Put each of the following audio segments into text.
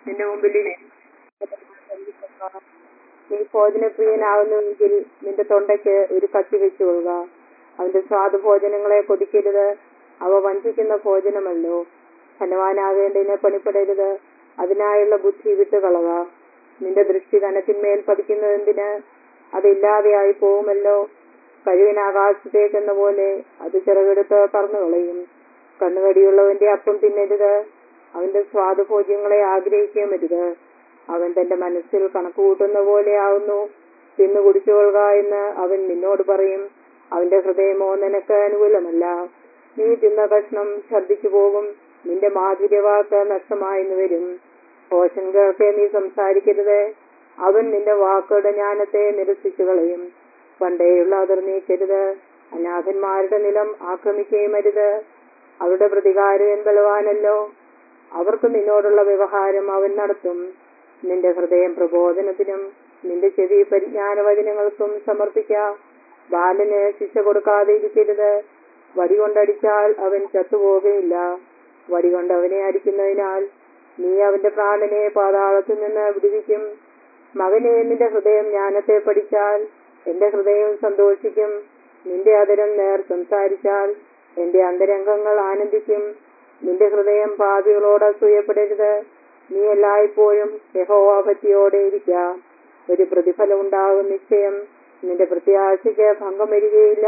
നിന്റെ മുമ്പിൽ നീ ഭോജനപ്രിയനാകുന്നുവെങ്കിൽ നിന്റെ തൊണ്ടയ്ക്ക് ഒരു കത്തി വെച്ചുകൊള്ളുക അവന്റെ സ്വാദ് ഭോജനങ്ങളെ കൊതിക്കരുത് അവ വഞ്ചിക്കുന്ന ഭോജനമല്ലോ ധനവാനാകേണ്ടതിനെ പണിപ്പെടരുത് അതിനായുള്ള ബുദ്ധി വിട്ടുകളക നിന്റെ ദൃഷ്ടി ധനത്തിന്മേൽ പതിക്കുന്നതെന്തിന് അതില്ലാതെയായി പോകുമല്ലോ കഴിവിന് ആകാശത്തേക്കെന്ന പോലെ അത് ചിറകെടുത്ത് പറന്നു കളയും കണ്ണുകടിയുള്ളവന്റെ അപ്പം തിന്നരുത് അവന്റെ സ്വാദുഭോജ്യങ്ങളെ ആഗ്രഹിക്കുകയുമരുത് അവൻ തന്റെ മനസ്സിൽ കണക്ക് കൂട്ടുന്ന പോലെ ആവുന്നു തിന്നു കുടിച്ചുകൊള്ളുക എന്ന് അവൻ നിന്നോട് പറയും അവന്റെ ഹൃദയമോ നിനക്ക് അനുകൂലമല്ല നീ തിന്ന കഷ്ണം ഛർദിച്ചു പോകും നിന്റെ മാധുര്യവാക്ക് നഷ്ടമായെന്ന് വരും പോഷൻ കേൾക്കെ നീ സംസാരിക്കരുത് അവൻ നിന്റെ വാക്കുകളുടെ ജ്ഞാനത്തെ നിരസിച്ചു കളയും പണ്ടേയുള്ള അതിർ നീക്കരുത് അനാഥന്മാരുടെ നിലം ആക്രമിക്കുകയും അരുത് അവരുടെ പ്രതികാരം ബലവാനല്ലോ അവർക്ക് നിന്നോടുള്ള വ്യവഹാരം അവൻ നടത്തും നിന്റെ ഹൃദയം പ്രബോധനത്തിനും നിന്റെ ചെവി പരിജ്ഞാന വചനങ്ങൾക്കും സമർപ്പിക്കാം ബാലന് ശിക്ഷ കൊടുക്കാതെ ഇരിക്കരുത് വടി കൊണ്ടടിച്ചാൽ അവൻ ചത്തുപോകുകയില്ല വടി കൊണ്ട് അവനെ അടിക്കുന്നതിനാൽ നീ അവന്റെ പ്രാണനെ പാതാളത്തിൽ നിന്ന് വിടുവിക്കും മകനെ നിന്റെ ഹൃദയം ജ്ഞാനത്തെ പഠിച്ചാൽ എന്റെ ഹൃദയം സന്തോഷിക്കും നിന്റെ അതരം നേർ സംസാരിച്ചാൽ എന്റെ അന്തരംഗങ്ങൾ ആനന്ദിക്കും നിന്റെ ഹൃദയം പാപികളോട് അസൂയപ്പെടരുത് നീ എല്ലായ്പ്പോഴും യഹോവാഭക്തിയോടെ ഇരിക്ക ഒരു പ്രതിഫലം ഉണ്ടാകും നിശ്ചയം നിന്റെ പ്രത്യാശയ്ക്ക് ഭംഗം വരികയില്ല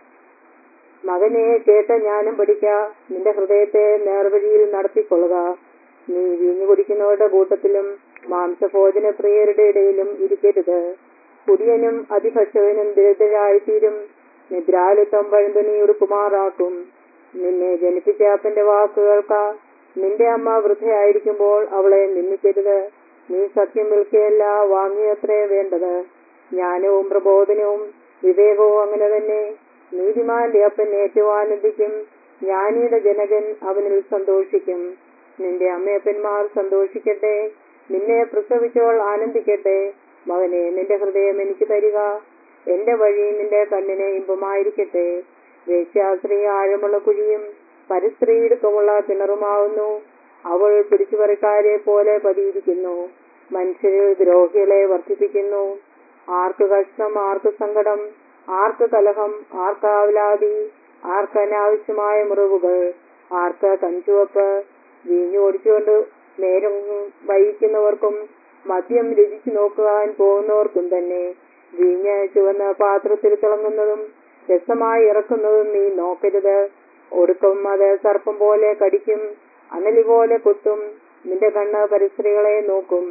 മകനെ കേട്ട ജ്ഞാനം പഠിക്ക നിന്റെ ഹൃദയത്തെ നേർവഴിയിൽ നടത്തിക്കൊള്ളുക നീ വീഞ്ഞു കുടിക്കുന്നവരുടെ കൂട്ടത്തിലും മാംസഭോജന പ്രിയരുടെ ഇടയിലും ഇരിക്കരുത് കുടിയനും അതിഭക്ഷകനും ദരിദ്രരായിത്തീരും നിദ്രാലുത്വം പഴുതുണി ഉടുക്കുമാറാക്കും നിന്നെ ജനിപ്പിച്ച അപ്പന്റെ വാക്കുകൾക്ക നിന്റെ അമ്മ വൃദ്ധയായിരിക്കുമ്പോൾ അവളെ നിന്ദിക്കരുത് നീ സത്യം വിൽക്കുകയല്ല വാങ്ങിയത്രേ വേണ്ടത് ജ്ഞാനവും പ്രബോധനവും വിവേകവും അങ്ങനെ തന്നെ നീതിമാന്റെ അപ്പൻ ഏറ്റവും ആനന്ദിക്കും ജ്ഞാനിയുടെ ജനകൻ അവനിൽ സന്തോഷിക്കും നിന്റെ അമ്മയപ്പന്മാർ സന്തോഷിക്കട്ടെ നിന്നെ പ്രസവിച്ചവൾ ആനന്ദിക്കട്ടെ മകനെ നിന്റെ ഹൃദയം എനിക്ക് തരിക എന്റെ വഴി നിന്റെ കണ്ണിന് ഇമ്പമായിരിക്കട്ടെ വേശ്യാസ്ത്രീ ആഴമുള്ള കുഴിയും പരിസ്ത്രീയിടുക്കമുള്ള കിണറുമാവുന്നു അവൾ പിടിച്ചുപറിക്കാരെ പോലെ പതിയിരിക്കുന്നു മനുഷ്യരിൽ ദ്രോഹികളെ വർദ്ധിപ്പിക്കുന്നു ആർക്ക് കഷ്ടം ആർക്ക് സങ്കടം ആർക്ക് കലഹം ആർക്ക് ആവലാതി ആർക്ക് അനാവശ്യമായ മുറിവുകൾ ആർക്ക് കഞ്ചുവപ്പ് വീഞ്ഞു ഓടിച്ചുകൊണ്ട് നേരം വഹിക്കുന്നവർക്കും മദ്യം രുചിച്ചു നോക്കുവാൻ പോകുന്നവർക്കും തന്നെ വീഞ്ഞ് ചുവന്ന പാത്രത്തിൽ തിളങ്ങുന്നതും രസമായി ഇറക്കുന്നതും നീ നോക്കരുത് ഒടുക്കം അത് സർപ്പം പോലെ കടിക്കും അനലി പോലെ കുത്തും നിന്റെ കണ്ണ് പരിസരകളെ നോക്കും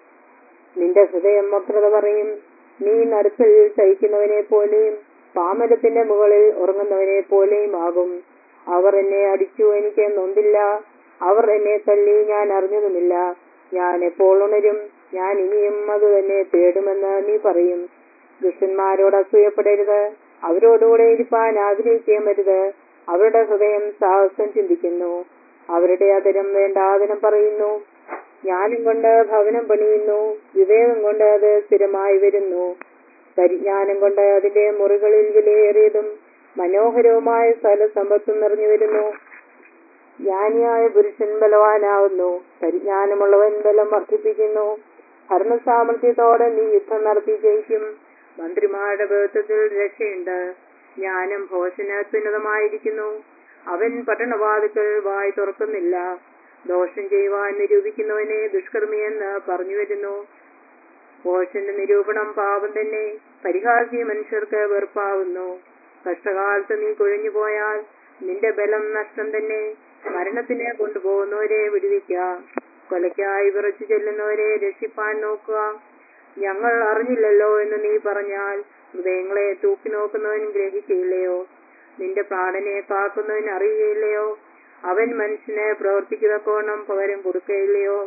നിന്റെ ഹൃദയം വക്രത പറയും നീ നടുക്കൽ സഹിക്കുന്നവനെ പോലെയും പാമരത്തിന്റെ മുകളിൽ ഉറങ്ങുന്നവനെ പോലെയും ആകും അവർ എന്നെ അടിച്ചു എനിക്ക് നൊന്തില്ല അവർ എന്നെ തല്ലി ഞാൻ അറിഞ്ഞതുമില്ല ഞാൻ എപ്പോൾ ഉണരും ഞാൻ ഇനിയും അത് തന്നെ തേടുമെന്ന് നീ പറയും ദുഷ്ടന്മാരോട് അസൂയപ്പെടരുത് അവരോടുകൂടെ ഇരിപ്പാൻ ആഗ്രഹിക്കുകയും അരുത് അവരുടെ ഹൃദയം സാഹസം ചിന്തിക്കുന്നു അവരുടെ അതരം വേണ്ടാതനം പറയുന്നു ജ്ഞാനം കൊണ്ട് ഭവനം പണിയുന്നു വിവേകം കൊണ്ട് അത് സ്ഥിരമായി വരുന്നു പരിജ്ഞാനം കൊണ്ട് അതിന്റെ മുറികളിൽ വിലയേറിയതും മനോഹരവുമായ സ്ഥല സമ്പത്തും നിറഞ്ഞു വരുന്നു ജ്ഞാനിയായ പുരുഷൻ ബലവാനാവുന്നു പരിജ്ഞാനമുള്ളവൻ ബലം വർദ്ധിപ്പിക്കുന്നു ഭരണസാമർഥ്യത്തോടെ നീ യുദ്ധം നടത്തി ജയിക്കും മന്ത്രിമാരുടെ ബന്ധത്തിൽ രക്ഷയുണ്ട് ജ്ഞാനം ഭോഷനാത്മതമായിരിക്കുന്നു അവൻ പട്ടണവാതുക്കൾ വായി തുറക്കുന്നില്ല ദോഷം ചെയ്യുവാൻ നിരൂപിക്കുന്നവനെ ദുഷ്കർമ്മിയെന്ന് പറഞ്ഞു വരുന്നു ഭോഷന്റെ നിരൂപണം പാപം തന്നെ പരിഹാസ്യ മനുഷ്യർക്ക് വെറുപ്പാവുന്നു കഷ്ടകാലത്ത് നീ കുഴഞ്ഞു പോയാൽ നിന്റെ ബലം നഷ്ടം തന്നെ മരണത്തിനെ കൊണ്ടുപോകുന്നവരെ വിടുവിക്ക കൊലയ്ക്കായി വിറച്ചു ചെല്ലുന്നവരെ രക്ഷിപ്പാൻ നോക്കുക ഞങ്ങൾ അറിഞ്ഞില്ലല്ലോ എന്ന് നീ പറഞ്ഞാൽ ഹൃദയങ്ങളെ തൂക്കി നോക്കുന്നവൻ ഗ്രഹിക്കുകയില്ലയോ നിന്റെ പ്രാണനെ കാക്കുന്നവൻ അറിയുകയില്ലയോ അവൻ മനുഷ്യനെ പ്രവർത്തിക്കുന്നക്കോണം പകരം കൊടുക്കുകയില്ലയോ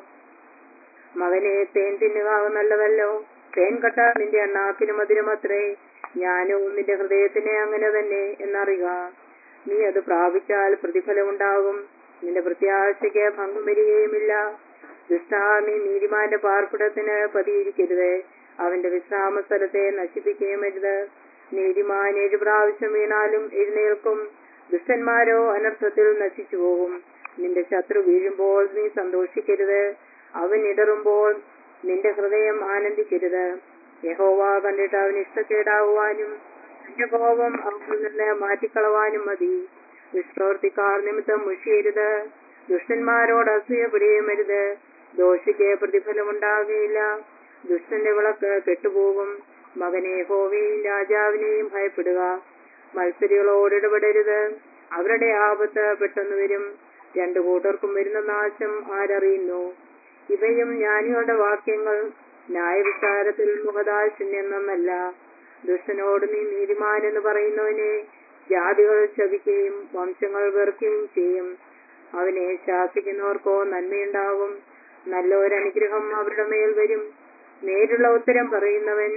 മകനെ തേൻ തിന്നുക നല്ലതല്ലോ തേൻ കട്ട നിന്റെ അണ്ണാക്കിന് മധുരമത്രേ ഞാനും നിന്റെ ഹൃദയത്തിന് അങ്ങനെ തന്നെ എന്നറിയുക നീ അത് പ്രാപിച്ചാൽ പ്രതിഫലമുണ്ടാകും നിന്റെ പ്രത്യാശയ്ക്ക് ഭംഗം വരികയുമില്ല ദുഷ്ടാ നീ നീതിമാന്റെ പാർപ്പിടത്തിന് പതിയിരിക്കരുത് അവന്റെ വിശ്രാമ സ്ഥലത്തെ നശിപ്പിക്കുകയും അരുത് നീതിമാൻ ഏഴു പ്രാവശ്യം വീണാലും എഴുന്നേൽക്കും ദുഷ്ടന്മാരോ അനർത്ഥത്തിൽ നശിച്ചു പോകും നിന്റെ ശത്രു വീഴുമ്പോൾ നീ സന്തോഷിക്കരുത് അവൻ ഇടറുമ്പോൾ നിന്റെ ഹൃദയം ആനന്ദിക്കരുത് യഹോവ കണ്ടിട്ട് അവൻ ഇഷ്ടക്കേടാവുവാനും തന്റെ കോപം അവനിൽ നിന്ന് മാറ്റിക്കളവാനും മതി ദുഷ്പ്രവർത്തിക്കാർ നിമിത്തം മുഷിയരുത് ദുഷ്ടന്മാരോട് അസൂയപ്പെടുകയുമരുത് ദോഷിക്ക് പ്രതിഫലമുണ്ടാകുകയില്ല ദുഷ്ടന്റെ വിളക്ക് കെട്ടുപോകും മകനെ ഹോവയും രാജാവിനെയും ഭയപ്പെടുക മത്സരികളോട് ഇടപെടരുത് അവരുടെ ആപത്ത് പെട്ടെന്ന് വരും രണ്ടു കൂട്ടർക്കും വരുന്ന നാശം ആരറിയുന്നു ഇവയും ജ്ഞാനികളുടെ വാക്യങ്ങൾ ന്യായവിസ്താരത്തിൽ മുഖദാശിന്യം നന്നല്ല ദുഷ്ടനോട് നീ നീതിമാൻ എന്ന് പറയുന്നവനെ ജാതികൾ ശപിക്കുകയും വംശങ്ങൾ വെറുക്കുകയും ചെയ്യും അവനെ ശാസിക്കുന്നവർക്കോ നന്മയുണ്ടാകും നല്ലൊരനുഗ്രഹം അവരുടെ മേൽ വരും നേരുള്ള ഉത്തരം പറയുന്നവൻ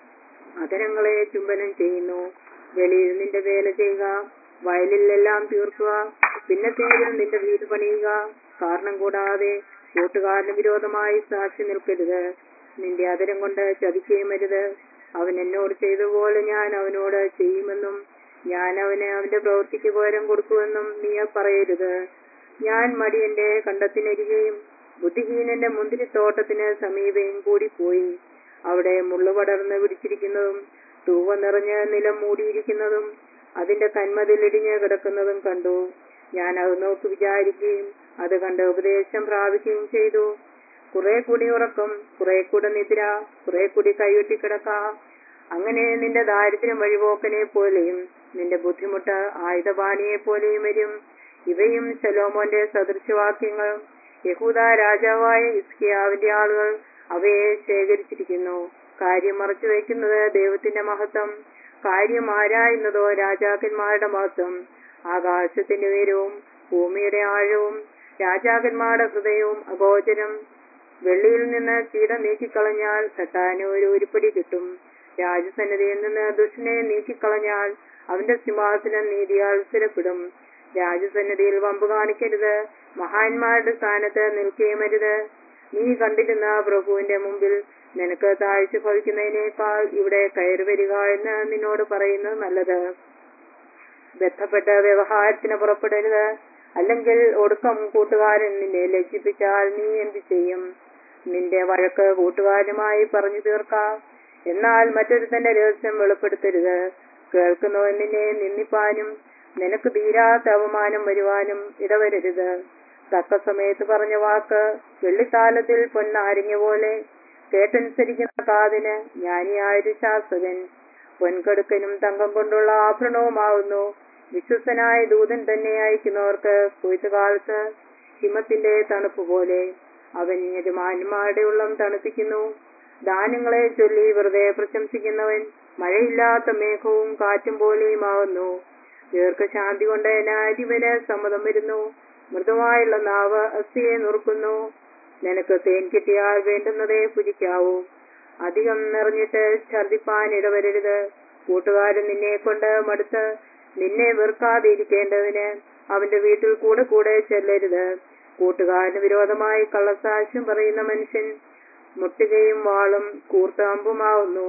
അധരങ്ങളെ ചുംബനം ചെയ്യുന്നു വെളിയിൽ നിന്റെ വേല ചെയ്യുക വയലിലെല്ലാം തീർക്കുക പിന്നത്തേതിൽ നിന്റെ വീട് പണിയുക കാരണം കൂടാതെ കൂട്ടുകാരന് വിരോധമായി സാക്ഷി നിൽക്കരുത് നിന്റെ അതരം കൊണ്ട് ചതിക്കുകയുമരുത് അവൻ എന്നോട് ചെയ്തതുപോലെ ഞാൻ അവനോട് ചെയ്യുമെന്നും ഞാൻ അവന് അവന്റെ പ്രവൃത്തിക്ക് പകരം കൊടുക്കുമെന്നും നീ പറയരുത് ഞാൻ മടിയന്റെ കണ്ടത്തിനരികെയും ബുദ്ധിഹീനന്റെ മുന്തിരിത്തോട്ടത്തിന് സമീപയും കൂടി പോയി അവിടെ മുള്ളു പടർന്ന് പിടിച്ചിരിക്കുന്നതും തൂവ നിറഞ്ഞ് നിലം മൂടിയിരിക്കുന്നതും അതിന്റെ കന്മതിലിടിഞ്ഞ് കിടക്കുന്നതും കണ്ടു ഞാൻ അത് നോക്കി വിചാരിക്കുകയും അത് കണ്ട് ഉപദേശം പ്രാപിക്കുകയും ചെയ്തു കുറെ കൂടി ഉറക്കം കുറെ കൂടെ നിദ്ര കുറെ കൂടി കൈയൊട്ടി കിടക്ക അങ്ങനെ നിന്റെ ദാരിദ്ര്യം വഴിപോക്കനെ പോലെയും നിന്റെ ബുദ്ധിമുട്ട് ആയുധപാണിയെ പോലെയും വരും ഇവയും ശലോമോന്റെ സദൃശവാക്യങ്ങൾ യഹൂദ രാജാവായ ഇസ്കിയാവിന്റെ ആളുകൾ അവയെ ശേഖരിച്ചിരിക്കുന്നു കാര്യം മറച്ചു വയ്ക്കുന്നത് ദൈവത്തിന്റെ മഹത്വം കാര്യം ആരായുന്നതോ രാജാക്കന്മാരുടെ മഹത്വം ആകാശത്തിന്റെ ഉയരവും ഭൂമിയുടെ ആഴവും രാജാക്കന്മാരുടെ ഹൃദയവും അഗോചരം വെള്ളിയിൽ നിന്ന് ചീട നീക്കിക്കളഞ്ഞാൽ തട്ടാന് ഒരു ഉരുപ്പടി കിട്ടും രാജസന്നിധിയിൽ നിന്ന് ദുഷ്ടനെ നീക്കിക്കളഞ്ഞാൽ അവന്റെ സിംഹാസനം നീതിയാൽ സ്ഥിരപ്പെടും രാജസന്നിധിയിൽ വമ്പ് കാണിക്കരുത് മഹാന്മാരുടെ സ്ഥാനത്ത് നിൽക്കുകയുമരുത് നീ കണ്ടിരുന്ന പ്രഭുവിന്റെ മുമ്പിൽ നിനക്ക് താഴ്ച ഭവിക്കുന്നതിനേക്കാൾ ഇവിടെ കയറി വരിക എന്ന് നിന്നോട് പറയുന്നത് നല്ലത് ബന്ധപ്പെട്ട വ്യവഹാരത്തിന് പുറപ്പെടരുത് അല്ലെങ്കിൽ ഒടുക്കം കൂട്ടുകാരൻ നിന്നെ ലജ്ജിപ്പിച്ചാൽ നീ എന്ത് ചെയ്യും നിന്റെ വഴക്ക് കൂട്ടുകാരുമായി പറഞ്ഞു തീർക്കാം എന്നാൽ മറ്റൊരുത്തന്റെ രഹസ്യം വെളിപ്പെടുത്തരുത് കേൾക്കുന്നവൻ നിന്നെ നിന്ദിപ്പാനും നിനക്ക് തീരാത്ത അവമാനം വരുവാനും ഇടവരരുത് തക്ക സമയത്ത് പറഞ്ഞ വാക്ക് വെള്ളിത്താലത്തിൽ പൊന്നാരിഞ്ഞ പോലെ കേട്ടനുസരിക്കുന്ന കാതിന് ജ്ഞാനിയായൊരു ശാസ്ത്രകൻ പൊൻകടുക്കനും തങ്കം കൊണ്ടുള്ള ആഭരണവുമാവുന്നു വിശ്വസനായ ദൂതൻ തന്നെ അയക്കുന്നവർക്ക് കൊയ്ത്തുകാലത്ത് ഹിമത്തിന്റെ തണുപ്പ് പോലെ അവൻ യജമാന്മാരുടെ ഉള്ളം തണുപ്പിക്കുന്നു ദാനങ്ങളെ ചൊല്ലി വെറുതെ പ്രശംസിക്കുന്നവൻ മഴയില്ലാത്ത മേഘവും കാറ്റും പോലെയുമാവുന്നു ദീർഘശാന്തി കൊണ്ട് ന്യായാധിപന് സമ്മതം വരുന്നു മൃദുവായുള്ള നാവ് അസ്ഥിയെ നുറുക്കുന്നു നിനക്ക് തേൻ കിട്ടിയാൽ വേണ്ടുന്നതേ പുജിക്കാവൂ അധികം നിറഞ്ഞിട്ട് ഛർദിപ്പാൻ ഇടവരരുത് കൂട്ടുകാരൻ നിന്നെ കൊണ്ട് മടുത്ത് നിന്നെ വെറുക്കാതിരിക്കേണ്ടതിന് അവന്റെ വീട്ടിൽ കൂടെ കൂടെ ചെല്ലരുത് കൂട്ടുകാരന് വിരോധമായി കള്ളസാക്ഷ്യം പറയുന്ന മനുഷ്യൻ മുട്ടുകയും വാളും കൂർത്താമ്പുമാവുന്നു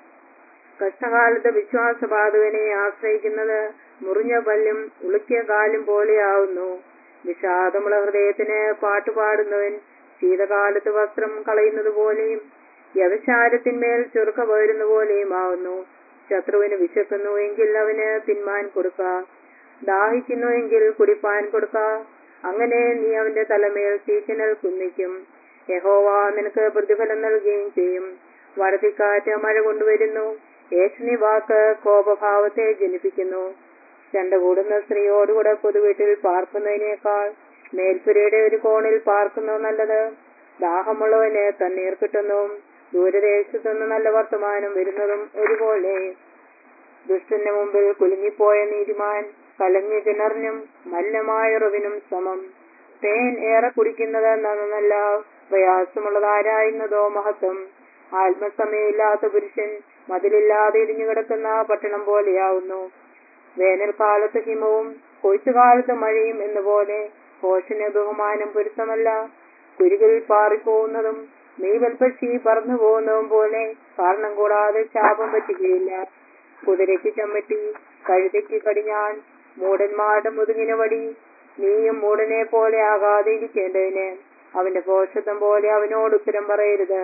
കഷ്ടകാലത്ത് വിശ്വാസബാധകനെ ആശ്രയിക്കുന്നത് മുറിഞ്ഞ പല്ലും ഉളുക്കിയ കാലും പോലെയാവുന്നു വിഷാദമുള്ള ഹൃദയത്തിന് പാട്ടുപാടുന്നവൻ ശീതകാലത്ത് വസ്ത്രം കളയുന്നത് പോലെയും വ്യവചാരത്തിന്മേൽ ചുരുക്ക പകരുന്ന പോലെയും ആവുന്നു ശത്രുവിന് വിശക്കുന്നു എങ്കിൽ അവന് തിന്മാൻ കൊടുക്ക ദാഹിക്കുന്നു എങ്കിൽ കുടിപ്പാൻ കൊടുക്ക അങ്ങനെ നീ അവന്റെ തലമേൽ തീക്കനൽ കുന്നിക്കും യഹോവ നിനക്ക് പ്രതിഫലം നൽകുകയും ചെയ്യും വടത്തിക്കാറ്റ് മഴ കൊണ്ടുവരുന്നു ഏഷണി വാക്ക് കോപഭാവത്തെ ജനിപ്പിക്കുന്നു ചണ്ട കൂടുന്ന സ്ത്രീയോടുകൂടെ പൊതുവീട്ടിൽ പാർക്കുന്നതിനേക്കാൾ മേൽപ്പുരയുടെ ഒരു കോണിൽ പാർക്കുന്നത് നല്ലത് ദാഹമുള്ളവന് തണ്ണീർ കിട്ടുന്നതും ദൂരദേശത്തുനിന്ന് നല്ല വർത്തമാനം വരുന്നതും ഒരുപോലെ ദുഷ്ടന്റെ മുമ്പിൽ കുലുങ്ങിപ്പോയ നീതിമാൻ കലങ്ങി കിണറിനും മല്ലമായ ഉറവിനും സമം തേൻ ഏറെ കുടിക്കുന്നത് നന്നല്ല പ്രയാസമുള്ളതാരായുന്നതോ മഹത്വം ആത്മസമയമില്ലാത്ത പുരുഷൻ മതിലില്ലാതെ ഇടിഞ്ഞു കിടക്കുന്ന പട്ടണം പോലെയാവുന്നു വേനൽക്കാലത്ത് ഹിമവും കൊയ്ത്തുകാലത്ത് മഴയും എന്നപോലെ പോഷന് ബഹുമാനം പൊരുത്തമല്ല കുരുകിൽ പാറിപ്പോകുന്നതും നീവൽപക്ഷി പറന്നു പോകുന്നതും പോലെ കാരണം കൂടാതെ ശാപം പറ്റുകയില്ല കുതിരയ്ക്ക് ചമ്മട്ടി കഴുതയ്ക്ക് കടിഞ്ഞാൻ മൂടന്മാരുടെ മുതുകിന് വടി നീയും മൂടനെ പോലെ ആകാതെ ഇരിക്കേണ്ടതിന് അവന്റെ പോഷത്വം പോലെ അവനോട് ഉത്തരം പറയരുത്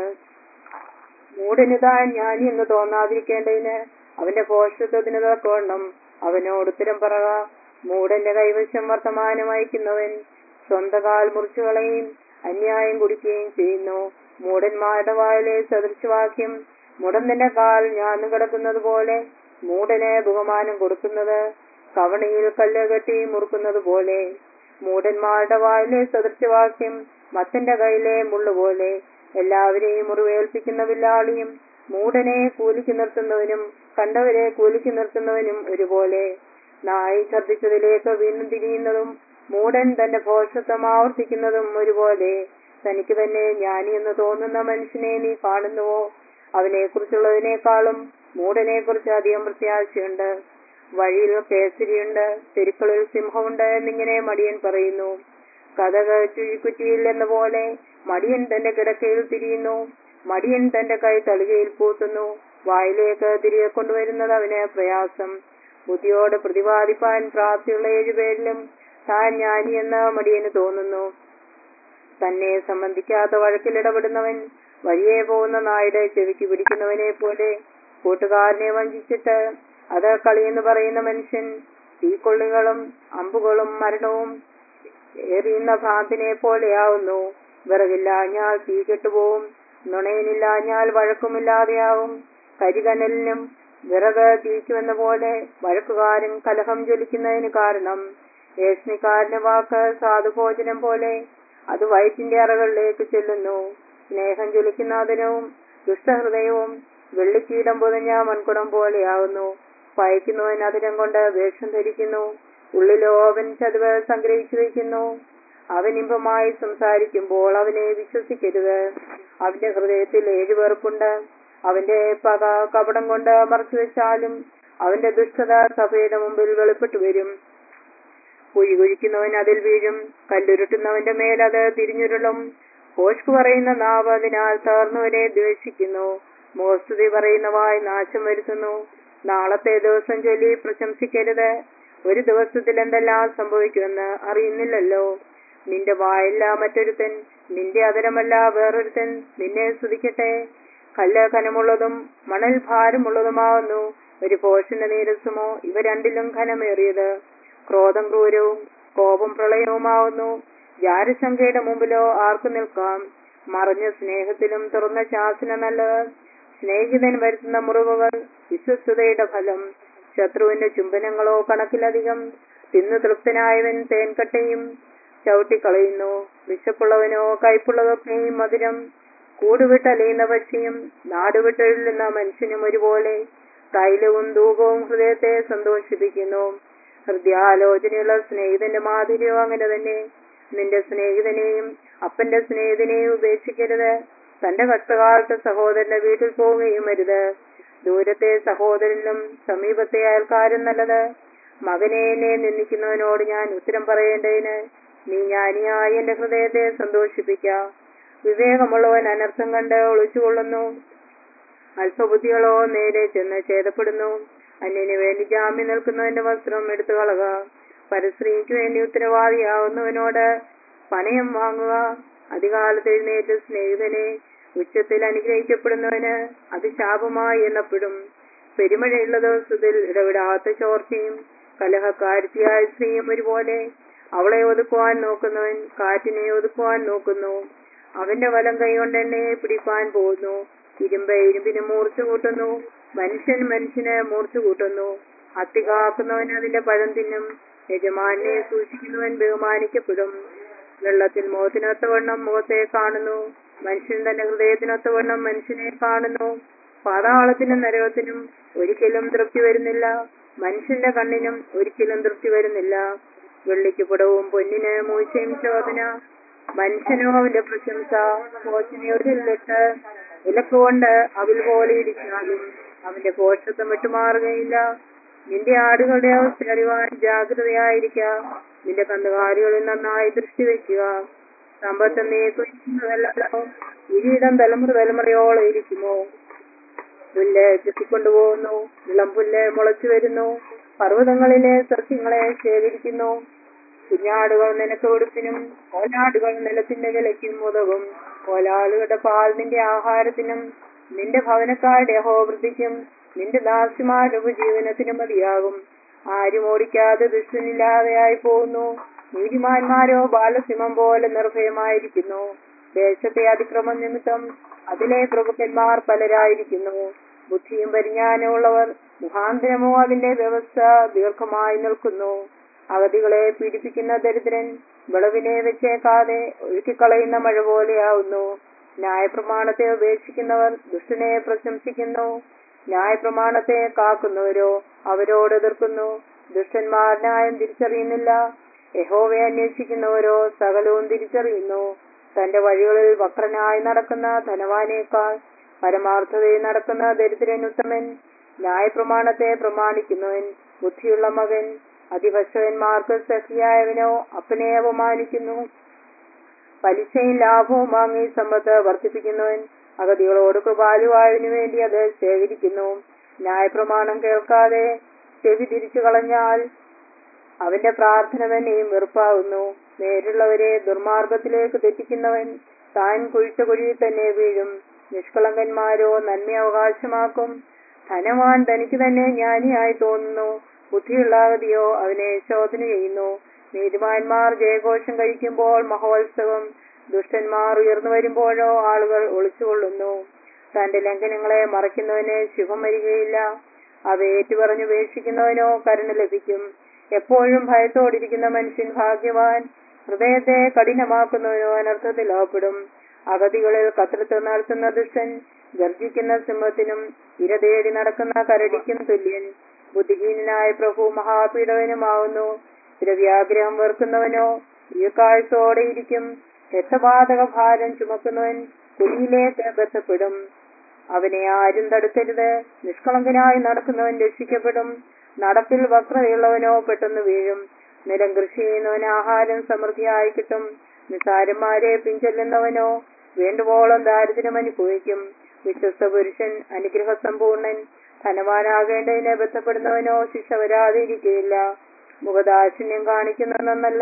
മൂടന് താൻ ഞാൻ എന്ന് തോന്നാതിരിക്കേണ്ടതിന് അവന്റെ പോഷത്വത്തിന് തക്കവണ്ണം അവനോട് ഉത്തരം പറക മൂടന്റെ കൈവശം വർത്തമാനം അയക്കുന്നവൻ സ്വന്തം കാൽ മുറിച്ചു കളയും അന്യായം കുടിക്കുകയും ചെയ്യുന്നു മൂടന്മാരുടെ വായിലെ സദൃശവാക്യം മുടന്തന്റെ കാൽ ഞാന്നു കിടക്കുന്നത് പോലെ മൂടന് ബഹുമാനം കൊടുക്കുന്നത് കവണയിൽ കല്ല് കെട്ടി മുറുക്കുന്നത് പോലെ മൂടന്മാരുടെ വായിലെ സദൃശവാക്യം മത്തന്റെ കയ്യിലെ മുള്ളുപോലെ എല്ലാവരെയും മുറിവേൽപ്പിക്കുന്ന വില്ലാളിയും മൂടനെ കൂലിക്ക് നിർത്തുന്നവനും കണ്ടവരെ കൂലിക്ക് നിർത്തുന്നവനും ഒരുപോലെ നായി ഛർദ്ദിച്ചതിലേക്ക് വീണ്ടും തിരിയുന്നതും മൂടൻ തന്റെ ഭോഷത്വം ആവർത്തിക്കുന്നതും ഒരുപോലെ തനിക്ക് തന്നെ ജ്ഞാനി എന്ന് തോന്നുന്ന മനുഷ്യനെ നീ കാണുന്നുവോ അവനെ കുറിച്ചുള്ളതിനേക്കാളും മൂടനെ കുറിച്ച് അധികം പ്രത്യാശയുണ്ട് വഴിയിൽ കേസരിയുണ്ട് തെരുക്കളിൽ സിംഹമുണ്ട് എന്നിങ്ങനെ മടിയൻ പറയുന്നു കഥക ചുഴിക്കുറ്റിയിൽ എന്ന പോലെ മടിയൻ തന്റെ കിടക്കയിൽ തിരിയുന്നു മടിയൻ തന്റെ കൈ തളികയിൽ പൂത്തുന്നു വായിലേക്ക് തിരികെ കൊണ്ടുവരുന്നത് അവന് പ്രയാസം ബുദ്ധിയോട് പ്രതിപാദിപ്പാൻ പ്രാപ്തിയുള്ള ഏഴുപേരിലും താൻ ജ്ഞാനി എന്ന് മടിയന് തോന്നുന്നു തന്നെ സംബന്ധിക്കാത്ത വഴക്കിൽ ഇടപെടുന്നവൻ വഴിയെ പോകുന്ന നായുടെ ചെവിക്ക് പിടിക്കുന്നവനെ പോലെ കൂട്ടുകാരനെ വഞ്ചിച്ചിട്ട് അത് കളിയെന്ന് പറയുന്ന മനുഷ്യൻ തീക്കൊള്ളികളും അമ്പുകളും മരണവും എറിയുന്ന ഭ്രാന്തിനെ പോലെയാവുന്നു വിറകില്ലാഞ്ഞാൽ തീ കെട്ടുപോകും നുണയനില്ലാഞ്ഞാൽ വഴക്കുമില്ലാതെയാവും കരികനലിനും വിറക് തീക്കുമെന്ന പോലെ വഴക്കുകാരൻ കലഹം ജ്വലിക്കുന്നതിന് കാരണം ഏഷ്ണിക്കാരന്റെ വാക്ക് സാധുഭോജനം പോലെ അത് വയറ്റിന്റെ അറകളിലേക്ക് ചെല്ലുന്നു സ്നേഹം ജ്വലിക്കുന്ന അതിനവും ദുഷ്ടഹൃദയവും വെള്ളിക്കീടം പൊതിഞ്ഞ മൺകുടം പോലെയാവുന്നു പയക്കുന്നവൻ അതിരം കൊണ്ട് വേഷം ധരിക്കുന്നു ഉള്ളിലോ അവൻ ചതുവ് സംഗ്രഹിച്ചു വയ്ക്കുന്നു അവൻ ഇമ്പമായി സംസാരിക്കുമ്പോൾ അവനെ വിശ്വസിക്കരുത് അവന്റെ ഹൃദയത്തിൽ ഏഴു വെറുപ്പുണ്ട് അവന്റെ പക കപടം കൊണ്ട് മറച്ചു വെച്ചാലും അവന്റെ ദുഷ്ടത സഭയുടെ മുമ്പിൽ വെളിപ്പെട്ടു വരും കുഴി കുഴിക്കുന്നവൻ അതിൽ വീഴും കല്ലുരുട്ടുന്നവന്റെ മേൽ അത് തിരിഞ്ഞുരുളും കോഷ്കു പറയുന്ന നാവ് അതിനാൽ തകർന്നവരെ ദ്വേഷിക്കുന്നു മോസ്തുതി പറയുന്ന വായ് നാശം വരുത്തുന്നു നാളത്തെ ദിവസം ചൊല്ലി പ്രശംസിക്കരുത് ഒരു ദിവസത്തിൽ എന്തെല്ലാം സംഭവിക്കുമെന്ന് അറിയുന്നില്ലല്ലോ നിന്റെ വായല്ല മറ്റൊരുത്തൻ നിന്റെ അതരമല്ല വേറൊരുത്തൻ നിന്നെ സ്തുതിക്കട്ടെ കല്ല് ഖനമുള്ളതും മണൽ ഭാരമുള്ളതുമാവുന്നു ഒരു പോഷന്റെ നീരസമോ ഇവ രണ്ടിലും ഖനമേറിയത് ക്രോധം ക്രൂരവും കോപം പ്രളയവുമാവുന്നു ജാരശങ്കയുടെ മുമ്പിലോ ആർക്കു നിൽക്കാം മറഞ്ഞ സ്നേഹത്തിലും തുറന്ന ശാസന നല്ലത് സ്നേഹിതൻ വരുത്തുന്ന മുറിവുകൾ വിശ്വസ്തയുടെ ഫലം ശത്രുവിന്റെ ചുംബനങ്ങളോ കണക്കിലധികം തിന്നു തൃപ്തനായവൻ തേൻകട്ടയും ചവിട്ടിക്കളയുന്നു വിശപ്പുള്ളവനോ കയ്പുള്ളതൊക്കെയും മധുരം കൂടുവിട്ടലയുന്ന പക്ഷിയും നാടുവിട്ടെഴുന്ന മനുഷ്യനും ഒരുപോലെ തൈലവും ധൂപവും ഹൃദയത്തെ സന്തോഷിപ്പിക്കുന്നു ഹൃദയാലോചനയുള്ള സ്നേഹിതന്റെ മാധുര്യവും അങ്ങനെ തന്നെ നിന്റെ സ്നേഹിതനെയും അപ്പന്റെ സ്നേഹിതനെയും ഉപേക്ഷിക്കരുത് തന്റെ കഷ്ടകാലത്ത് സഹോദരന്റെ വീട്ടിൽ പോവുകയും അരുത് ദൂരത്തെ സഹോദരനും സമീപത്തെ അയൽക്കാരും നല്ലത് മകനെ എന്നെ നിന്ദിക്കുന്നവനോട് ഞാൻ ഉത്തരം പറയേണ്ടതിന് നീ ജ്ഞാനിയായി എന്റെ ഹൃദയത്തെ സന്തോഷിപ്പിക്കാം വിവേകമുള്ളവൻ അനർത്ഥം കണ്ട് ഒളിച്ചുകൊള്ളുന്നു അല്പബുദ്ധികളോ നേരെ ചെന്ന് ഛേദപ്പെടുന്നു അന്യന് വേണ്ടി ജാമ്യം നിൽക്കുന്നവന്റെ വസ്ത്രം എടുത്തു കളക പരസ്ത്രീക്ക് വേണ്ടി ഉത്തരവാദിയാവുന്നവനോട് പണയം വാങ്ങുക അധികാലത്ത് എഴുന്നേറ്റ് സ്നേഹിതനെ ഉച്ചത്തിൽ അനുഗ്രഹിക്കപ്പെടുന്നവന് അത് ശാപമായി എണ്ണപ്പെടും പെരുമഴയുള്ള ദിവസത്തിൽ ഇടവിടാത്ത ചോർച്ചയും കലഹക്കാരത്തിയായ സ്ത്രീയും ഒരുപോലെ അവളെ ഒതുക്കുവാൻ നോക്കുന്നവൻ കാറ്റിനെ ഒതുക്കുവാൻ നോക്കുന്നു അവന്റെ വലം കൈകൊണ്ട് എന്നെ പിടിപ്പാൻ പോകുന്നു ഇരുമ്പ് ഇരുമ്പിന് മൂർച്ച കൂട്ടുന്നു മനുഷ്യൻ മനുഷ്യന് മൂർച്ച കൂട്ടുന്നു അത്തി കാക്കുന്നവൻ അതിന്റെ പഴം തിന്നും യജമാനെ സൂക്ഷിക്കുന്നവൻ ബഹുമാനിക്കപ്പെടും വെള്ളത്തിൽ മുഖത്തിനൊത്തവണ്ണം മുഖത്തെ കാണുന്നു മനുഷ്യൻ തന്റെ ഹൃദയത്തിനൊത്തവണ്ണം മനുഷ്യനെ കാണുന്നു പാതാളത്തിനും നരകത്തിനും ഒരിക്കലും തൃപ്തി വരുന്നില്ല മനുഷ്യന്റെ കണ്ണിനും ഒരിക്കലും തൃപ്തി വരുന്നില്ല വെള്ളിക്ക് പുടവും പൊന്നിന് മൂച്ചയും ചോദന മനുഷ്യനോ അവന്റെ പ്രശംസ കോച്ചിനെ ഒരു ലിട്ട് വിലക്കുകൊണ്ട് അവിൽ പോലെ ഇരിച്ചാലും അവന്റെ പോഷത്വം വിട്ടുമാറുകയില്ല നിന്റെ ആടുകളുടെ അവസ്ഥ അറിവാൻ ജാഗ്രതയായിരിക്ക നിന്റെ കന്നുകാലികളിൽ നന്നായി ദൃഷ്ടി വെക്കുക സമ്പത്ത് നീ കുഴിക്കുന്നതല്ലോ ഇരിയിടം തലമുറ തലമുറയോളം ഇരിക്കുമോ പുല്ല് ചെത്തിക്കൊണ്ടുപോകുന്നു ഇളം പുല്ല് മുളച്ചു വരുന്നു പർവ്വതങ്ങളിലെ സസ്യങ്ങളെ ശേഖരിക്കുന്നു കുഞ്ഞാടുകൾ നിനക്ക് കൊടുപ്പിനും കോലാടുകൾ നിലത്തിന്റെ വിലയ്ക്കും ഉതകും കോലാളുകളുടെ പാൽ നിന്റെ ആഹാരത്തിനും നിന്റെ ഭവനക്കാരുടെ അഹോവൃത്തിക്കും നിന്റെ ദാസിമാരുടെ ഉപജീവനത്തിനും മതിയാകും ആരും ഓടിക്കാതെ ദുഷ്ടനില്ലാതെയായി പോകുന്നു നീതിമാന്മാരോ ബാലസിംഹം പോലെ നിർഭയമായിരിക്കുന്നു ദേശത്തെ അതിക്രമം നിമിത്തം അതിലെ പ്രഭുക്കന്മാർ പലരായിരിക്കുന്നു ബുദ്ധിയും പരിജ്ഞാനമുള്ളവർ മുഖാന്തരമോ അതിന്റെ വ്യവസ്ഥ ദീർഘമായി നിൽക്കുന്നു അഗതികളെ പീഡിപ്പിക്കുന്ന ദരിദ്രൻ വിളവിനെ വെച്ചേക്കാതെ ഒഴുക്കിക്കളയുന്ന മഴ പോലെയാവുന്നു ന്യായപ്രമാണത്തെ ഉപേക്ഷിക്കുന്നവർ ദുഷ്ടനെ പ്രശംസിക്കുന്നു ന്യായപ്രമാണത്തെ കാക്കുന്നവരോ അവരോട് എതിർക്കുന്നു ദുഷ്ടന്മാർ ന്യായം തിരിച്ചറിയുന്നില്ല യഹോവയെ അന്വേഷിക്കുന്നവരോ സകലവും തിരിച്ചറിയുന്നു തന്റെ വഴികളിൽ വക്രനായി നടക്കുന്ന ധനവാനേക്കാൾ പരമാർത്ഥതയിൽ നടക്കുന്ന ദരിദ്രൻ ഉത്തമൻ ന്യായപ്രമാണത്തെ പ്രമാണിക്കുന്നവൻ ബുദ്ധിയുള്ള മകൻ അതിപശവന്മാർക്ക് സഖിയായവനോ അപ്പനെ അപമാനിക്കുന്നു പലിശയും ലാഭവും വാങ്ങി സമ്പത്ത് വർദ്ധിപ്പിക്കുന്നവൻ അഗതികളോട് കൃപാലുവായതിനു വേണ്ടി അത് ശേഖരിക്കുന്നു ന്യായപ്രമാണം കേൾക്കാതെ ചെവി തിരിച്ചു കളഞ്ഞാൽ അവന്റെ പ്രാർത്ഥന തന്നെയും വെറുപ്പാകുന്നു നേരുള്ളവരെ ദുർമാർഗത്തിലേക്ക് തെറ്റിക്കുന്നവൻ താൻ കുഴിച്ച കുഴിയിൽ തന്നെ വീഴും നിഷ്കളങ്കന്മാരോ നന്മ അവകാശമാക്കും ധനവാൻ തനിക്ക് തന്നെ ജ്ഞാനിയായി തോന്നുന്നു ബുദ്ധിയുള്ള അഗതിയോ അവനെ ശോധന ചെയ്യുന്നു നീതിമാന്മാർ ജയഘോഷം കഴിക്കുമ്പോൾ മഹോത്സവം ദുഷ്ടന്മാർ ഉയർന്നു വരുമ്പോഴോ ആളുകൾ ഒളിച്ചുകൊള്ളുന്നു തന്റെ ലംഘനങ്ങളെ മറയ്ക്കുന്നവന് ശുഭം വരികയില്ല അവ ഏറ്റുപറഞ്ഞുപേക്ഷിക്കുന്നവനോ കരുണ ലഭിക്കും എപ്പോഴും ഭയത്തോടിരിക്കുന്ന മനുഷ്യൻ ഭാഗ്യവാൻ ഹൃദയത്തെ കഠിനമാക്കുന്നവനോ അനർത്ഥത്തിൽ അകപ്പെടും അഗതികളിൽ കത്രത്ത് നടത്തുന്ന ദുഷ്ടൻ ഗർജിക്കുന്ന സിംഹത്തിനും ഇര തേടി നടക്കുന്ന കരടിക്കും തുല്യൻ ബുദ്ധിഹീനനായ പ്രഭു മഹാപീഡവനുമാവുന്നു ദ്രവ്യാഗ്രഹം വെറുക്കുന്നവനോ ഈ കാഴ്ചയോടെ ഇരിക്കും രക്തപാതക ഭാരം ചുമക്കുന്നവൻ കുഴിയിലേക്ക് ബന്ധപ്പെടും അവനെ ആരും തടുക്കരുത് നിഷ്കളങ്കനായി നടക്കുന്നവൻ രക്ഷിക്കപ്പെടും നടപ്പിൽ വക്രതയുള്ളവനോ പെട്ടെന്ന് വീഴും നിലം കൃഷി ചെയ്യുന്നവൻ ആഹാരം സമൃദ്ധിയായി കിട്ടും നിസാരന്മാരെ പിഞ്ചൊല്ലുന്നവനോ വേണ്ടുവോളം ദാരിദ്ര്യം അനുഭവിക്കും വിശ്വസ്ത പുരുഷൻ അനുഗ്രഹ സമ്പൂർണൻ ധനവാനാകേണ്ടതിനെ ബന്ധപ്പെടുന്നവനോ ശിക്ഷ വരാതിരിക്കുകയില്ല മുഖദാക്ഷിണ്യം കാണിക്കുന്ന നന്നല്ല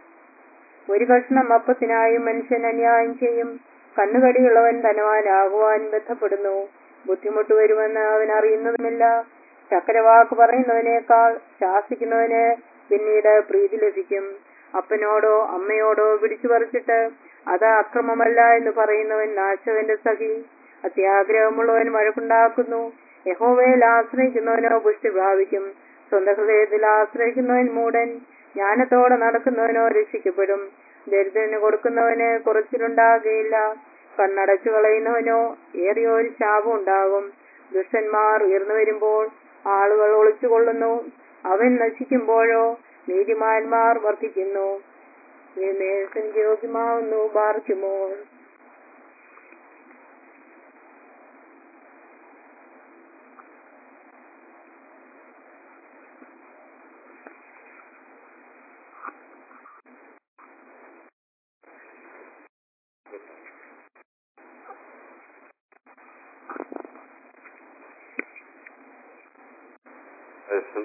ഒരു കഷ്ണം അപ്പത്തിനായും മനുഷ്യൻ അന്യായം ചെയ്യും കണ്ണുകടിയുള്ളവൻ ധനവാനാകുവാൻ ബന്ധപ്പെടുന്നു ബുദ്ധിമുട്ട് വരുമെന്ന് അവൻ അറിയുന്നതുമില്ല ചക്രവാക്ക് പറയുന്നവനേക്കാൾ ശാസിക്കുന്നവന് പിന്നീട് പ്രീതി ലഭിക്കും അപ്പനോടോ അമ്മയോടോ പിടിച്ചു പറിച്ചിട്ട് അത് അക്രമമല്ല എന്ന് പറയുന്നവൻ നാശവന്റെ സഖി അത്യാഗ്രഹമുള്ളവൻ വഴക്കുണ്ടാക്കുന്നു യഹോവയിൽ ആശ്രയിക്കുന്നവനോ പുഷ്ടി പ്രാപിക്കും സ്വന്തം ഹൃദയത്തിൽ ആശ്രയിക്കുന്നവൻ മൂടൻ ജ്ഞാനത്തോടെ നടക്കുന്നവനോ രക്ഷിക്കപ്പെടും ദരിദ്രന് കൊടുക്കുന്നവന് കുറച്ചിലുണ്ടാകുകയില്ല കണ്ണടച്ചു കളയുന്നവനോ ഏറിയ ഒരു ശാപം ഉണ്ടാകും ദുഷ്ടന്മാർ ഉയർന്നു വരുമ്പോൾ ആളുകൾ ഒളിച്ചുകൊള്ളുന്നു അവൻ നശിക്കുമ്പോഴോ നീതിമാന്മാർ വർദ്ധിക്കുന്നു നേഴ്സൻ യോഗ്യമാവുന്നു ബാർക്കുമോ യേശു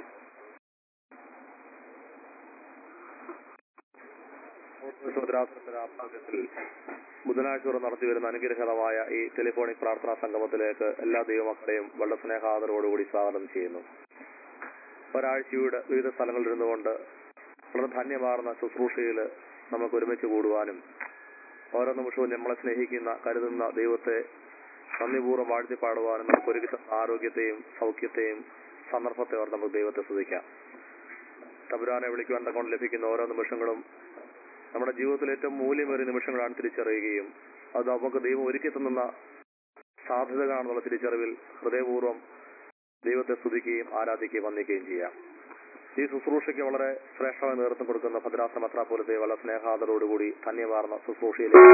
ഭദ്രാസനത്തിന്റെ ആഭിമുഖ്യത്തിൽ ബുധനാഴ്ച തോറും നടത്തിവരുന്ന അനുഗ്രഹീതമായ ഈ ടെലിഫോണിക് പ്രാർത്ഥനാ സംഗമത്തിലേക്ക് എല്ലാ ദൈവമക്കളെയും വളരെ സ്നേഹാദരോടുകൂടി സ്വാഗതം ചെയ്യുന്നു ഒരാഴ്ചയുടെ വിവിധ സ്ഥലങ്ങളിൽ ഇരുന്നുകൊണ്ട് വളരെ ധന്യമാർന്ന ശുശ്രൂഷയിൽ നമുക്ക് ഒരുമിച്ച് കൂടുവാനും ഓരോ നിമിഷവും നമ്മളെ സ്നേഹിക്കുന്ന കരുതുന്ന ദൈവത്തെ നന്ദിപൂർവ്വം വാഴ്ത്തിപ്പാടുവാനും നമുക്ക് ഒരുക്കി തന്ന ആരോഗ്യത്തെയും സൗഖ്യത്തെയും സന്ദർഭത്തെ ഓർത്ത് നമുക്ക് ദൈവത്തെ സ്തുതിക്കാം തമ്പുരാനെ വിളിക്കുവാൻ തക്കൊണ്ട് ലഭിക്കുന്ന ഓരോ നിമിഷങ്ങളും നമ്മുടെ ജീവിതത്തിൽ ഏറ്റവും മൂല്യമേറിയ നിമിഷങ്ങളാണ് തിരിച്ചറിയുകയും അത് നമുക്ക് ദൈവം ഒരുക്കി തന്നുന്ന സാധ്യതകളാണെന്നുള്ള തിരിച്ചറിവിൽ ഹൃദയപൂർവ്വം ദൈവത്തെ സ്തുതിക്കുകയും ആരാധിക്കുകയും വന്ദിക്കുകയും ചെയ്യാം ഈ ശുശ്രൂഷയ്ക്ക് വളരെ ശ്രേഷ്ഠമായി നേതൃത്വം കൊടുക്കുന്ന ഭദ്രാസന മെത്രാപോലത്തെ വളരെ സ്നേഹാദരോടുകൂടി ധന്യമാർന്ന ശുശ്രൂഷയിലേക്ക്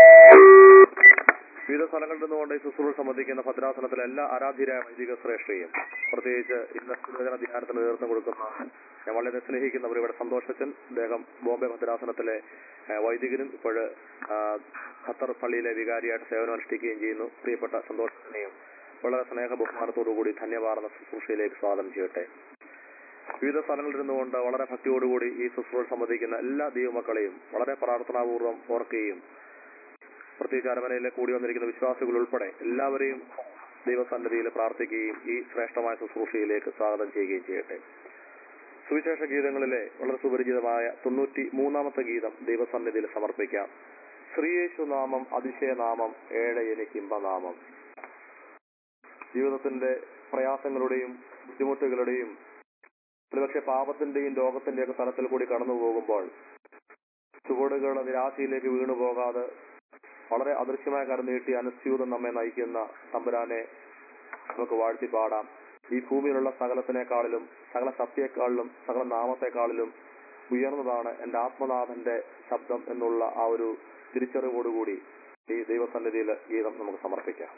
വിവിധ സ്ഥലങ്ങളിൽ നിന്നുകൊണ്ട് ഈ ശുശ്രൂഷ സംബന്ധിക്കുന്ന ഭദ്രാസനത്തിലെ എല്ലാ ആരാധ്യരായ വൈദിക ശ്രേഷ്ഠയും പ്രത്യേകിച്ച് ഇന്ന് സുരചന ധ്യാനത്തിന് നേതൃത്വം കൊടുക്കുന്ന ഞാൻ വളരെ സ്നേഹിക്കുന്നവർ ഇവിടെ സന്തോഷച്ചൻ അദ്ദേഹം ബോംബെ ഭദ്രാസനത്തിലെ ഏഹ്, വൈദികനും ഇപ്പോൾ ഖത്തർ പള്ളിയിലെ വികാരിയായിട്ട് സേവനം അനുഷ്ഠിക്കുകയും ചെയ്യുന്നു പ്രിയപ്പെട്ട സന്തോഷത്തിനെയും വളരെ സ്നേഹ ബഹുമാനത്തോടുകൂടി ധന്യവാർന്ന ശുശ്രൂഷയിലേക്ക് സ്വാഗതം ചെയ്യട്ടെ വിവിധ സ്ഥലങ്ങളിൽ ഇരുന്നുകൊണ്ട് വളരെ ഭക്തിയോടുകൂടി ഈ ശുശ്രൂഷ സംബന്ധിക്കുന്ന എല്ലാ ദൈവമക്കളെയും വളരെ പ്രാർത്ഥനാപൂർവ്വം ഓർക്കുകയും പ്രത്യേകിച്ച് അരമനയിലെ കൂടി വന്നിരിക്കുന്ന വിശ്വാസികൾ ഉൾപ്പെടെ എല്ലാവരെയും ദൈവസന്നിധിയിൽ പ്രാർത്ഥിക്കുകയും ഈ ശ്രേഷ്ഠമായ ശുശ്രൂഷയിലേക്ക് സ്വാഗതം ചെയ്യുകയും ചെയ്യട്ടെ സുവിശേഷ ഗീതങ്ങളിലെ വളരെ സുപരിചിതമായ തൊണ്ണൂറ്റി മൂന്നാമത്തെ ഗീതം ദൈവസന്നിധിയിൽ സമർപ്പിക്കാം ശ്രീയേശു നാമം അതിശയനാമം ഏഴ എനിക്കിമ്പനാമം ജീവിതത്തിന്റെ പ്രയാസങ്ങളുടെയും ബുദ്ധിമുട്ടുകളുടെയും ഒരുപക്ഷെ പാപത്തിന്റെയും രോഗത്തിന്റെയും ഒക്കെ തലത്തിൽ കൂടി കടന്നു പോകുമ്പോൾ ചുവടുകൾ നിരാശയിലേക്ക് വീണു പോകാതെ വളരെ അദൃശ്യമായ കരം നീട്ടി അനുസ്യൂതം നമ്മെ നയിക്കുന്ന തമ്പുരാനെ നമുക്ക് വാഴ്ത്തി പാടാം ഈ ഭൂമിയിലുള്ള സകലത്തിനേക്കാളിലും സകല ശക്തിയെക്കാളിലും സകല നാമത്തെക്കാളിലും ഉയർന്നതാണ് എന്റെ ആത്മനാഥന്റെ ശബ്ദം എന്നുള്ള ആ ഒരു തിരിച്ചറിവോടുകൂടി ഈ ദൈവസന്നിധിയിൽ ഗീതം നമുക്ക് സമർപ്പിക്കാം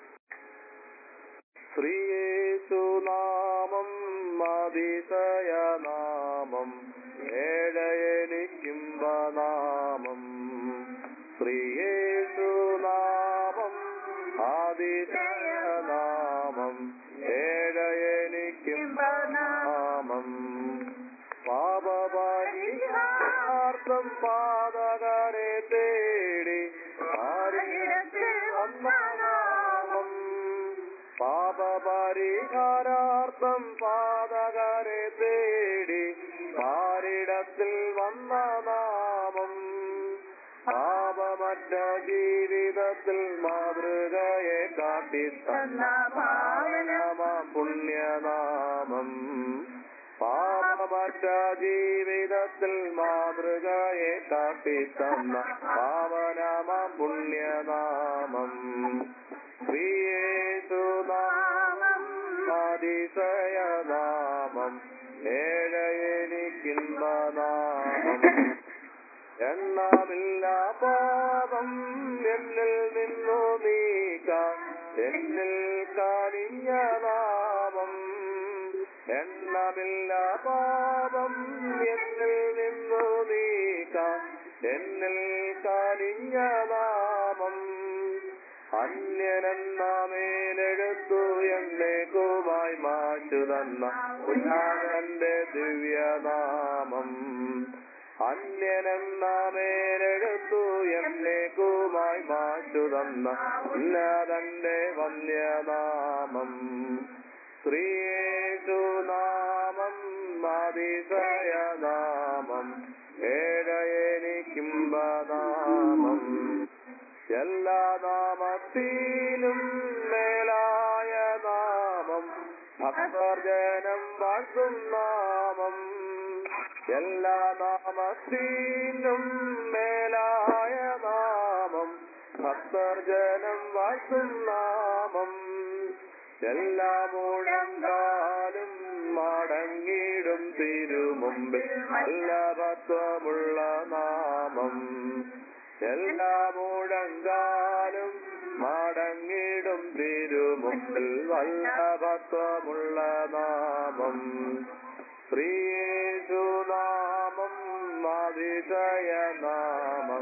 ശ്രീയേശുനാമം അതിശയനാമം ഏഴയനിക്കുംബനാമം ശ്രീയേശുനാമം അതിശയനാമം ഏഴയനിക്കുംബനാമം പാപപരിഹാർത്ഥം പാതകരെ തേടി ആരിടത്തിൽ വന്ന നാമം പാപപരിഹാരാർത്ഥം പാതകരെ തേടി ആരിടത്തിൽ വന്ന നാമം പാപമറ്റ ജീവിതത്തിൽ മാതൃകയെ കാട്ടിത്തന്ന പാവനമാം പുണ്യനാമം പാപമറ്റ ജീവിതത്തിൽ മാതൃകയെ കാട്ടിത്തന്ന പാവനമാം പുണ്യനാമം ശ്രീയേശുനാമം അതിശയനാമം ഏഴയനിക്കുന്ന നാമം എണ്ണമില്ല പാപം എന്നിൽ നിന്നു നീക്കാം എന്നിൽ കാണിഞ്ഞ നാമം എണ്ണമില്ല പാപം എന്നിൽ നിന്നു നീക്കാം എന്നിൽ കാണിഞ്ഞ നാമം അന്യനെന്ന മേലെടുത്തു എന്നേക്കുമായി മാറ്റു തന്ന ഉന്നാഥന്റെ ദിവ്യനാമം അന്യനെന്ന മേലെടുത്തു എന്നേക്കുമായി മാറ്റു തന്ന ഉന്നാഥന്റെ വന്യനാമം ശ്രീയേശുനാമം അതിശയനാമം ഏഴയനിക്കുംബനാമം എല്ലാ നാമത്തിലും മേലായ നാമം ഭക്തർജനം വാഴ്ത്തും നാമം എല്ലാ നാമത്തിലും മേലായ നാമം ഭക്തർജനം വാഴ്ത്തും നാമം എല്ലാ മുഴങ്കാലും മടങ്ങിടും തിരുമുമ്പിൽ നല്ല തത്വമുള്ള നാമം എല്ലാ മുഴങ്കാലും മടങ്ങിടും തിരുമുമ്പിൽ വല്ലഭത്വമുള്ള നാമം ശ്രീയേശുനാമം അതിശയനാമം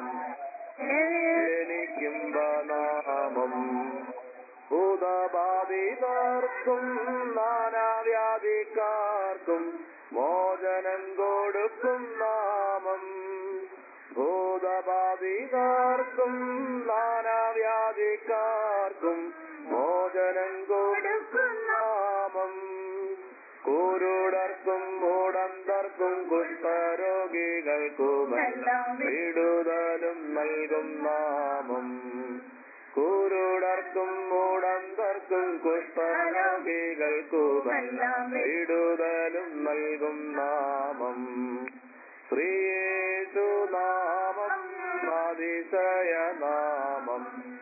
എനിക്കുംബനാമം ഭൂതബാധിതർക്കും നാനാവ്യാധിക്കാർക്കും മോചനം കൊടുക്കും നാമം ഭൂതബാധിതർക്കും നാനാവ്യാധിക്കാർക്കും മോചനം കൊടുക്കും നാമം കുരുടർക്കും മൂടന്തർക്കും കുഷ്ഠരോഗികൾക്കുമെല്ലാം വിടുതലും നൽകും നാമം കുരുടർക്കും മൂടന്തർക്കും കുഷ്ഠരോഗികൾക്കുമെല്ലാം വിടുതലും നൽകും നാമം ശ്രീയേശുനാമം അതിശയനാമം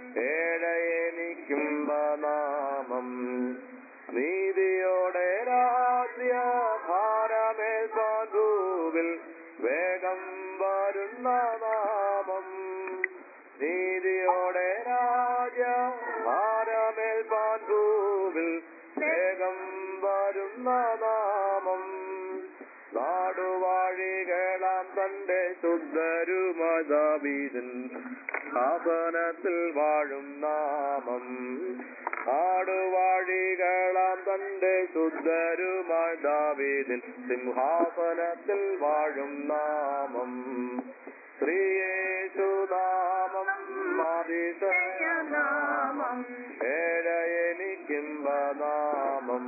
ഏഴയനിക്കുംബനാമം നീതിയോടെ രാജ്യ ഭാരമേ സാധുവിൽ വേഗം വരുന്ന നാമം നീതിയോടെ രാജ ഭാരമേൽ പാണ്ഡുവിൽ വേഗം വരുന്ന നാമം നാടുവാഴികളാം തന്റെ ശുദ്ധരുമതാവീതൻ ആസനത്തിൽ വാഴും നാമം ആടുവാഴികളാം തന്റെ ശുദ്ധരുമായി ദാവീദിൻ സിംഹാസനത്തിൽ വാഴും നാമം ശ്രീയേശുനാമം അതിശയനാമം ഏഴ എനിക്കിമ്പനാമം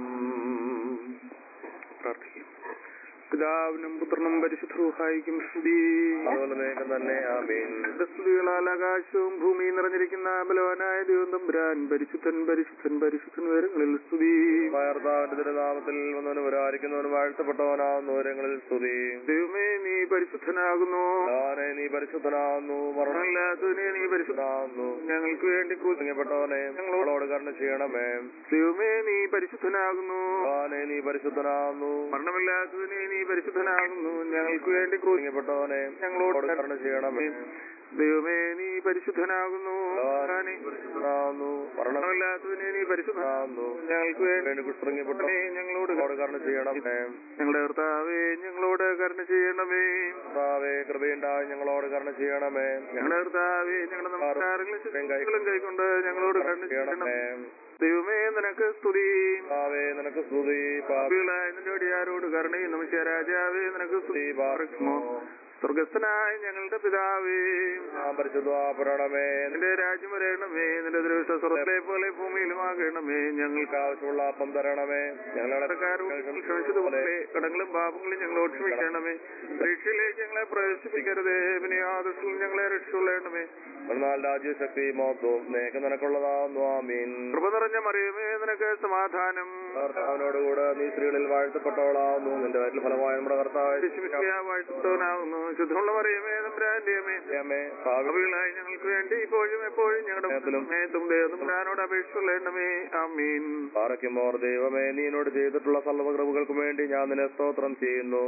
പ്രാർത്ഥിക്കും പിതാവിനും പുത്രനും പരിശുദ്ധൂഹായിക്കും സ്തുതി അതുപോലെ നിനക്ക് തന്നെ ആമീൻ സ്തുതികളാൽ ആകാശവും ഭൂമിയും നിറഞ്ഞിരിക്കുന്ന ബലവാനായ ദൈവം തമ്പുരാൻ പരിശുദ്ധൻ പരിശുദ്ധൻ പരിശുദ്ധൻ ഉയരങ്ങളിൽ സ്തുതി കർത്താവിന്റെ തിരുനാമത്തിൽ വന്നവനും ഒരായിരിക്കുന്നവനും വാഴ്ത്തപ്പെട്ടവനാകുന്നു ഉയരങ്ങളിൽ സ്തുതി ദൈവമേ നീ പരിശുദ്ധനാകുന്നു ഭഗവാനെ നീ പരിശുദ്ധനാകുന്നു മരണമില്ല മരണമില്ലാത്തവനെ നീ പരിശുദ്ധ പരിശുദ്ധനാകുന്നു ഞങ്ങൾക്ക് വേണ്ടി ക്രൂശിക്കപ്പെട്ട പ്പെട്ടവനെ ഞങ്ങളോട് കരുണ ചെയ്യണമേ ദൈവമേ നീ പരിശുദ്ധനാകുന്നു ഭഗവാനെ നീ പരിശുദ്ധനാകുന്നു മരണമില്ലാത്തവനെ നീ പരിശുദ്ധനാകുന്നു ഞങ്ങൾക്ക് വേണ്ടി ക്രൂശിക്കപ്പെട്ട പ്പെട്ടവനെ ഞങ്ങളോട് കരുണ ചെയ്യണമേ ദൈവമേ നീ പരിശുദ്ധനാകുന്നു ഭഗവാനെ നീ പരിശുദ്ധനാകുന്നു മരണമില്ലാത്തവനെ നീ പരിശുദ്ധനാകുന്നു മരണമില്ലാകുന്നു ഞങ്ങൾക്ക് വേണ്ടി വേണ്ടി കുസ്ത്രങ്ങപ്പെട്ടവനെ ദൈവമേ, ഞങ്ങളോട് ഞങ്ങളോട് കരുണ ചെയ്യണമേ ഞങ്ങളുടെ കർത്താവേ ഞങ്ങളോട് കരുണ ചെയ്യണമേ കർത്താവേ കൃപയുണ്ടായി ഞങ്ങളോട് കരുണ ചെയ്യണമേ ഞങ്ങളുടെ കർത്താവേ ഞങ്ങളുടെ നമസ്കാരങ്ങളും ശുശ്രൂഷകളും കൈക്കൊണ്ട് ഞങ്ങളോട് കരുണ ചെയ്യണമേ ചെയ്യണമേ ദൈവമേ നിനക്ക് സ്തുതി കർത്താവേ നിനക്ക് സ്തുതി പാപി പാപികളായ നിന്റെ അടിയാരോട് കരുണയും നമസ്യ രാജാവേ നിനക്ക് സ്തുതി പാർക്കുമോ സ്വർഗസ്ഥനായ ഞങ്ങളുടെ പിതാവേ പരിശുദ്ധപ്പെടണമേ നിന്റെ രാജ്യം വരയണമേ നിന്റെ ദൃഷ്ട സ്വർഗത്തെ പോലെ ഭൂമിയിലുമാകണമേ ഞങ്ങൾക്ക് ഞങ്ങൾക്ക് ആവശ്യമുള്ള അപ്പം തരണമേ ഞങ്ങളുടെ കടക്കാരോട് ക്ഷമിച്ചതുപോലെ കടങ്ങളും പാപങ്ങളും ഞങ്ങളോട് ക്ഷമിക്കണമേ പരീക്ഷയിലേക്ക് ഞങ്ങളെ പ്രവേശിപ്പിക്കരുതേ പിന്നെ ആദർശവും ഞങ്ങളെ രക്ഷിക്കൊള്ളണമേ എന്നാൽ രാജ്യശക്തി മോത്വം നേക്ക് നിനക്കുള്ളതാകുന്നു ആമീൻ കൃപ നിറഞ്ഞ മറിയമേ നിനക്ക് സമാധാനം കർത്താവിനോടുകൂടെ നീ സ്ത്രീകളിൽ വാഴ്ത്തപ്പെട്ടവളാവുന്നു നിന്റെ വയറ്റിൽ ഫലമായ നമ്മുടെ കർത്താവ് വാഴ്ത്തവനാകുന്നു ശുദ്ധമുള്ള മറിയമേ തമ്പുരാന്റെയമേ അമ്മേ ഭാവി ഭാവികളായി ഞങ്ങൾക്ക് വേണ്ടി ഇപ്പോഴും എപ്പോഴും ഞങ്ങളുടെ സമയത്തിലും സമയത്തും തമ്പുരാനോട് അപേക്ഷിച്ചുള്ളണമേ ആമീൻ പാറയ്ക്കുമോർ ദൈവമേ നീ എന്നോട് ചെയ്തിട്ടുള്ള സർവ്വകൃപകൾക്കും വേണ്ടി ഞാൻ നിന്നെ സ്തോത്രം ചെയ്യുന്നു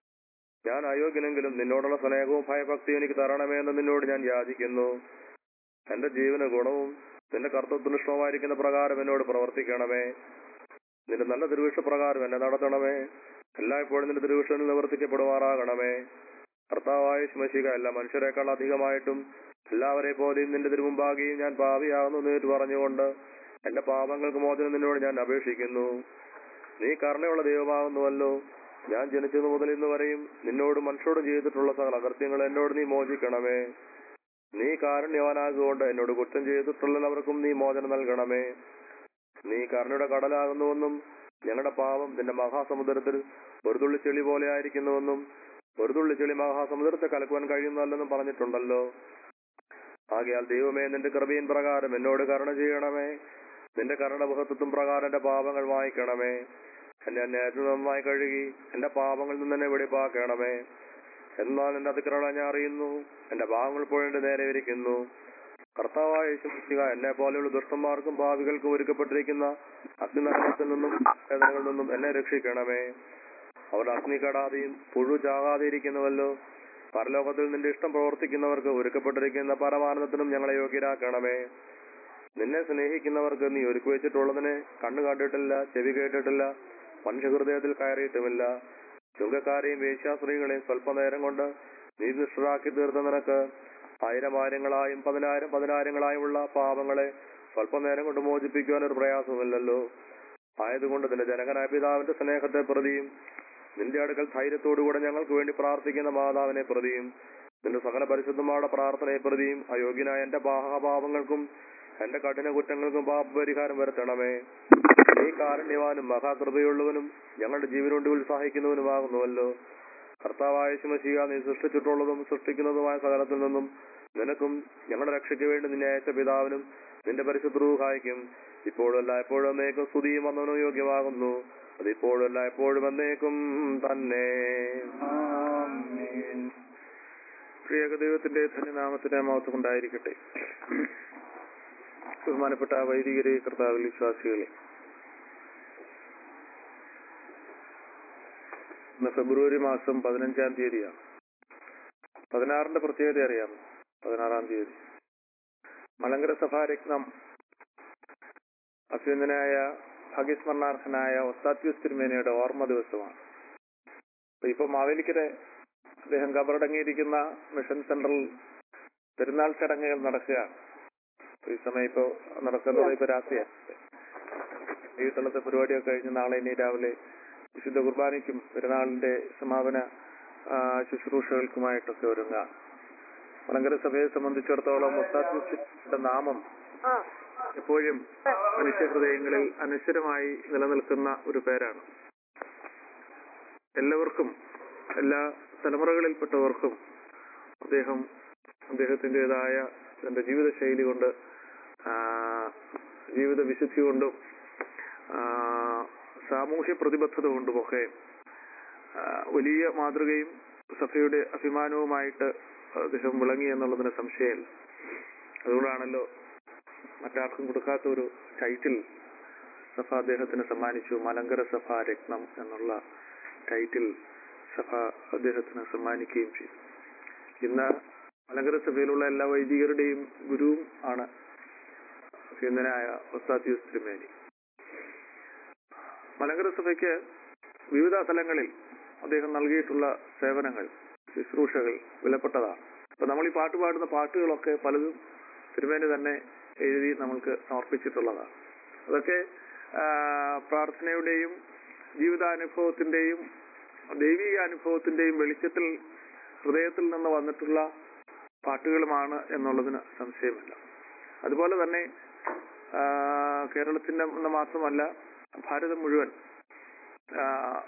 ഞാൻ അയോഗ്യനെങ്കിലും നിന്നോടുള്ള സ്നേഹവും ഭയഭക്തിയും എനിക്ക് തരണമേ എന്ന് നിന്നോട് ഞാൻ യാചിക്കുന്നു എന്റെ ജീവന ഗുണവും നിന്റെ കർത്തൃത്വത്തിന് ഇഷ്ടമായിരിക്കുന്ന പ്രകാരം എന്നോട് പ്രവർത്തിക്കണമേ നിന്റെ നല്ല തിരുവിഷ പ്രകാരം എന്നെ നടത്തണമേ എല്ലായ്പ്പോഴും നിന്റെ തിരുവിഷനിൽ നിവർത്തിക്കപ്പെടുമാറാകണമേ കർത്താവായ ശുമശിക എല്ലാ മനുഷ്യരെക്കാൾ അധികമായിട്ടും എല്ലാവരെ പോലെയും നിന്റെ തിരുമുമ്പാകെയും ഞാൻ പാപിയാകുന്നു നേരിട്ട് പറഞ്ഞുകൊണ്ട് എന്റെ പാപങ്ങൾക്ക് മോചനം നിന്നോട് ഞാൻ അപേക്ഷിക്കുന്നു നീ കരുണയുള്ള ദൈവമാകുന്നുവല്ലോ ഞാൻ ജനിച്ചതു മുതൽ ഇന്ന് വരെയും നിന്നോട് മനുഷ്യരോട് ചെയ്തിട്ടുള്ള സകല അകൃത്യങ്ങൾ എന്നോട് നീ മോചിക്കണമേ നീ കാരുണ്യവാനാകുകൊണ്ട് എന്നോട് കുറ്റം ചെയ്തിട്ടുള്ളവർക്കും നീ മോചനം നൽകണമേ നീ കരുണയുടെ കടലാകുന്നുവെന്നും ഞങ്ങളുടെ പാപം നിന്റെ മഹാസമുദ്രത്തിൽ ഒരു തുള്ളി ചെളി പോലെ ആയിരിക്കുന്നുവെന്നും ഒരു തുള്ളി ചെളി മഹാസമുദ്രത്തെ കലക്കുവാൻ കഴിയുന്നല്ലെന്നും പറഞ്ഞിട്ടുണ്ടല്ലോ ആകയാൽ ദൈവമേ നിന്റെ കൃപയിൻ പ്രകാരം എന്നോട് കരുണ ചെയ്യണമേ നിന്റെ കരുണബഹത്വത്വം പ്രകാരം എന്റെ പാപങ്ങൾ വായിക്കണമേ എന്റെ അന്യായത്തിൽ നന്നായി കഴുകി എന്റെ പാപങ്ങളിൽ നിന്ന് എന്നെ വെടിപ്പാക്കണമേ എന്നാൽ എന്റെ അതിക്രമം ഞാൻ അറിയുന്നു എന്റെ പാപങ്ങൾ പോയിട്ട് നേരെ ഇരിക്കുന്നു കർത്താവായ യേശുക്രിസ്തുവ എന്നെ പോലെയുള്ള ദുഷ്ടന്മാർക്കും ഭാവികൾക്കും ഒരുക്കപ്പെട്ടിരിക്കുന്ന അഗ്നിനരകത്തിൽ നിന്നും വേദനകളിൽ നിന്നും എന്നെ രക്ഷിക്കണമേ അവർ അഗ്നി കടാതെയും പുഴു ചാകാതെ ഇരിക്കുന്നുവല്ലോ പരലോകത്തിൽ നിന്റെ ഇഷ്ടം പ്രവർത്തിക്കുന്നവർക്ക് ഒരുക്കപ്പെട്ടിരിക്കുന്ന പരമാനന്ദത്തിനും ഞങ്ങളെ യോഗ്യരാക്കണമേ നിന്നെ സ്നേഹിക്കുന്നവർക്ക് നീ ഒരുക്കി വെച്ചിട്ടുള്ളതിനെ കണ്ണു കണ്ടിട്ടില്ല ചെവി കേട്ടിട്ടില്ല മനുഷ്യഹൃദയത്തിൽ കയറിയിട്ടുമില്ല ചുങ്കക്കാരെയും വേശ്യാസ്ത്രീകളെയും സ്വല്പനേരം കൊണ്ട് നീ ദുഷ്ടരാക്കി തീർത്ത നിനക്ക് ആയിരം ആയിരങ്ങളായും പതിനായിരം പതിനായിരങ്ങളായും ഉള്ള പാപങ്ങളെ സ്വല്പനേരം കൊണ്ട് മോചിപ്പിക്കുവാൻ ഒരു പ്രയാസമില്ലല്ലോ ആയതുകൊണ്ട് നിന്റെ ജനകനായ പിതാവിന്റെ സ്നേഹത്തെ പ്രതിയും നിന്റെ അടുക്കൽ ധൈര്യത്തോടുകൂടെ ഞങ്ങൾക്ക് വേണ്ടി പ്രാർത്ഥിക്കുന്ന മാതാവിനെ പ്രതിയും നിന്റെ സകല പരിശുദ്ധമായ പ്രാർത്ഥനയെ പ്രതിയും അയോഗ്യനായ എന്റെ പാപങ്ങൾക്കും എന്റെ കഠിന കുറ്റങ്ങൾക്കും പാപപരിഹാരം വരുത്തണമേ നീ കാരുണ്യവാനും മഹാകൃപയുള്ളവനും ഞങ്ങളുടെ ജീവനുകൊണ്ട് ഉത്സാഹിക്കുന്നവനുമാകുന്നുവല്ലോ കർത്താവായ ശുമശിക നീ സൃഷ്ടിച്ചിട്ടുള്ളതും സൃഷ്ടിക്കുന്നതുമായ സകലത്തിൽ നിന്നും നിനക്കും ഞങ്ങളുടെ രക്ഷയ്ക്ക് വേണ്ടി നിന്നെ അയച്ച പിതാവിനും നിന്റെ പരിശുദ്ധൂഹായിക്കും ഇപ്പോഴും അല്ല എപ്പോഴും എന്നേക്കും സ്തുതിയും വന്നവനും യോഗ്യമാകുന്നു അതിപ്പോഴും അല്ല എപ്പോഴും എന്നേക്കും തന്നെ പ്രിയക ദൈവത്തിന്റെ ധന്യനാമത്തിന്റെ മഹത്വം ഉണ്ടായിരിക്കട്ടെ ബഹുമാനപ്പെട്ട വൈദികരെ കർത്താവിൽ വിശ്വാസികളെ ഇന്ന് ഫെബ്രുവരി മാസം പതിനഞ്ചാം തീയതിയാണ് പതിനാറിന്റെ പ്രത്യേകത അറിയാം പതിനാറാം തീയതി മലങ്കര സഭാരത്നം അഭ്യന്തനായ ഭാഗ്യസ്മരണാർഹനായ ഒസ്താത്യൂസ് തിരുമേനയുടെ ഓർമ്മ ദിവസമാണ് അപ്പൊ ഇപ്പൊ മാവേലിക്കര അദ്ദേഹം കബറടങ്ങിയിരിക്കുന്ന മിഷൻ സെന്ററിൽ പെരുന്നാൾ ചടങ്ങുകൾ നടക്കുകയാണ് ഈ സമയം ഇപ്പോ നടക്കുന്നത് ഇപ്പൊ രാത്രിയാണ് വീട്ടിലത്തെ പരിപാടിയൊക്കെ കഴിഞ്ഞ് നാളെ ഇനി രാവിലെ വിശുദ്ധ കുർബാനയ്ക്കും പെരുന്നാളിന്റെ സമാപന ആ, ശുശ്രൂഷകൾക്കുമായിട്ടൊക്കെ ഒരുങ്ങാം മലങ്കര സഭയെ സംബന്ധിച്ചിടത്തോളം മുസ്താഖിന്റെ നാമം എപ്പോഴും മനുഷ്യ ഹൃദയങ്ങളിൽ അനശ്വരമായി നിലനിൽക്കുന്ന ഒരു പേരാണ് എല്ലാവർക്കും എല്ലാ തലമുറകളിൽപ്പെട്ടവർക്കും അദ്ദേഹം അദ്ദേഹത്തിൻ്റെതായ തന്റെ ജീവിത ശൈലി കൊണ്ട് ആ, ജീവിത വിശുദ്ധി കൊണ്ടും ആ, സാമൂഹ്യ പ്രതിബദ്ധത കൊണ്ടുമൊക്കെ ആ, വലിയ മാതൃകയും സഭയുടെ അഭിമാനവുമായിട്ട് അദ്ദേഹം വിളങ്ങി എന്നുള്ളതിന് സംശയമില്ല അതുകൊണ്ടാണല്ലോ മറ്റാർക്കും കൊടുക്കാത്ത ഒരു ടൈറ്റിൽ സഭ അദ്ദേഹത്തിന് സമ്മാനിച്ചു മലങ്കര സഭ രത്നം എന്നുള്ള ടൈറ്റിൽ സഭ അദ്ദേഹത്തിന് സമ്മാനിക്കുകയും ചെയ്തു ഇന്ന് മലങ്കര സഭയിലുള്ള എല്ലാ വൈദികരുടെയും ഗുരുവും ആണ് അഭ്യന്തനായ ഒസ്താത്യൂസ് തിരുമേനി മലങ്കര സഭയ്ക്ക് വിവിധ തലങ്ങളിൽ അദ്ദേഹം നൽകിയിട്ടുള്ള സേവനങ്ങൾ ശുശ്രൂഷകൾ വിലപ്പെട്ടതാണ് അപ്പൊ നമ്മൾ ഈ പാട്ട് പാടുന്ന പാട്ടുകളൊക്കെ പലതും തിരുമേനി തന്നെ എഴുതി നമ്മൾക്ക് സമർപ്പിച്ചിട്ടുള്ളതാണ് അതൊക്കെ ആ, പ്രാർത്ഥനയുടെയും ജീവിതാനുഭവത്തിന്റെയും ദൈവിക അനുഭവത്തിന്റെയും വെളിച്ചത്തിൽ ഹൃദയത്തിൽ നിന്ന് വന്നിട്ടുള്ള പാട്ടുകളുമാണ് എന്നുള്ളതിന് സംശയമില്ല അതുപോലെ തന്നെ ആ, കേരളത്തിന്റെ എന്ന് മാത്രമല്ല ഭാരതം മുഴുവൻ ആ,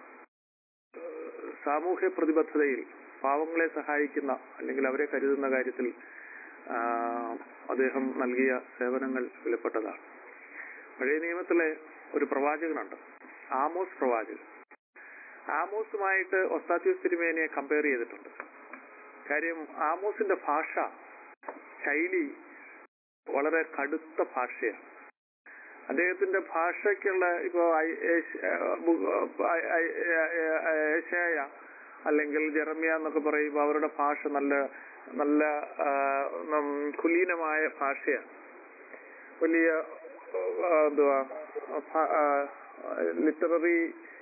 സാമൂഹ്യ പ്രതിബദ്ധതയിൽ പാവങ്ങളെ സഹായിക്കുന്ന അല്ലെങ്കിൽ അവരെ കരുതുന്ന കാര്യത്തിൽ ആ, അദ്ദേഹം നൽകിയ സേവനങ്ങൾ വിലപ്പെട്ടതാണ് പഴയ നിയമത്തിലെ ഒരു പ്രവാചകനുണ്ട് ആമോസ് പ്രവാചകൻ ആമോസുമായിട്ട് ഒസ്താത്യൂസ് തിരുമേനിയെ കമ്പയർ ചെയ്തിട്ടുണ്ട് കാര്യം ആമോസിന്റെ ഭാഷ ശൈലി വളരെ കടുത്ത ഭാഷയാണ് അദ്ദേഹത്തിന്റെ ഭാഷയ്ക്കുള്ള ഇപ്പോ ഐ- ഏശ്- ഏഹ് ബു- ഐ- ഐ- ഏഹ് ഏശായ അല്ലെങ്കിൽ ജെറമിയ എന്നൊക്കെ പറയുമ്പോൾ അവരുടെ ഭാഷ നല്ല നല്ല ആ, നം, കുലീനമായ ഭാഷയാണ് വലിയ ആ, എന്തുവാ ലിറ്റററി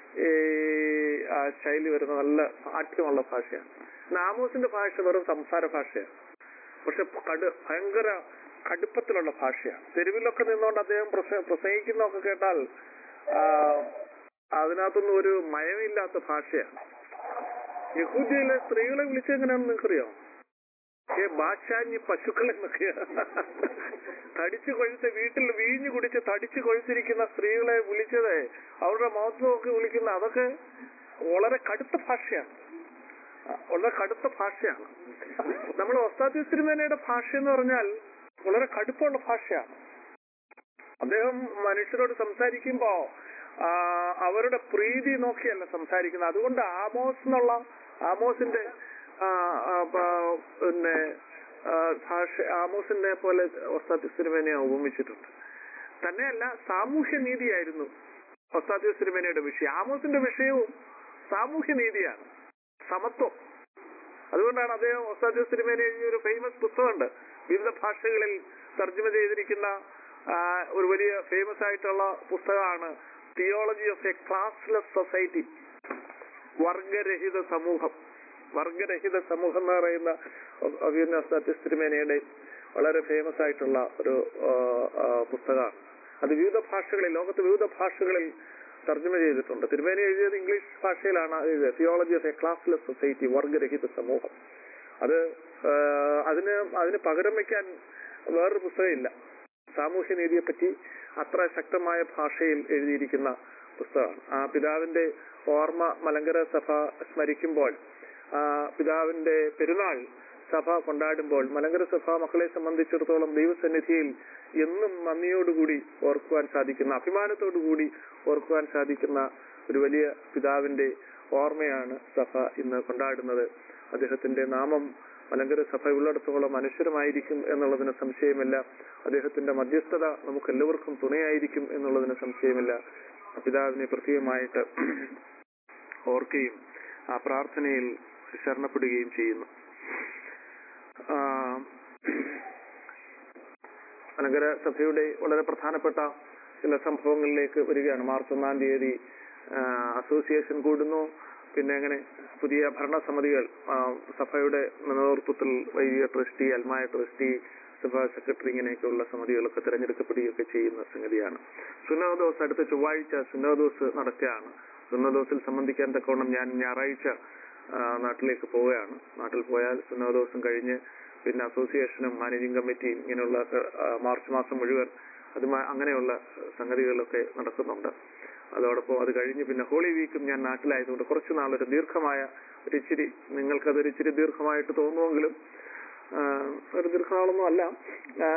ശൈലി വരുന്ന നല്ല പാഠ്യമുള്ള ഭാഷയാണ് നാമോസിന്റെ ഭാഷ വെറും സംസാര ഭാഷയാണ് പക്ഷെ കടു ഭയങ്കര കടുപ്പത്തിലുള്ള ഭാഷയാണ് തെരുവിലൊക്കെ നിന്നുകൊണ്ട് അദ്ദേഹം പ്രസ- പ്രസംഗിക്കുന്നതൊക്കെ കേട്ടാൽ ആ, അതിനകത്തൊന്നും ഒരു മയമില്ലാത്ത ഭാഷയാണ് യഹൂദിയിലെ സ്ത്രീകളെ വിളിച്ചെങ്ങനെയാണെന്ന് നിങ്ങൾക്കറിയാം ഏ ബാച്ചാഞ്ഞി പശുക്കളെന്നൊക്കെയാ തടിച്ചു കൊഴുത്ത് വീട്ടിൽ വീഞ്ഞു കുടിച്ച് തടിച്ചു കൊഴുത്തിരിക്കുന്ന സ്ത്രീകളെ വിളിച്ചത് അവരുടെ മഹത്വമൊക്കെ വിളിക്കുന്ന അതൊക്കെ വളരെ കടുത്ത ഭാഷയാണ് ആ, വളരെ കടുത്ത ഭാഷയാണ് നമ്മൾ ഒസ്താദി തിരുമേനയുടെ ഭാഷ എന്ന് പറഞ്ഞാൽ വളരെ കടുപ്പമുള്ള ഭാഷയാണ് അദ്ദേഹം മനുഷ്യരോട് സംസാരിക്കുമ്പോ ആ, അവരുടെ പ്രീതി നോക്കിയല്ല സംസാരിക്കുന്നത് അതുകൊണ്ട് ആമോസ് എന്നുള്ള ആമോസിന്റെ ആ, ആ, പ- പിന്നെ ആ, ഭാഷ ആമോസിനെ പോലെ ഒസ്താദ് സിനിമനെ ഉപമിച്ചിട്ടുണ്ട് തന്നെയല്ല സാമൂഹ്യ നീതിയായിരുന്നു ഒസ്താദ് സിനിമനയുടെ വിഷയം ആമോസിന്റെ വിഷയവും സാമൂഹ്യ നീതിയാണ് സമത്വം അതുകൊണ്ടാണ് അദ്ദേഹം ഒസ്താദ് സിനിമേനെ എഴുതിയ ഒരു ഫേമസ് പുസ്തകമുണ്ട് വിവിധ ഭാഷകളിൽ തർജ്ജമ ചെയ്തിരിക്കുന്ന ആ, ഒരു വലിയ ഫേമസ് ആയിട്ടുള്ള പുസ്തകമാണ് theology of a classless society വർഗരഹിത സമൂഹം വർഗരഹിത സമൂഹം എന്ന് പറയുന്ന അഭിനയ ഒസ്താദ് തിരുമേനയുടെ വളരെ ഫേമസ് ആയിട്ടുള്ള ഒരു ആ, ആ, പുസ്തകമാണ് അത് വിവിധ ഭാഷകളിൽ ലോകത്ത് വിവിധ ഭാഷകളിൽ തർജ്ജമ ചെയ്തിട്ടുണ്ട് തിരുമേനി എഴുതിയത് ഇംഗ്ലീഷ് ഭാഷയിലാണ് എഴുതിയത് theology of a classless society വർഗരഹിത സമൂഹം അത് ആ, അതിന് അതിന് പകരം വയ്ക്കാൻ വേറൊരു പുസ്തകമില്ല സാമൂഹ്യ നീതിയെ പറ്റി അത്ര ശക്തമായ ഭാഷയിൽ എഴുതിയിരിക്കുന്ന പുസ്തകമാണ് ആ പിതാവിന്റെ ഓർമ്മ മലങ്കര സഭ സ്മരിക്കുമ്പോൾ ആ പിതാവിന്റെ പെരുന്നാൾ സഭ കൊണ്ടാടുമ്പോൾ മലങ്കര സഭ മക്കളെ സംബന്ധിച്ചിടത്തോളം ദൈവസന്നിധിയിൽ എന്നും നന്ദിയോടുകൂടി ഓർക്കുവാൻ സാധിക്കുന്ന അഭിമാനത്തോടുകൂടി ഓർക്കുവാൻ സാധിക്കുന്ന ഒരു വലിയ പിതാവിന്റെ ഓർമ്മയാണ് സഭ ഇന്ന് കൊണ്ടാടുന്നത് അദ്ദേഹത്തിന്റെ നാമം മലങ്കര സഭ ഉള്ളിടത്തോളം അനശ്വരമായിരിക്കും എന്നുള്ളതിന് സംശയമില്ല അദ്ദേഹത്തിന്റെ മധ്യസ്ഥത നമുക്ക് എല്ലാവർക്കും തുണയായിരിക്കും എന്നുള്ളതിന് സംശയമില്ല ആ പിതാവിനെ പ്രത്യേകമായിട്ട് ഓർക്കുകയും ആ പ്രാർത്ഥനയിൽ ശരണപ്പെടുകയും ചെയ്യുന്നു ആ, മലങ്കര സഭയുടെ വളരെ പ്രധാനപ്പെട്ട ചില സംഭവങ്ങളിലേക്ക് വരികയാണ് മാർച്ച് ഒന്നാം തീയതി ആ, അസോസിയേഷൻ കൂടുന്നു പിന്നെ അങ്ങനെ പുതിയ ഭരണസമിതികൾ ആ, സഭയുടെ നേതൃത്വത്തിൽ വൈദിക ട്രസ്റ്റി അൽമായ ട്രസ്റ്റി സഭാ സെക്രട്ടറി ഇങ്ങനെയൊക്കെയുള്ള സമിതികളൊക്കെ തിരഞ്ഞെടുക്കപ്പെടുകയൊക്കെ ചെയ്യുന്ന സംഗതിയാണ് സുന്നോദോസ് അടുത്ത ചൊവ്വാഴ്ച സുന്നോദോസ് നടക്കുകയാണ് സുന്നോദോസിൽ സംബന്ധിക്കാൻ തക്കവണ്ണം ഞാൻ ഞായറാഴ്ച ആ, നാട്ടിലേക്ക് പോവുകയാണ് നാട്ടിൽ പോയാൽ സുന്നോദോസം കഴിഞ്ഞ് പിന്നെ അസോസിയേഷനും മാനേജിംഗ് കമ്മിറ്റിയും ഇങ്ങനെയുള്ള ആ, മാർച്ച് മാസം മുഴുവൻ അതുമായി അങ്ങനെയുള്ള സംഗതികളൊക്കെ നടക്കുന്നുണ്ട് അതോടൊപ്പം അത് കഴിഞ്ഞ് പിന്നെ ഹോളി വീക്കും ഞാൻ നാട്ടിലായതുകൊണ്ട് കുറച്ച് നാളൊരു ദീർഘമായ ഒരു ഇച്ചിരി നിങ്ങൾക്കതൊരു ഇച്ചിരി ദീർഘമായിട്ട് തോന്നുമെങ്കിലും ആ, ഒരു ദീർഘനാളൊന്നും അല്ല ആ,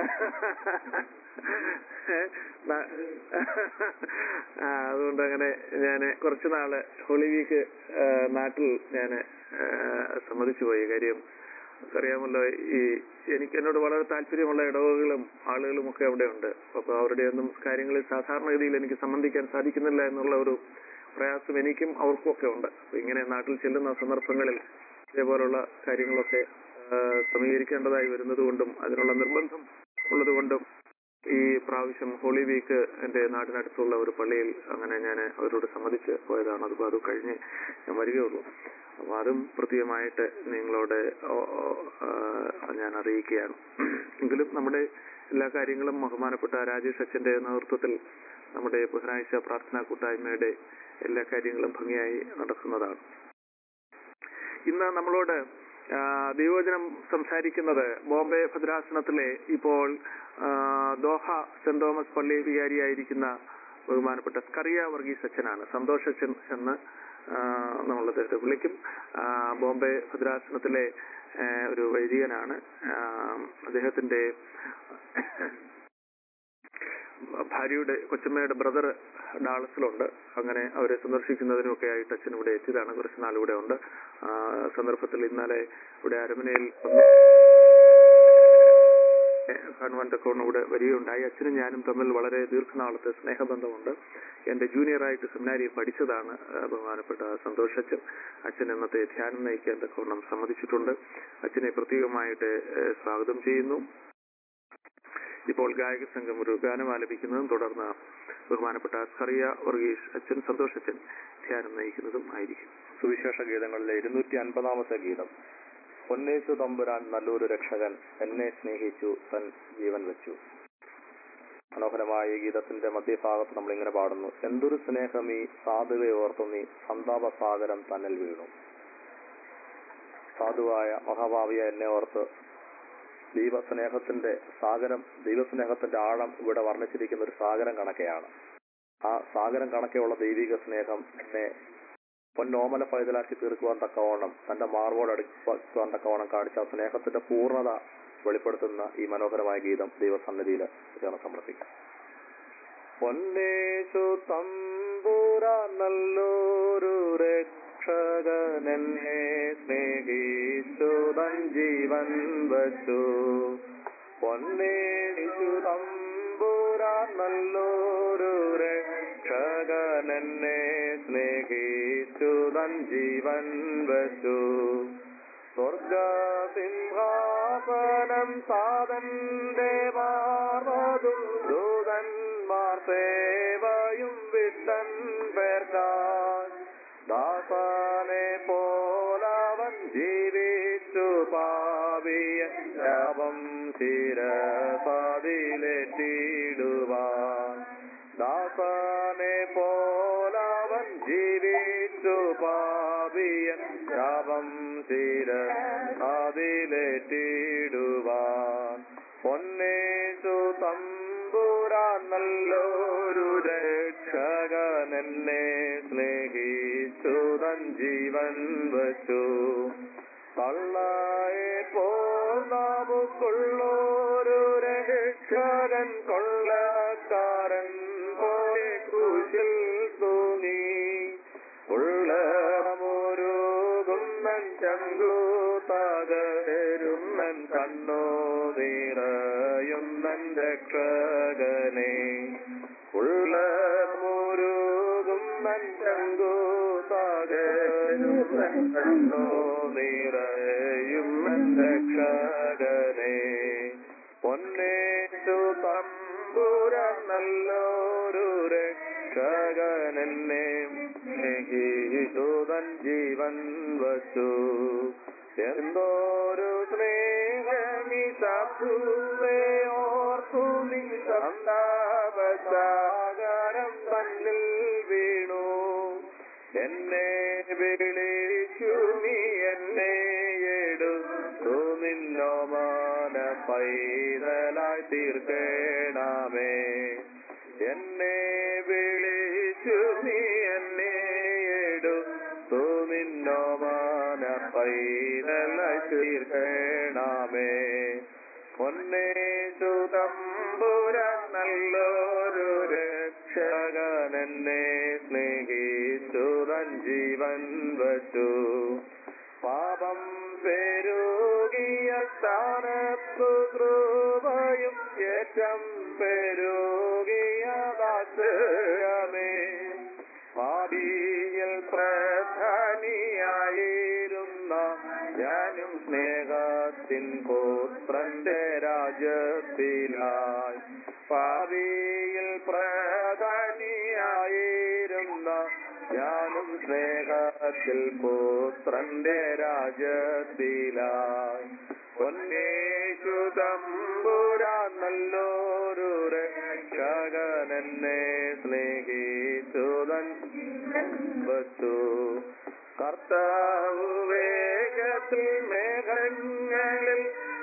ന- ആ, അതുകൊണ്ട് അങ്ങനെ ഞാൻ കുറച്ച് നാള് ഹോളി വീക്ക് ആ, നാട്ടിൽ ഞാൻ സമ്മതിച്ചു പോയി കാര്യം അറിയാമല്ലോ ഈ എനിക്ക് എന്നോട് വളരെ താല്പര്യമുള്ള ഇടവകളും ആളുകളും ഒക്കെ അവിടെ ഉണ്ട് അപ്പൊ അവരുടെ ഒന്നും കാര്യങ്ങളിൽ സാധാരണഗതിയിൽ എനിക്ക് സംബന്ധിക്കാൻ സാധിക്കുന്നില്ല എന്നുള്ള ഒരു പ്രയാസം എനിക്കും അവർക്കും ഒക്കെ ഉണ്ട് അപ്പൊ ഇങ്ങനെ നാട്ടിൽ ചെല്ലുന്ന സന്ദർഭങ്ങളിൽ ഇതേപോലുള്ള കാര്യങ്ങളൊക്കെ ആ, സമീകരിക്കേണ്ടതായി വരുന്നത് കൊണ്ടും അതിനുള്ള നിർബന്ധം ഉള്ളത് കൊണ്ടും ഈ പ്രാവശ്യം ഹോളി വീക്ക് എന്റെ നാടിനടുത്തുള്ള ഒരു പള്ളിയിൽ അങ്ങനെ ഞാൻ അവരോട് സമ്മതിച്ച് പോയതാണ് അതിപ്പോ അത് കഴിഞ്ഞ് ഞാൻ വരികയുള്ളൂ അപ്പൊ അതും പ്രത്യേകമായിട്ട് നിങ്ങളോട് ഓ- ഓ- ആ, ഞാൻ അറിയിക്കുകയാണ് എങ്കിലും നമ്മുടെ എല്ലാ കാര്യങ്ങളും ബഹുമാനപ്പെട്ട രാജേഷ് അച്ഛന്റെ നേതൃത്വത്തിൽ നമ്മുടെ ബുധനാഴ്ച പ്രാർത്ഥനാ കൂട്ടായ്മയുടെ എല്ലാ കാര്യങ്ങളും ഭംഗിയായി നടക്കുന്നതാണ് ഇന്ന് നമ്മളോട് ആ, ദൈവവചനം സംസാരിക്കുന്നത് ബോംബെ ഭദ്രാസനത്തിലെ ഇപ്പോൾ ആ, ദോഹ സെന്റ് തോമസ് പള്ളി വികാരിയായിരിക്കുന്ന ബഹുമാനപ്പെട്ട സ്കറിയ വർഗീസ് അച്ഛനാണ് സന്തോഷ് അച്ഛൻ എന്ന് ആ, നമ്മൾ അദ്ദേഹത്തെ വിളിക്കും ആ, ബോംബെ ഭദ്രാസനത്തിലെ ആ, ഒരു വൈദികനാണ് ആ, അദ്ദേഹത്തിന്റെ ഭാര്യയുടെ കൊച്ചമ്മയുടെ ബ്രദർ ഡാളസിലുണ്ട് അങ്ങനെ അവരെ സന്ദർശിക്കുന്നതിനൊക്കെ ആയിട്ട് അച്ഛൻ ഇവിടെ എത്തിയതാണ് കുറച്ച് നാൾ ഇവിടെ ഉണ്ട് ആ സന്ദർഭത്തിൽ ഇന്നലെ ഇവിടെ അരമനയിൽ വന്ന് കാണുവാൻ തക്കവണ്ണം ഇവിടെ വരികയുണ്ടായി അച്ഛനും ഞാനും തമ്മിൽ വളരെ ദീർഘനാളത്തെ സ്നേഹബന്ധമുണ്ട് എന്റെ ജൂനിയറായിട്ട് സെമിനാരിയിൽ പഠിച്ചതാണ് ആ, ബഹുമാനപ്പെട്ട സന്തോഷ് അച്ഛൻ അച്ഛൻ ഇന്നത്തെ ധ്യാനം നയിക്കാൻ തക്കവണ്ണം സമ്മതിച്ചിട്ടുണ്ട് അച്ഛനെ പ്രത്യേകമായിട്ട് ഏ, സ്വാഗതം ചെയ്യുന്നു ഇപ്പോൾ ഗായക സംഘം ഒരു ഗാനം ആലപിക്കുന്നതും തുടർന്ന് ബഹുമാനപ്പെട്ട സ്കറിയ വർഗീസ് അച്ഛൻ സന്തോഷ് അച്ഛൻ ധ്യാനം നയിക്കുന്നതും ആയിരിക്കും സുവിശേഷ ഗീതങ്ങളിലെ ഇരുന്നൂറ്റി അൻപതാമത്തെ ഗീതം പൊന്നേശു തമ്പുരാൻ നല്ലൊരു രക്ഷകൻ എന്നെ സ്നേഹിച്ചു തൻ ജീവൻ വെച്ചു മനോഹരമായ ഈ ഗീതത്തിന്റെ മധ്യഭാഗത്ത് നമ്മൾ ഇങ്ങനെ പാടുന്നു എന്തൊരു സ്നേഹം ഈ സാധുവെ ഓർത്തു നീ സന്താപസാഗരം തന്നിൽ വീണു സാധുവായ മഹാഭാവിയ എന്നെ ഓർത്ത് ദൈവസ്നേഹത്തിന്റെ സാഗരം ദൈവസ്നേഹത്തിന്റെ ആഴം ഇവിടെ വർണ്ണിച്ചിരിക്കുന്ന ഒരു സാഗരം കണക്കെയാണ് ആ സാഗരം കണക്കെയുള്ള ദൈവിക സ്നേഹം എന്നെ പൊന്നോമല പൈതലാക്കി തീർക്കുവാൻ തക്കവണ്ണം തന്റെ മാർവോട് അടുക്കുവാൻ തക്കവണ്ണം കാണിച്ച ആ സ്നേഹത്തിന്റെ പൂർണ്ണത വെളിപ്പെടുത്തുന്ന ഈ മനോഹരമായ ഗീതം ദൈവസന്നിധിയിൽ ചേർന്ന് സമർപ്പിക്കാം പൊന്നേശു തമ്പൂര നല്ലൊരു രക്ഷകനെന്നെ സ്നേഹിച്ചു തൻ ജീവൻ വച്ചു പൊന്നേശു തമ്പൂര നല്ലൊരു രക്ഷകനെന്നെ സ്നേഹിച്ചു തൻ ജീവൻ വച്ചു സ്വർഗസിംഹാസനം സാതന്റെ മാറതും ദൂതന്മാർ സേവയും വിട്ടൻ പേർക്കാൻ ദാസനെ പോലവൻ ജീവിച്ചു പാവിയ ശാപം ശിരസാതിലെത്തിടുവാൻ ദാസനെ പോലവൻ ജീവിച്ചു പാവിയ ശാപം ശിരസാതിലെത്തിടുവാൻ പൊന്നേശു തമ്പുരാൻ നല്ലൊരു രക്ഷകനെന്നെ സ്നേഹിച്ചു തൻ ജീവൻ വച്ചു കള്ളയെ പോർന്നാമുക്കുള്ളൊരു രക്ഷകൻ കൊള്ളക്കാരൻ പോലെ ക്രൂശിൽ തൂങ്ങി ഉള്ളമൊരുകുന്നൻ ചങ്കു തകരുന്നൻ കണ്ണോ നിറയുന്നൻ രക്ഷകനെ ഉള്ളമൊരുകുന്നൻ ചങ്കു തകരുന്നൻ കണ്ണോ നിറയുന്നൻ രക്ഷകനെ പൊന്നേറ്റു തമ്പുര നല്ലൊരു രക്ഷകനെന്നെ സ്നേഹിച്ചുതൻ ജീവൻ വച്ചു എന്തോരു സ്നേഹമി തപ്പുവേ ഓർത്തു നീ സന്താപസാഗരം തന്നിൽ വീണു എന്നെ വിളിച്ചു നീ എന്നെ എടുത്തു നിന്നോ മാന പൈതലായി തീർക്കേണമേ എന്നെ വിളിച്ചു നീ എന്നെ എടുത്തു നിന്നോ മാന പൈതലായി തീർക്കേണമേ പൊന്നേ സുതമ്പുര നല്ലൊരു രക്ഷകൻ എന്നെ സ്നേഹിച്ചുതൻ ജീവൻ വച്ചു പാപം പെരുകിയ സ്ഥാനത്തു കൃപയും ഏറ്റം പെരുകിയ ദാസമേ ഭാവിയിൽ പ്രധാനിയായിരുന്ന ഞാനും സ്നേഹത്തിൻ പുത്രന്റെ രാജ്യത്തിലായി ഭാവിയിൽ പ്രധാനിയായിരുന്ന ഞാനും സ്നേഹത്തിൽ പുത്രന്റെ രാജ്യത്തിലായി പൊന്നേശു തമ്പുരാ നല്ലൊരു രക്ഷകൻ എന്നെ സ്നേഹിച്ചുതൻ വച്ചു കർത്താവ് വേഗത്തിൽ മേഘങ്ങളിൽ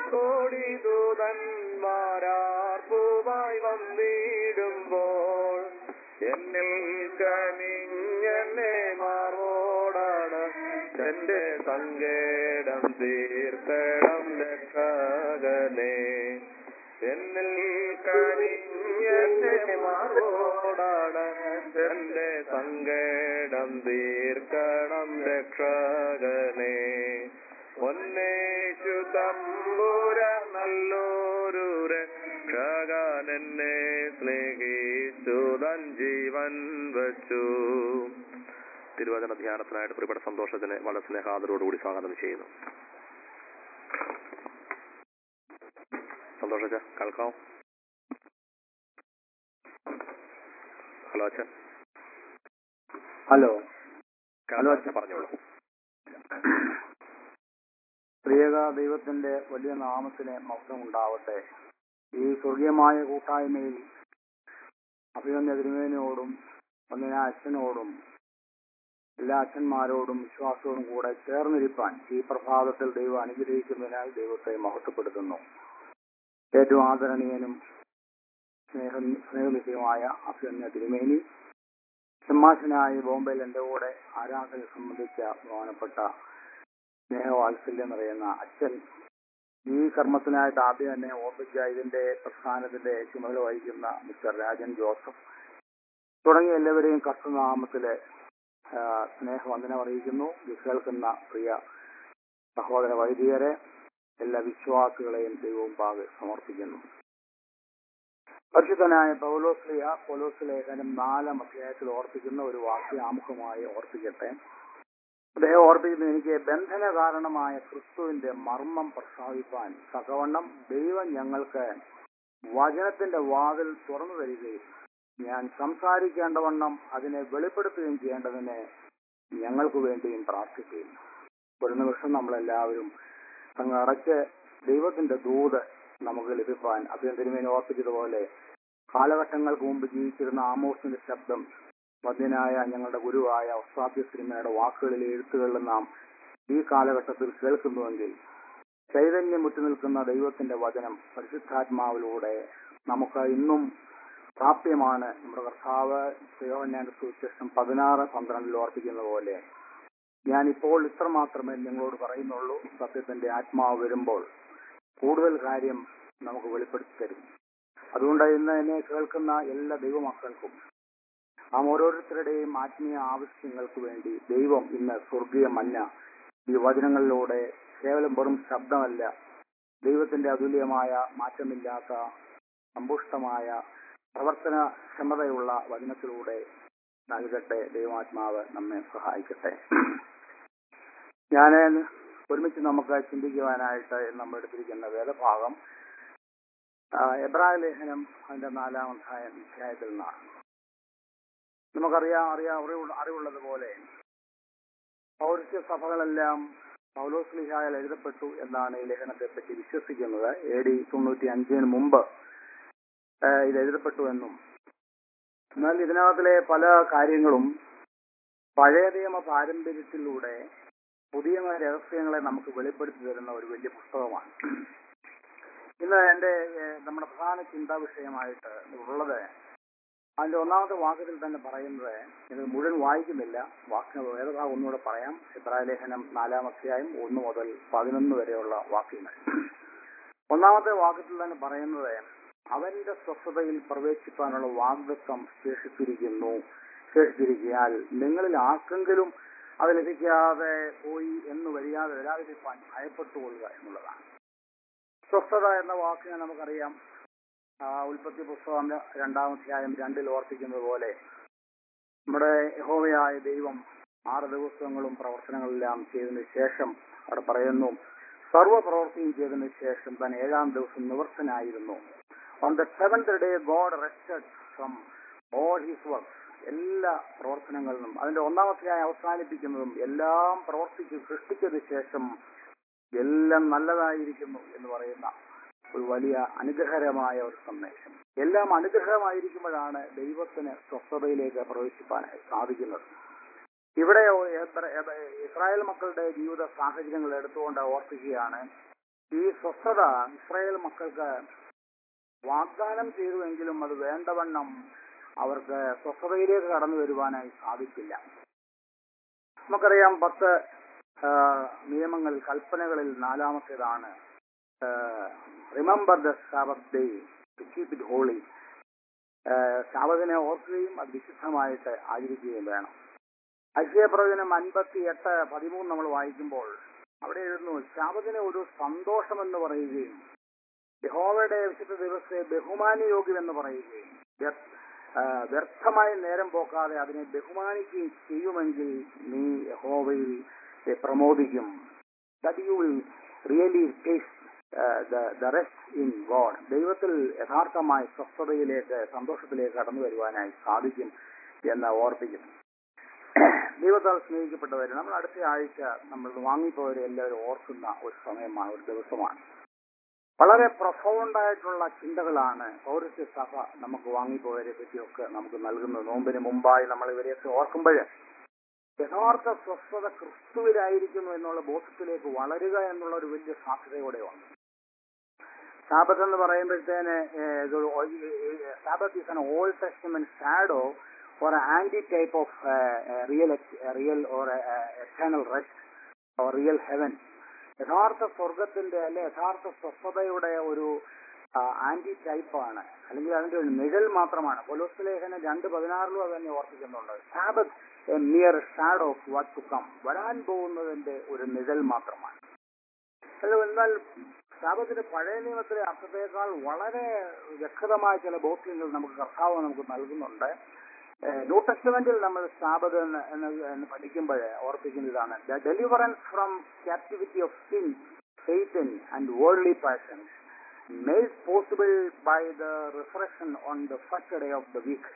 കോടിദൂതന്മാരാർപ്പുമായി വന്നിടുമ്പോൾ എന്നിൽ കനിഞ്ഞെന്നെ മാറോടാണ് എന്റെ സങ്കേടം തീർക്കണം രക്ഷകനെ എന്നിൽ കനിഞ്ഞെന്നെ മാറോടാണ് എന്റെ സങ്കേടം തീർക്കണം രക്ഷകനെ ഒന്നേശു തമ്പുര നല്ലൊരു രക്ഷകൻ എന്നെ സ്നേഹിച്ചു തൻ ജീവൻ വച്ചു തിരുവചന ധ്യാനത്തിനായിട്ട് പ്രിയപ്പെട്ട സന്തോഷത്തിന് വളരെ സ്നേഹാദരോടുകൂടി സ്വാഗതം ചെയ്യുന്നു സന്തോഷ കേൾക്കാം ഹലോ അച്ഛൻ ഹലോ ഹലോ അച്ഛൻ പറഞ്ഞോളൂ പ്രിയക ദൈവത്തിന്റെ വലിയ നാമത്തിന് മഹത്വം ഉണ്ടാവട്ടെ ഈ സ്വർഗീയമായ കൂട്ടായ്മയിൽ അഭിനന്ദ തിരുമേനയോടും ഒന്നിന അച്ഛനോടും എല്ലാ അച്ഛന്മാരോടും വിശ്വാസത്തോടും കൂടെ ചേർന്നിരിപ്പാൻ ഈ പ്രഭാതത്തിൽ ദൈവം അനുഗ്രഹിക്കുന്നതിനാൽ ദൈവത്തെ മഹത്വപ്പെടുത്തുന്നു ഏറ്റവും ആദരണീയനും സ്നേഹ സ്നേഹനിധിയുമായ അഭിനന്ദ തിരുമേനി സിംഹാസനായി ബോംബെയിൽ എന്റെ കൂടെ ആരാധന സംബന്ധിച്ച ബഹുമാനപ്പെട്ട സ്നേഹവാത്സല്യം നിറയുന്ന അച്ഛൻ ഈ കർമ്മത്തിനായിട്ട് ആദ്യം തന്നെ ഓർപ്പിച്ച ഇതിന്റെ പ്രസ്ഥാനത്തിന്റെ ചുമതല വഹിക്കുന്ന മിസ്റ്റർ രാജൻ ജോസഫ് തുടങ്ങിയ എല്ലാവരെയും കർത്തനാമത്തില് ആ, സ്നേഹവന്ദനം അറിയിക്കുന്നു ഇത് കേൾക്കുന്ന പ്രിയ സഹോദര വൈദികരെ എല്ലാ വിശ്വാസികളെയും ദൈവവും പാകെ സമർപ്പിക്കുന്നു പരിശുദ്ധനായ പൗലോസ്ലിയ പൗലോസ് ലേഖനം നാലാം അധ്യായത്തിൽ ഓർപ്പിക്കുന്ന ഒരു വാക്യാമുഖമായി ഓർപ്പിക്കട്ടെ അദ്ദേഹം ഓർപ്പിക്കുന്നത് എനിക്ക് ബന്ധന കാരണമായ ക്രിസ്തുവിന്റെ മർമ്മം പ്രസ്താവിപ്പാൻ തക്കവണ്ണം ദൈവം ഞങ്ങൾക്ക് വചനത്തിന്റെ വാതിൽ തുറന്നു തരികയും ഞാൻ സംസാരിക്കേണ്ടവണ്ണം അതിനെ വെളിപ്പെടുത്തുകയും ചെയ്യേണ്ടതിന് ഞങ്ങൾക്ക് വേണ്ടിയും പ്രാർത്ഥിക്കുകയും ഒരു നിമിഷം നമ്മളെല്ലാവരും അങ്ങ് അടച്ച് ദൈവത്തിന്റെ ദൂത് നമുക്ക് ലഭിപ്പാൻ അദ്ദേഹം തിരുമേനി ഓർപ്പിച്ചതുപോലെ കാലഘട്ടങ്ങൾക്ക് മുമ്പ് ജീവിച്ചിരുന്ന ആമോസിന്റെ ശബ്ദം വന്യനായ ഞങ്ങളുടെ ഗുരുവായ ഒസ്താദ്യ സിനിമയുടെ വാക്കുകളിലെ എഴുത്തുകളിൽ നാം ഈ കാലഘട്ടത്തിൽ കേൾക്കുന്നുവെങ്കിൽ ചൈതന്യം മുറ്റു നിൽക്കുന്ന ദൈവത്തിന്റെ വചനം പരിശുദ്ധാത്മാവിലൂടെ നമുക്ക് ഇന്നും പ്രാപ്യമാണ് നമ്മുടെ കർത്താവ് യോഹന്നാന്റെ സുവിശേഷം പതിനാറ് പന്ത്രണ്ടിൽ ഓർപ്പിക്കുന്ന പോലെ ഞാൻ ഇപ്പോൾ ഇത്ര മാത്രമേ നിങ്ങളോട് പറയുന്നുള്ളൂ സത്യത്തിന്റെ ആത്മാവ് വരുമ്പോൾ കൂടുതൽ കാര്യം നമുക്ക് വെളിപ്പെടുത്തി തരും അതുകൊണ്ട് ഇന്ന് എന്നെ കേൾക്കുന്ന എല്ലാ ദൈവമക്കൾക്കും നാം ഓരോരുത്തരുടെയും ആത്മീയ ആവശ്യങ്ങൾക്ക് വേണ്ടി ദൈവം ഇന്ന് സ്വർഗീയ മഞ്ഞ ഈ വചനങ്ങളിലൂടെ കേവലം വെറും ശബ്ദമല്ല ദൈവത്തിന്റെ അതുല്യമായ മാറ്റമില്ലാത്ത സമ്പുഷ്ടമായ പ്രവർത്തനക്ഷമതയുള്ള വചനത്തിലൂടെ നൽകട്ടെ ദൈവാത്മാവ് നമ്മെ സഹായിക്കട്ടെ ഞാൻ ഒരുമിച്ച് നമുക്ക് ചിന്തിക്കുവാനായിട്ട് നമ്മൾ എടുത്തിരിക്കുന്ന വേദഭാഗം ആ, എബ്രായ ലേഖനം അതിന്റെ നാലാം അധ്യായ അധ്യായത്തിൽ നിന്നാണ് നമുക്കറിയാം അറിയാം അറിവുള്ള അറിവുള്ളതുപോലെ പൗരസ്യ സഭകളെല്ലാം പൗലോസ്ലിഹായാൽ എഴുതപ്പെട്ടു എന്നാണ് ഈ ലേഖനത്തെ പറ്റി വിശ്വസിക്കുന്നത് എ ഡി തൊണ്ണൂറ്റി അഞ്ചിന് മുമ്പ് ഏഹ്, ഇത് എഴുതപ്പെട്ടു എന്നും എന്നാൽ ഇതിനകത്തിലെ പല കാര്യങ്ങളും പഴയ നിയമ പാരമ്പര്യത്തിലൂടെ പുതിയ രഹസ്യങ്ങളെ നമുക്ക് വെളിപ്പെടുത്തി തരുന്ന ഒരു വലിയ പുസ്തകമാണ് ഇന്ന് എന്റെ ഏഹ്, നമ്മുടെ പ്രധാന ചിന്താ വിഷയമായിട്ട് ഉള്ളത് അതിന്റെ ഒന്നാമത്തെ വാക്യത്തിൽ തന്നെ പറയുന്നത് ഇത് മുഴുവൻ വായിക്കുന്നില്ല വാക്യ വേദഭാഗം ഒന്നുകൂടെ പറയാം ഇബ്രാഹിം ലേഖനം നാലാം അധ്യായം ഒന്ന് മുതൽ പതിനൊന്ന് വരെയുള്ള വാക്യങ്ങൾ ഒന്നാമത്തെ വാക്യത്തിൽ തന്നെ പറയുന്നത് അവന്റെ സ്വസ്ഥതയിൽ പ്രവേശിപ്പാനുള്ള വാഗ്ദത്വം ശേഷിച്ചിരിക്കുന്നു ശേഷിച്ചിരിക്കാൻ നിങ്ങളിൽ ആർക്കെങ്കിലും അത് ലഭിക്കാതെ പോയി എന്ന് വരിയാതെ വരാതിരിക്കാൻ ഭയപ്പെട്ടുകൊള്ളുക എന്നുള്ളതാണ് സ്വസ്ഥത എന്ന വാക്കിനെ നമുക്കറിയാം ആ ഉൽപ്പത്തി പുസ്തകം രണ്ടാം അധ്യായം രണ്ടിൽ ഓർപ്പിക്കുന്നത് പോലെ നമ്മുടെ യഹോവയായ ദൈവം ആറ് ദിവസങ്ങളും പ്രവർത്തനങ്ങളെല്ലാം ചെയ്തതിനു ശേഷം അവിടെ പറയുന്നു സർവ്വ പ്രവർത്തിയും ചെയ്തതിനു ശേഷം താൻ ഏഴാം ദിവസം നിവർത്തനായിരുന്നു on the seventh day God rested from all his work എല്ലാ പ്രവർത്തനങ്ങളിലും അതിന്റെ ഒന്നാമത്തെയായി അവസാനിപ്പിക്കുന്നതും എല്ലാം പ്രവർത്തിച്ച് സൃഷ്ടിച്ചതിന് ശേഷം എല്ലാം നല്ലതായിരിക്കുന്നു എന്ന് പറയുന്ന ഒരു വലിയ അനുഗ്രഹകരമായ ഒരു സന്ദേശം എല്ലാം അനുഗ്രഹമായിരിക്കുമ്പോഴാണ് ദൈവത്തിന് സ്വസ്ഥതയിലേക്ക് പ്രവേശിപ്പാനായി സാധിക്കുന്നത് ഇവിടെ എത്ര- എത്ര- ഇസ്രായേൽ മക്കളുടെ ജീവിത സാഹചര്യങ്ങൾ എടുത്തുകൊണ്ട് ഓർപ്പിക്കുകയാണ് ഈ സ്വസ്ഥത ഇസ്രായേൽ മക്കൾക്ക് വാഗ്ദാനം ചെയ്തുവെങ്കിലും അത് വേണ്ടവണ്ണം അവർക്ക് സ്വസ്ഥതയിലേക്ക് കടന്നു വരുവാനായി സാധിക്കില്ല നമുക്കറിയാം പത്ത് ആ, നിയമങ്ങൾ കൽപ്പനകളിൽ നാലാമത്തേതാണ് remember the sabbath day to keep it holy ശാബദിനെ ഓർക്കുകയും അത് വിശുദ്ധമായിട്ട് ആചരിക്കുകയും വേണം അക്ഷയപ്രവചനം അൻപത്തി എട്ട് പതിമൂന്ന് നമ്മൾ വായിക്കുമ്പോൾ അവിടെ എഴുതുന്നു ശാബദിനെ ഒരു സന്തോഷമെന്ന് പറയുകയും യഹോവയുടെ വിശുദ്ധ ദിവസത്തെ ബഹുമാനയോഗ്യമെന്ന് പറയുകയും വ്യർ- ആ, വ്യർത്ഥമായി നേരം പോക്കാതെ അതിനെ ബഹുമാനിക്കുകയും ചെയ്യുമെങ്കിൽ നീ യഹോവയിൽ പ്രമോദിക്കും that you will really taste the rest in God ദൈവത്തിൽ യഥാർത്ഥമായ സ്വസ്ഥതയിലേക്ക് സന്തോഷത്തിലേക്ക് കടന്നു വരുവാനായി സാധിക്കും എന്ന് ഓർപ്പിക്കുന്നു ദൈവത്താൽ സ്നേഹിക്കപ്പെട്ടവരെ നമ്മൾ അടുത്ത ആഴ്ച നമ്മൾ വാങ്ങിപ്പോയവരെ എല്ലാവരും ഓർക്കുന്ന ഒരു സമയമാണ് ഒരു ദിവസമാണ് വളരെ പ്രൊഫൗണ്ട് ആയിട്ടുള്ള ചിന്തകളാണ് പൗരസ്യ സഭ നമുക്ക് വാങ്ങിപ്പോയവരെ പറ്റിയൊക്കെ നമുക്ക് നൽകുന്നത് നോമ്പിന് മുമ്പായി നമ്മൾ ഇവരെയൊക്കെ ഓർക്കുമ്പോൾ യഥാർത്ഥ സ്വസ്ഥത ക്രിസ്തുവിലായിരിക്കുന്നു എന്നുള്ള ബോധത്തിലേക്ക് വളരുക എന്നുള്ള ഒരു വലിയ സാധ്യതയോടെ ഉണ്ട് സാബത്ത് എന്ന് പറയുമ്പോഴത്തേന് sabbath is an Old Testament shadow or an anti-type of uh, uh, real, uh, real or uh, uh, eternal rest or real heaven. യഥാർത്ഥ സ്വർഗത്തിന്റെ അല്ലെ യഥാർത്ഥ സ്വസ്ഥതയുടെ ഒരു ആന്റി ടൈപ്പാണ് അല്ലെങ്കിൽ അതിന്റെ ഒരു നിഴൽ മാത്രമാണ് പൊലോസ് ലേഖനം രണ്ട് പതിനാറിലും അത് തന്നെ ഓർപ്പിക്കുന്നുണ്ട് sabbath a mere shadow of what to come വരാൻ പോകുന്നതിന്റെ ഒരു നിഴൽ മാത്രമാണ് അല്ല എന്നാൽ സാബത്തിന്റെ പഴയ നിയമത്തിലെ അർത്ഥത്തേക്കാൾ വളരെ വ്യക്തമായ ചില ബോധ്യങ്ങൾ നമുക്ക് കർത്താവ് നമുക്ക് നൽകുന്നുണ്ട് ഏഹ് ന്യൂ ടെസ്റ്റമെന്റിൽ നമ്മൾ സാബത് എന്ന് എന്ന് എന്ന് പഠിക്കുമ്പോൾ ഓർപ്പിക്കുന്ന ഇതാണ് the deliverance from captivity of sin Satan and worldly passions made possible by the resurrection on the first day of the week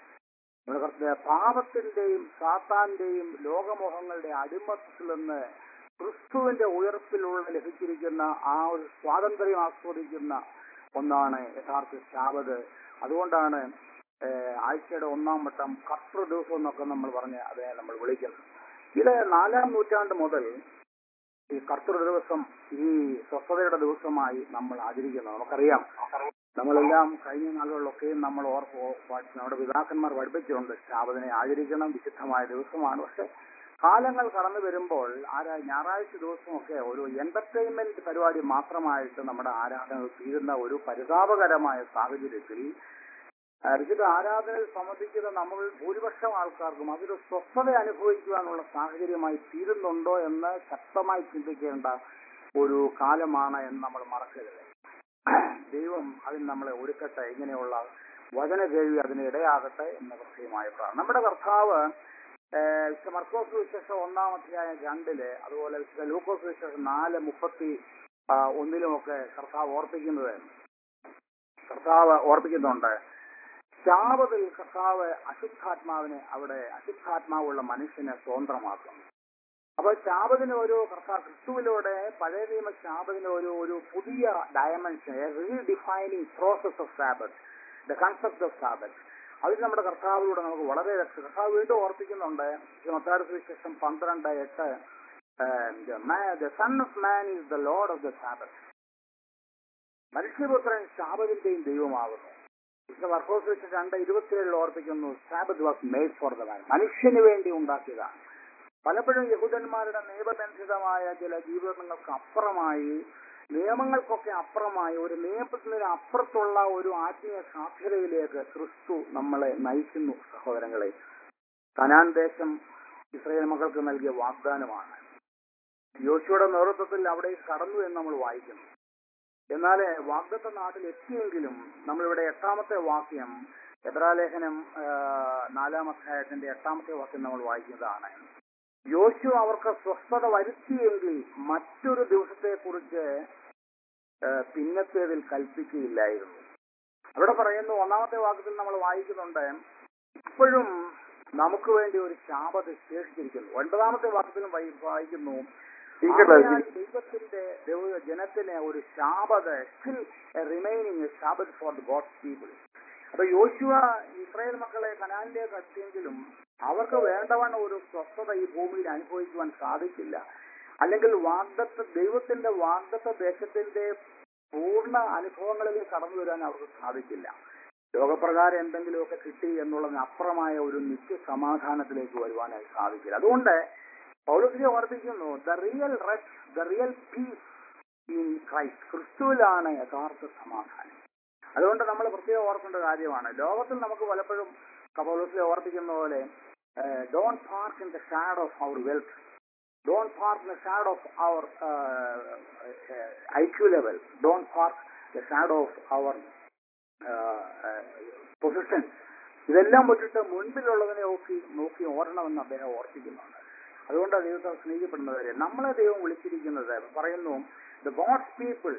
പാപത്തിന്റെയും സാത്താന്റെയും ലോകമോഹങ്ങളുടെ അടിമത്തിൽ നിന്ന് ക്രിസ്തുവിന്റെ ഉയർപ്പിലുള്ള ലഭിച്ചിരിക്കുന്ന ആ ഒരു സ്വാതന്ത്ര്യം ആസ്വദിക്കുന്ന ഒന്നാണ് യഥാർത്ഥ ശാബത് അതുകൊണ്ടാണ് ഏഹ് ആഴ്ചയുടെ ഒന്നാം വട്ടം കർത്തൃ ദിവസം എന്നൊക്കെ നമ്മൾ പറഞ്ഞ് അതിനെ നമ്മൾ വിളിക്കുന്നത് ഇത് നാലാം നൂറ്റാണ്ട് മുതൽ ഈ കർത്തൃ ദിവസം ഈ സ്വസ്ഥതയുടെ ദിവസമായി നമ്മൾ ആചരിക്കുന്നു നമുക്കറിയാം നമ്മളെല്ലാം കഴിഞ്ഞ നാളുകളിലൊക്കെയും നമ്മൾ ഓർപ്പ് നമ്മുടെ പിതാക്കന്മാർ പഠിപ്പിച്ചിട്ടുണ്ട് ശാബദിനെ ആചരിക്കണം വിശുദ്ധമായ ദിവസമാണ് പക്ഷെ കാലങ്ങൾ കടന്നു വരുമ്പോൾ ആരാ ഞായറാഴ്ച ദിവസമൊക്കെ ഒരു എന്റർടൈൻമെന്റ് പരിപാടി മാത്രമായിട്ട് നമ്മുടെ ആരാധനകൾ തീരുന്ന ഒരു പരിതാപകരമായ സാഹചര്യത്തിൽ ആ, വിശുദ്ധ ആരാധനയിൽ സംബന്ധിക്കുന്ന നമ്മൾ ഭൂരിപക്ഷം ആൾക്കാർക്കും അതൊരു സ്വസ്ഥത അനുഭവിക്കുവാനുള്ള സാഹചര്യമായി തീരുന്നുണ്ടോ എന്ന് ശക്തമായി ചിന്തിക്കേണ്ട ഒരു കാലമാണ് എന്ന് നമ്മൾ മറക്കരുത് ദൈവം അതിന് നമ്മളെ ഒരുക്കട്ടെ ഇങ്ങനെയുള്ള വചന കേൾവി അതിന് ഇടയാകട്ടെ എന്ന കൃത്യമായ പ്രാർത്ഥന നമ്മുടെ കർത്താവ് ഏഹ്, വിശുദ്ധ മർക്കോസ് വിശേഷം ഒന്നാം അധ്യായം രണ്ടില് അതുപോലെ വിശുദ്ധ ലൂക്കോസ് വിശേഷം നാല് മുപ്പത്തി ആ, ഒന്നിലുമൊക്കെ കർത്താവ് ഓർപ്പിക്കുന്നത് കർത്താവ് ഓർപ്പിക്കുന്നുണ്ട് ശാപത്തിൽ കർത്താവ് അശുദ്ധാത്മാവിനെ അവിടെ അശുദ്ധാത്മാവുള്ള മനുഷ്യനെ സ്വതന്ത്രമാക്കും അപ്പൊ ശാപത്തിന് ഒരു കർത്താവ് ക്രിസ്തുവിലൂടെ പഴയ നിയമ ശാപത്തിന് ഒരു ഒരു പുതിയ dimension redefining process of sabbath the concept of sabbath അതിൽ നമ്മുടെ കർത്താവിലൂടെ നമുക്ക് വളരെ രക്ഷ കർത്താവ് വീണ്ടും ഓർപ്പിക്കുന്നുണ്ട് മത്താര സുവിശേഷം പന്ത്രണ്ട് എട്ട് the Son of Man is the Lord of the sabbath മനുഷ്യപുത്രൻ ശാപത്തിന്റെയും ദൈവമാകുന്നു വിശുദ്ധ വർക്കോസ് വെച്ച് രണ്ട് ഇരുപത്തിയേഴിൽ ഓർപ്പിക്കുന്നു sabbath was made for the man മനുഷ്യന് വേണ്ടി ഉണ്ടാക്കിയതാണ് പലപ്പോഴും യഹൂദന്മാരുടെ നിയമബന്ധിതമായ ചില ജീവിതങ്ങൾക്ക് അപ്പുറമായി നിയമങ്ങൾക്കൊക്കെ അപ്പുറമായി ഒരു നിയമത്തിന് അപ്പുറത്തുള്ള ഒരു ആത്മീയ സാധ്യതയിലേക്ക് ക്രിസ്തു നമ്മളെ നയിക്കുന്നു സഹോദരങ്ങളെ കനാൻ ദേശം ഇസ്രയേൽ മക്കൾക്ക് നൽകിയ വാഗ്ദാനമാണ് യോശുവയുടെ നേതൃത്വത്തിൽ അവിടെ കടന്നു എന്ന് നമ്മൾ വായിക്കുന്നു എന്നാൽ വാഗ്ദത്ത നാട്ടിൽ എത്തിയെങ്കിലും നമ്മളിവിടെ എട്ടാമത്തെ വാക്യം എബ്രാലേഖനം ആ, നാലാം അധ്യായത്തിന്റെ എട്ടാമത്തെ വാക്യം നമ്മൾ വായിക്കുന്നതാണ് യോശു അവർക്ക് സ്വസ്ഥത വരുത്തിയെങ്കിൽ മറ്റൊരു ദിവസത്തെക്കുറിച്ച് ആ, പിന്നത്തേതിൽ കൽപ്പിക്കുകയില്ലായിരുന്നു അവിടെ പറയുന്നു ഒന്നാമത്തെ വാക്യത്തിൽ നമ്മൾ വായിക്കുന്നുണ്ട് ഇപ്പോഴും നമുക്ക് വേണ്ടി ഒരു ശാപത ശേഷിച്ചിരിക്കുന്നു ഒൻപതാമത്തെ വാക്യത്തിലും വായി- വായിക്കുന്നു ആകയാൽ ദൈവത്തിന്റെ ദൈവ- ജനത്തിന് ഒരു ശാപത still remaining sabbath for the God's people അപ്പൊ യോശുവ ഇസ്രായേൽ മക്കളെ കനാലിലേക്ക് എത്തിയെങ്കിലും അവർക്ക് വേണ്ടവണ്ണം ഒരു സ്വസ്ഥത ഈ ഭൂമിയിൽ അനുഭവിക്കുവാൻ സാധിച്ചില്ല അല്ലെങ്കിൽ വാഗ്ദത്ത ദൈവത്തിന്റെ വാഗ്ദത്ത ദേശത്തിന്റെ പൂർണ്ണ അനുഭവങ്ങളിലേക്ക് കടന്നു വരാൻ അവർക്ക് സാധിച്ചില്ല ലോകപ്രകാരം എന്തെങ്കിലുമൊക്കെ കിട്ടി എന്നുള്ളതിന് അപ്പുറമായ ഒരു നിത്യ സമാധാനത്തിലേക്ക് വരുവാനായി സാധിക്കില്ല അതുകൊണ്ട് പൗലോസിനെ ഓർപ്പിക്കുന്നു the real rest the real peace in Christ ക്രിസ്തുവിലാണ് യഥാർത്ഥ സമാധാനം അതുകൊണ്ട് നമ്മൾ പ്രത്യേകം ഓർക്കേണ്ട കാര്യമാണ് ലോകത്തിൽ നമുക്ക് പലപ്പോഴും പൗലോസിനെ ഓർപ്പിക്കുന്ന പോലെ don't park in the shade of our wealth don't park in the shade of our I Q level don't park the shade of our position ഇതെല്ലാം വിട്ടിട്ട് മുൻപിലുള്ളതിനെ നോക്കി നോക്കി ഓടണമെന്ന് അദ്ദേഹം ഓർപ്പിക്കുന്നുണ്ട് അതുകൊണ്ട് ദൈവത്തെ സ്നേഹിക്കപ്പെടുന്നവരെ നമ്മളെ ദൈവം വിളിച്ചിരിക്കുന്നത് പറയുന്നു the God's people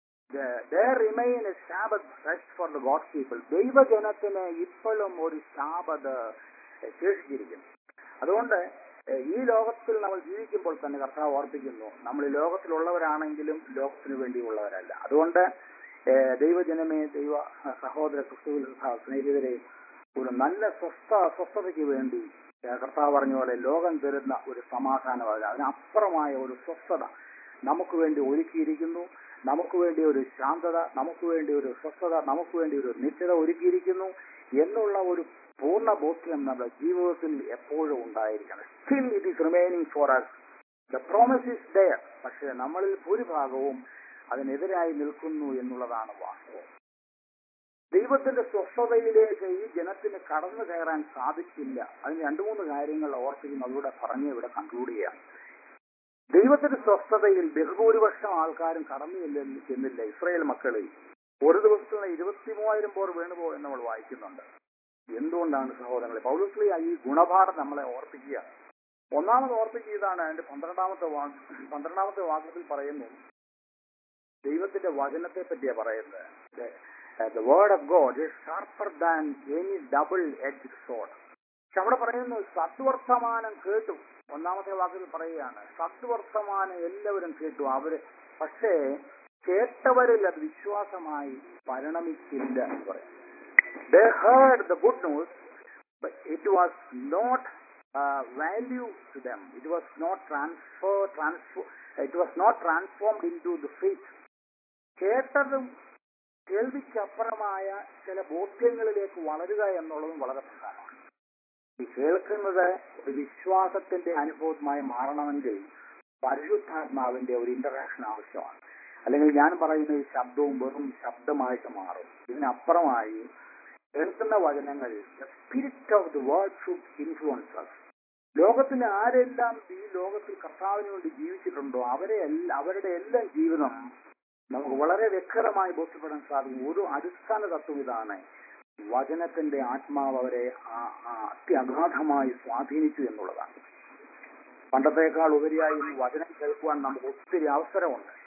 remain a sabbath rest for the God's people ദൈവജനത്തിന് ഇപ്പോഴും ഒരു ശാബത് ശേഷിച്ചിരിക്കുന്നു അതുകൊണ്ട് ഏഹ്, ഈ ലോകത്തിൽ നമ്മൾ ജീവിക്കുമ്പോൾ തന്നെ കർത്താവ് ഓർപ്പിക്കുന്നു നമ്മൾ ഈ ലോകത്തിലുള്ളവരാണെങ്കിലും ലോകത്തിന് വേണ്ടിയുള്ളവരല്ല അതുകൊണ്ട് ഏഹ്, ദൈവജനമേ ദൈവ സഹോദര ക്രിസ്തുവിൽ സഹ സ്നേഹിതരെ ഒരു നല്ല സ്വസ്ഥ സ്വസ്ഥതയ്ക്ക് വേണ്ടി ഏഹ്, കർത്താവ് പറഞ്ഞ പോലെ ലോകം തരുന്ന ഒരു സമാധാനമല്ല അതിനപ്പുറമായ ഒരു സ്വസ്ഥത നമുക്ക് വേണ്ടി ഒരുക്കിയിരിക്കുന്നു നമുക്ക് വേണ്ടി ഒരു ശാന്തത നമുക്ക് വേണ്ടി ഒരു സ്വസ്ഥത നമുക്ക് വേണ്ടി ഒരു നിശ്ചയത ഒരുക്കിയിരിക്കുന്നു എന്നുള്ള ഒരു പൂർണ്ണ ബോധ്യം നമ്മുടെ ജീവിതത്തിൽ എപ്പോഴും ഉണ്ടായിരിക്കണം still it is remaining for us the promise is there പക്ഷേ നമ്മളിൽ ഭൂരിഭാഗവും അതിനെതിരായി നിൽക്കുന്നു എന്നുള്ളതാണ് വാസ്തവം ദൈവത്തിന്റെ സ്വസ്ഥതയിലേക്ക് ഈ ജനത്തിന് കടന്നു കയറാൻ സാധിച്ചില്ല അതിന് രണ്ടു മൂന്ന് കാര്യങ്ങൾ ഓർപ്പിക്കുന്നു അതിലൂടെ പറഞ്ഞ് ഇവിടെ കൺക്ലൂഡ് ചെയ്യാം ദൈവത്തിന്റെ സ്വസ്ഥതയിൽ ബഹുഭൂരിപക്ഷം ആൾക്കാരും കടന്നു ചെല്ല- ചെന്നില്ല ഇസ്രായേൽ മക്കളിൽ ഒരു ദിവസത്തിന് ഇരുപത്തി മൂവായിരം പേർ വീണുപോയെന്ന് നമ്മൾ വായിക്കുന്നുണ്ട് എന്തുകൊണ്ടാണ് സഹോദരങ്ങളെ പൗലോസ്ലി ഈ ഗുണപാഠം നമ്മളെ ഓർപ്പിക്കുക ഒന്നാമത് ഓർപ്പിച്ചതാണ് അതിന്റെ പന്ത്രണ്ടാമത്തെ വാക്ക് പന്ത്രണ്ടാമത്തെ വാക്യത്തിൽ പറയുന്നു ദൈവത്തിന്റെ വചനത്തെ പറ്റിയാ പറയുന്നത് the word of God is sharper than any double edge sword പക്ഷെ അവിടെ പറയുന്നു സദ്വർത്തമാനം കേട്ടു ഒന്നാമത്തെ വാക്കിൽ പറയുകയാണ് സദ്വർത്തമാനം എല്ലാവരും കേട്ടു അവര് പക്ഷേ കേട്ടവരിൽ അത് വിശ്വാസമായി പരിണമിച്ചില്ല എന്ന് പറയും they heard the good news, but it was not uh, value to them. It was not transfer, transfer, it was not transformed into the faith. കേട്ടതും കേൾവിക്കപ്പുറമായ ചില ബോധ്യങ്ങളിലേക്ക് വളരുക എന്നുള്ളതും വളരെ പ്രധാനമാണ് ഈ കേൾക്കുന്നത് ഒരു വിശ്വാസത്തിന്റെ അനുഭവമായി മാറണമെങ്കിൽ പരിശുദ്ധാത്മാവിന്റെ ഒരു ഇന്ററാക്ഷൻ ആവശ്യമാണ് അല്ലെങ്കിൽ ഞാൻ പറയുന്ന ഈ ശബ്ദവും വെറും ശബ്ദമായിട്ട് മാറും ഇതിനപ്പുറമായി കേൾക്കുന്ന വചനങ്ങൾ spirit of the world should influence ലോകത്തിൽ ആരെല്ലാം ഈ ലോകത്തിൽ കർത്താവിന് വേണ്ടി ജീവിച്ചിട്ടുണ്ടോ അവരെ എല്ലാ അവരുടെ എല്ലാം ജീവിതം നമുക്ക് വളരെ വ്യക്തമായി ബോധ്യപ്പെടാൻ സാധിക്കും ഒരു അടിസ്ഥാന തത്വം ഇതാണ് വചനത്തിന്റെ ആത്മാവ് അവരെ ആ- ആ അത്യഗാധമായി സ്വാധീനിച്ചു എന്നുള്ളതാണ് പണ്ടത്തേക്കാൾ ഉപരിയായി ഇന്ന് വചനം കേൾക്കുവാൻ നമുക്ക് ഒത്തിരി അവസരമുണ്ട്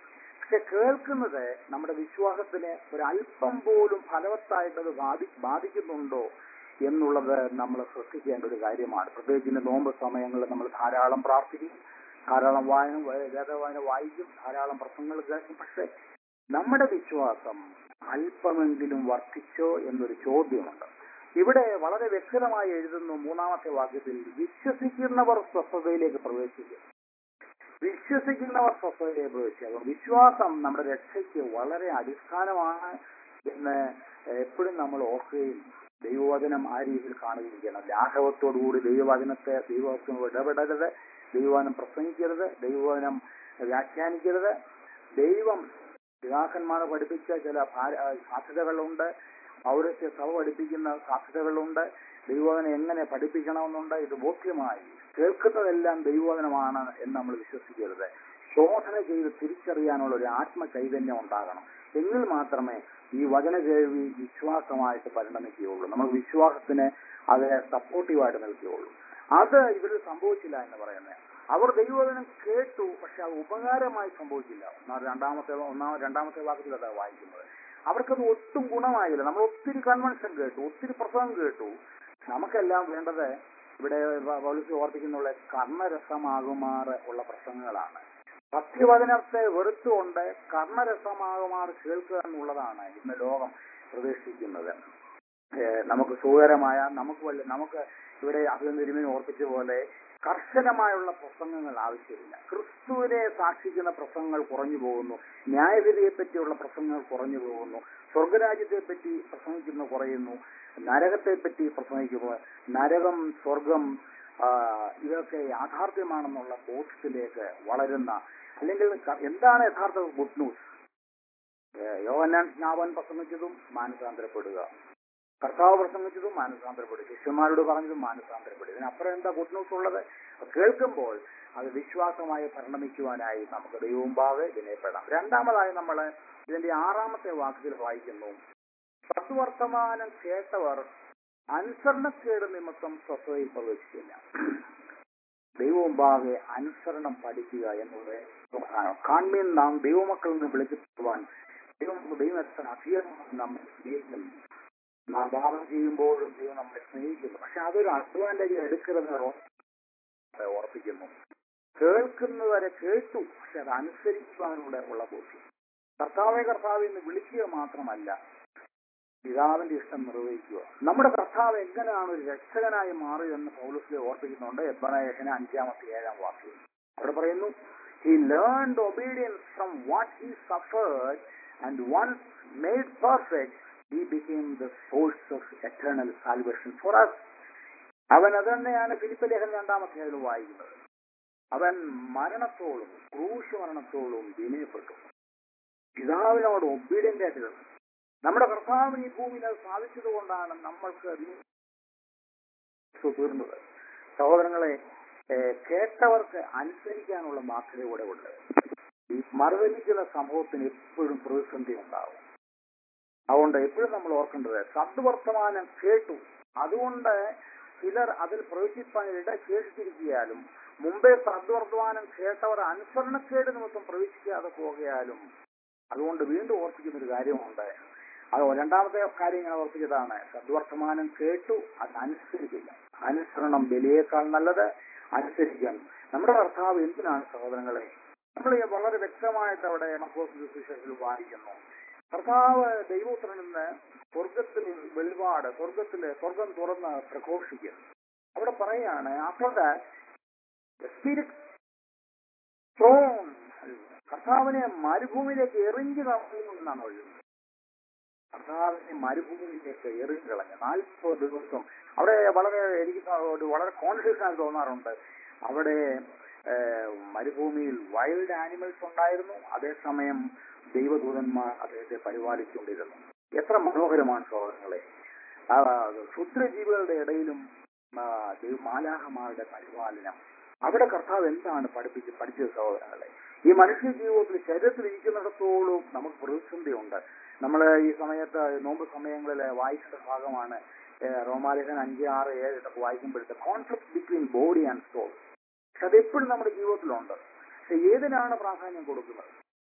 പക്ഷെ കേൾക്കുന്നത് നമ്മുടെ വിശ്വാസത്തിന് ഒരല്പം പോലും ഫലവത്തായിട്ട് അത് ബാധി ബാധിക്കുന്നുണ്ടോ എന്നുള്ളത് നമ്മൾ ശ്രദ്ധിക്കേണ്ട ഒരു കാര്യമാണ് പ്രത്യേകിച്ച് ഇന്ന് നോമ്പ് സമയങ്ങളിൽ നമ്മൾ ധാരാളം പ്രാർത്ഥിക്കും ധാരാളം വായന വേദവായന വായിക്കും ധാരാളം പ്രസംഗങ്ങൾ കേൾക്കും പക്ഷെ നമ്മുടെ വിശ്വാസം അല്പമെങ്കിലും വർദ്ധിച്ചോ എന്നൊരു ചോദ്യമുണ്ട് ഇവിടെ വളരെ വ്യക്തമായി എഴുതുന്നു മൂന്നാമത്തെ വാക്യത്തിൽ വിശ്വസിക്കുന്നവർ സ്വസ്ഥതയിലേക്ക് പ്രവേശിക്കും വിശ്വസിക്കുന്നവർ സ്വസ്ഥതയിലേക്ക് പ്രവേശിക്കും വിശ്വാസം നമ്മുടെ രക്ഷയ്ക്ക് വളരെ അടിസ്ഥാനമാണ് എന്ന് എപ്പോഴും നമ്മൾ ഓർക്കുകയും ദൈവവചനം ആ രീതിയിൽ കാണുകയും ചെയ്യണം ലാഘവത്തോടുകൂടി ദൈവവചനത്തെ ദൈവവചനം ഇടപെടരുത് ദൈവവചനം പ്രസംഗിക്കരുത് ദൈവവചനം വ്യാഖ്യാനിക്കരുത് ദൈവം പിതാക്കന്മാർ പഠിപ്പിച്ച ചില ഭാര- ആ, സാധ്യതകളുണ്ട് പൗരസ്യ സഭ പഠിപ്പിക്കുന്ന സാധ്യതകളുണ്ട് ദൈവവചനം എങ്ങനെ പഠിപ്പിക്കണമെന്നുണ്ട് ഇത് ബോധ്യമായി കേൾക്കുന്നതെല്ലാം ദൈവവചനമാണ് എന്ന് നമ്മൾ വിശ്വസിക്കരുത് ശോധന ചെയ്ത് തിരിച്ചറിയാനുള്ള ഒരു ആത്മചൈതന്യം ഉണ്ടാകണം എങ്കിൽ മാത്രമേ ഈ വചന കേൾവി വിശ്വാസമായിട്ട് പരിണമിക്കുകയുള്ളൂ നമ്മൾ വിശ്വാസത്തിന് അതിനെ സപ്പോർട്ടീവായിട്ട് നിൽക്കുകയുള്ളൂ അത് ഇവരിൽ സംഭവിച്ചില്ല എന്ന് പറയുന്നത് അവർ ദൈവവചനം കേട്ടു പക്ഷെ അത് ഉപകാരമായി സംഭവിച്ചില്ല ഒന്നാം രണ്ടാമത്തെ ഒന്നാം രണ്ടാമത്തെ വാക്യത്തിൽ അതാ വായിക്കുന്നത് അവർക്കത് ഒട്ടും ഗുണമായില്ല നമ്മൾ ഒത്തിരി കൺവെൻഷൻ കേട്ടു ഒത്തിരി പ്രസംഗം കേട്ടു നമുക്കെല്ലാം വേണ്ടത് ഇവിടെ പൗലോസ് ഓർപ്പിക്കുന്നുള്ള കർണരസമാകുമാറ് ഉള്ള പ്രസംഗങ്ങളാണ് സത്യവചനത്തെ വെറുത്തുകൊണ്ട് കർണരസമാകുമാർ കേൾക്കുക എന്നുള്ളതാണ് ഇന്ന് ലോകം പ്രതീക്ഷിക്കുന്നത് ഏഹ് നമുക്ക് സുഖകരമായ നമുക്ക് വല്ല നമുക്ക് ഇവിടെ അഭിനന്ദരിമിനെ ഓർപ്പിച്ച പോലെ കർശനമായുള്ള പ്രസംഗങ്ങൾ ആവശ്യമില്ല ക്രിസ്തുവിനെ സാക്ഷിക്കുന്ന പ്രസംഗങ്ങൾ കുറഞ്ഞു പോകുന്നു ന്യായവിധിയെ പറ്റിയുള്ള പ്രസംഗങ്ങൾ കുറഞ്ഞു പോകുന്നു സ്വർഗരാജ്യത്തെ പറ്റി പ്രസംഗിക്കുന്ന കുറയുന്നു നരകത്തെ പറ്റി പ്രസംഗിക്കുന്നു നരകം സ്വർഗം ആ, ഇതൊക്കെ യാഥാർത്ഥ്യമാണെന്നുള്ള ബോധത്തിലേക്ക് വളരുന്ന അല്ലെങ്കിൽ ക- എന്താണ് യഥാർത്ഥ ഗുഡ് ന്യൂസ് യോഹന്നാൻ സ്നാപൻ പ്രസംഗിച്ചതും മാനസാന്തരപ്പെടുക കർത്താവ് പ്രസംഗിച്ചതും മാനസാന്തരപ്പെടുക ശിഷ്യന്മാരോട് പറഞ്ഞതും മാനസാന്തരപ്പെടുക ഇതിനപ്പുറം എന്താ ഗുഡ് ന്യൂസ് ഉള്ളത് അത് കേൾക്കുമ്പോൾ അത് വിശ്വാസമായി പരിണമിക്കുവാനായി നമുക്ക് ദൈവമുമ്പാകെ വിനയപ്പെടാം രണ്ടാമതായി നമ്മൾ ഇതിന്റെ ആറാമത്തെ വാക്യത്തിൽ വായിക്കുന്നു സത്വർത്തമാനം കേട്ടവർ അനുസരണക്കേട് നിമിത്തം സ്വസ്ഥതയിൽ പ്രവേശിച്ചില്ല ദൈവമുമ്പാകെ അനുസരണം പഠിക്കുക എന്നുള്ളത് പ്രധാനം കാൺമീൻ നാം ദൈവമക്കളിൽ നിന്ന് വിളിക്കുവാൻ ദൈവം ദൈവം എത്ര അധികമായി നമ്മെ സ്നേഹിക്കുന്നു നാം പാപം ചെയ്യുമ്പോഴും ദൈവം നമ്മളെ സ്നേഹിക്കുന്നു പക്ഷെ അതൊരു അഡ്വാൻറ്റേജ് എടുക്കരുതെന്ന് ഓർ- ഓർപ്പിക്കുന്നു കേൾക്കുന്നവരെ കേട്ടു പക്ഷെ അത് അനുസരിക്കുവാനുള്ള ഉള്ള ബോധ്യം കർത്താവെ കർത്താവ് എന്ന് വിളിക്കുക മാത്രമല്ല പിതാവിന്റെ ഇഷ്ടം നിർവഹിക്കുക നമ്മുടെ കർത്താവ് എങ്ങനെയാണ് ഒരു രക്ഷകനായി മാറിയതെന്ന് പൗലസിലെ ഓർപ്പിക്കുന്നുണ്ട് എബ്ബനായഹന അഞ്ചാമത്തെ ഏഴാം വാക്യം അവിടെ പറയുന്നു he learned obedience from what he suffered and once made perfect he became the source of eternal salvation for us അവൻ അത് തന്നെയാണ് ഫിലിപ്പ് ലേഖൻ രണ്ടാമത്തെ അതിൽ വായിക്കുന്നത് അവൻ മരണത്തോളും ക്രൂശ് മരണത്തോളും വിനയപ്പെട്ടു പിതാവിനോട് ഒബീഡിയന്റ് ആയിട്ട് നിന്നു. നമ്മുടെ കർത്താവിന് ഈ ഭൂമിയിൽ അത് സാധിച്ചത് കൊണ്ടാണ് നമ്മൾക്ക് തീർന്നത് സഹോദരങ്ങളെ ഏഹ്, കേട്ടവർക്ക് അനുസരിക്കാനുള്ള ബാധ്യത കൂടെ ഉണ്ട് ഈ മറുതലിക്കുന്ന സംഭവത്തിന് എപ്പോഴും പ്രതിസന്ധി ഉണ്ടാവും അതുകൊണ്ട് എപ്പോഴും നമ്മൾ ഓർക്കേണ്ടത് സദ്വർത്തമാനം കേട്ടു അതുകൊണ്ട് ചിലർ അതിൽ പ്രവേശിപ്പാൻ ഇട ശേഷിച്ചിരിക്കാലും മുമ്പേ സദ്വർത്തമാനം കേട്ടവർ അനുസരണക്കേട് നിമിത്തം പ്രവേശിക്കാതെ പോകയാലും അതുകൊണ്ട് വീണ്ടും ഓർപ്പിക്കുന്ന ഒരു കാര്യമുണ്ട് അത് രണ്ടാമത്തെ കാര്യം ഞാൻ ഓർപ്പിച്ചതാണ് സദ്വർത്തമാനം കേട്ടു അത് അനുസരിക്കില്ല അനുസരണം ബലിയേക്കാൾ നല്ലത് അനുസരിക്കാൻ നമ്മുടെ കർത്താവ് എന്തിനാണ് സഹോദരങ്ങളെ നമ്മൾ ഈ വളരെ വ്യക്തമായിട്ട് അവിടെ മക്കോസ് സുവിശേഷത്തിൽ വായിക്കുന്നു കർത്താവ് ദൈവത്തിൽ നിന്ന് സ്വർഗത്തിൽ വെളിപാട് സ്വർഗത്തില് സ്വർഗം തുറന്ന് പ്രഘോഷിക്കും അവിടെ പറയാണ് ആഫ്റ്റർ ദാറ്റ് സ്പിരിറ്റ് ത്രോൺ കർത്താവിനെ മരുഭൂമിയിലേക്ക് എറിഞ്ഞു കളഞ്ഞു എന്നാണ് എഴുതുന്നത് കർത്താവിനെ മരുഭൂമിയിലേക്ക് എറിഞ്ഞു കളഞ്ഞു നാൽപ്പത് ദിവസം അവിടെ വളരെ എനിക്ക് ഒരു വളരെ കോൺഷ്യസ് ആയി തോന്നാറുണ്ട് അവിടെ ഏഹ്, മരുഭൂമിയിൽ വൈൽഡ് ആനിമൽസ് ഉണ്ടായിരുന്നു അതേസമയം ദൈവദൂതന്മാർ അദ്ദേഹത്തെ പരിപാലിച്ചുകൊണ്ടിരുന്നു എത്ര മനോഹരമാണ് സഹോദരങ്ങളെ ആ, ക്ഷുദ്രജീവികളുടെ ഇടയിലും ആ, ദൈവ മാലാഹമാരുടെ പരിപാലനം അവിടെ കർത്താവ് എന്താണ് പഠിപ്പിച്ച് പഠിച്ചത് സഹോദരങ്ങളെ ഈ മനുഷ്യ ജീവിതത്തിൽ ശരീരത്തിൽ ഇരിക്കുന്നിടത്തോളം നമുക്ക് പ്രതിസന്ധിയുണ്ട് നമ്മൾ ഈ സമയത്ത് നോമ്പ് സമയങ്ങളിൽ വായിച്ച ഭാഗമാണ് ഏഹ്, റോമാലേഖൻ അഞ്ച് ആറ് ഏഴ് ഇതൊക്കെ വായിക്കുമ്പോഴത്തെ conflict between body and soul പക്ഷെ അതെപ്പോഴും നമ്മുടെ ജീവിതത്തിലുണ്ട് പക്ഷെ ഏതിനാണ് പ്രാധാന്യം കൊടുക്കുന്നത്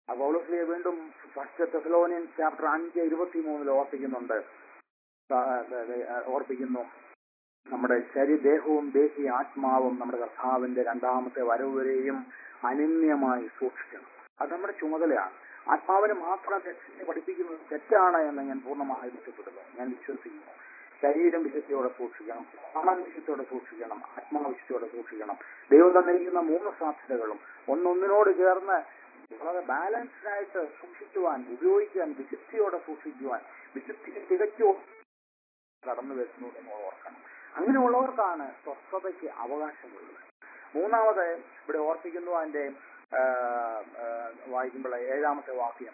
ആ പൗലോസ്ലിയെ വീണ്ടും ഫസ്റ്റ് തെസലോനിയൻ ചാപ്റ്റർ അഞ്ച് ഇരുപത്തി മൂന്നിൽ ഓർപ്പിക്കുന്നുണ്ട് ആ, ആ, ആ, ഓർപ്പിക്കുന്നു നമ്മുടെ ശരീരദേഹവും ദേശീയ ആത്മാവും നമ്മുടെ കർത്താവിന്റെ രണ്ടാമത്തെ വരവ് വരെയും അനന്യമായി സൂക്ഷിക്കണം അത് നമ്മുടെ ചുമതലയാണ് ആത്മാവിനെ മാത്രം തെറ്റിനെ പഠിപ്പിക്കുന്നത് തെറ്റാണ് എന്ന് ഞാൻ പൂർണ്ണമായി വിശ്വപ്പെടുന്നു ഞാൻ വിശ്വസിക്കുന്നു ശരീരം വിശുദ്ധിയോടെ സൂക്ഷിക്കണം പണം വിശുദ്ധിയോടെ സൂക്ഷിക്കണം ആത്മാവിശുദ്ധിയോടെ സൂക്ഷിക്കണം ദൈവം തന്നിരിക്കുന്ന മൂന്ന് സാധ്യതകളും ഒന്നൊന്നിനോട് ചേർന്ന് വളരെ ബാലൻസ്ഡ് ആയിട്ട് സൂക്ഷിക്കുവാൻ ഉപയോഗിക്കാൻ വിശുദ്ധിയോടെ സൂക്ഷിക്കുവാൻ വിശുദ്ധി തികച്ചു കടന്നു വരുന്നു എന്ന് ഓർക്കണം അങ്ങനെയുള്ളവർക്കാണ് സ്വസ്ഥതയ്ക്ക് അവകാശമുള്ളത് മൂന്നാമത് ഇവിടെ ഓർപ്പിക്കുന്നു അതിന്റെ ആ, ആ, വായിക്കുമ്പോൾ ഏഴാമത്തെ വാക്യം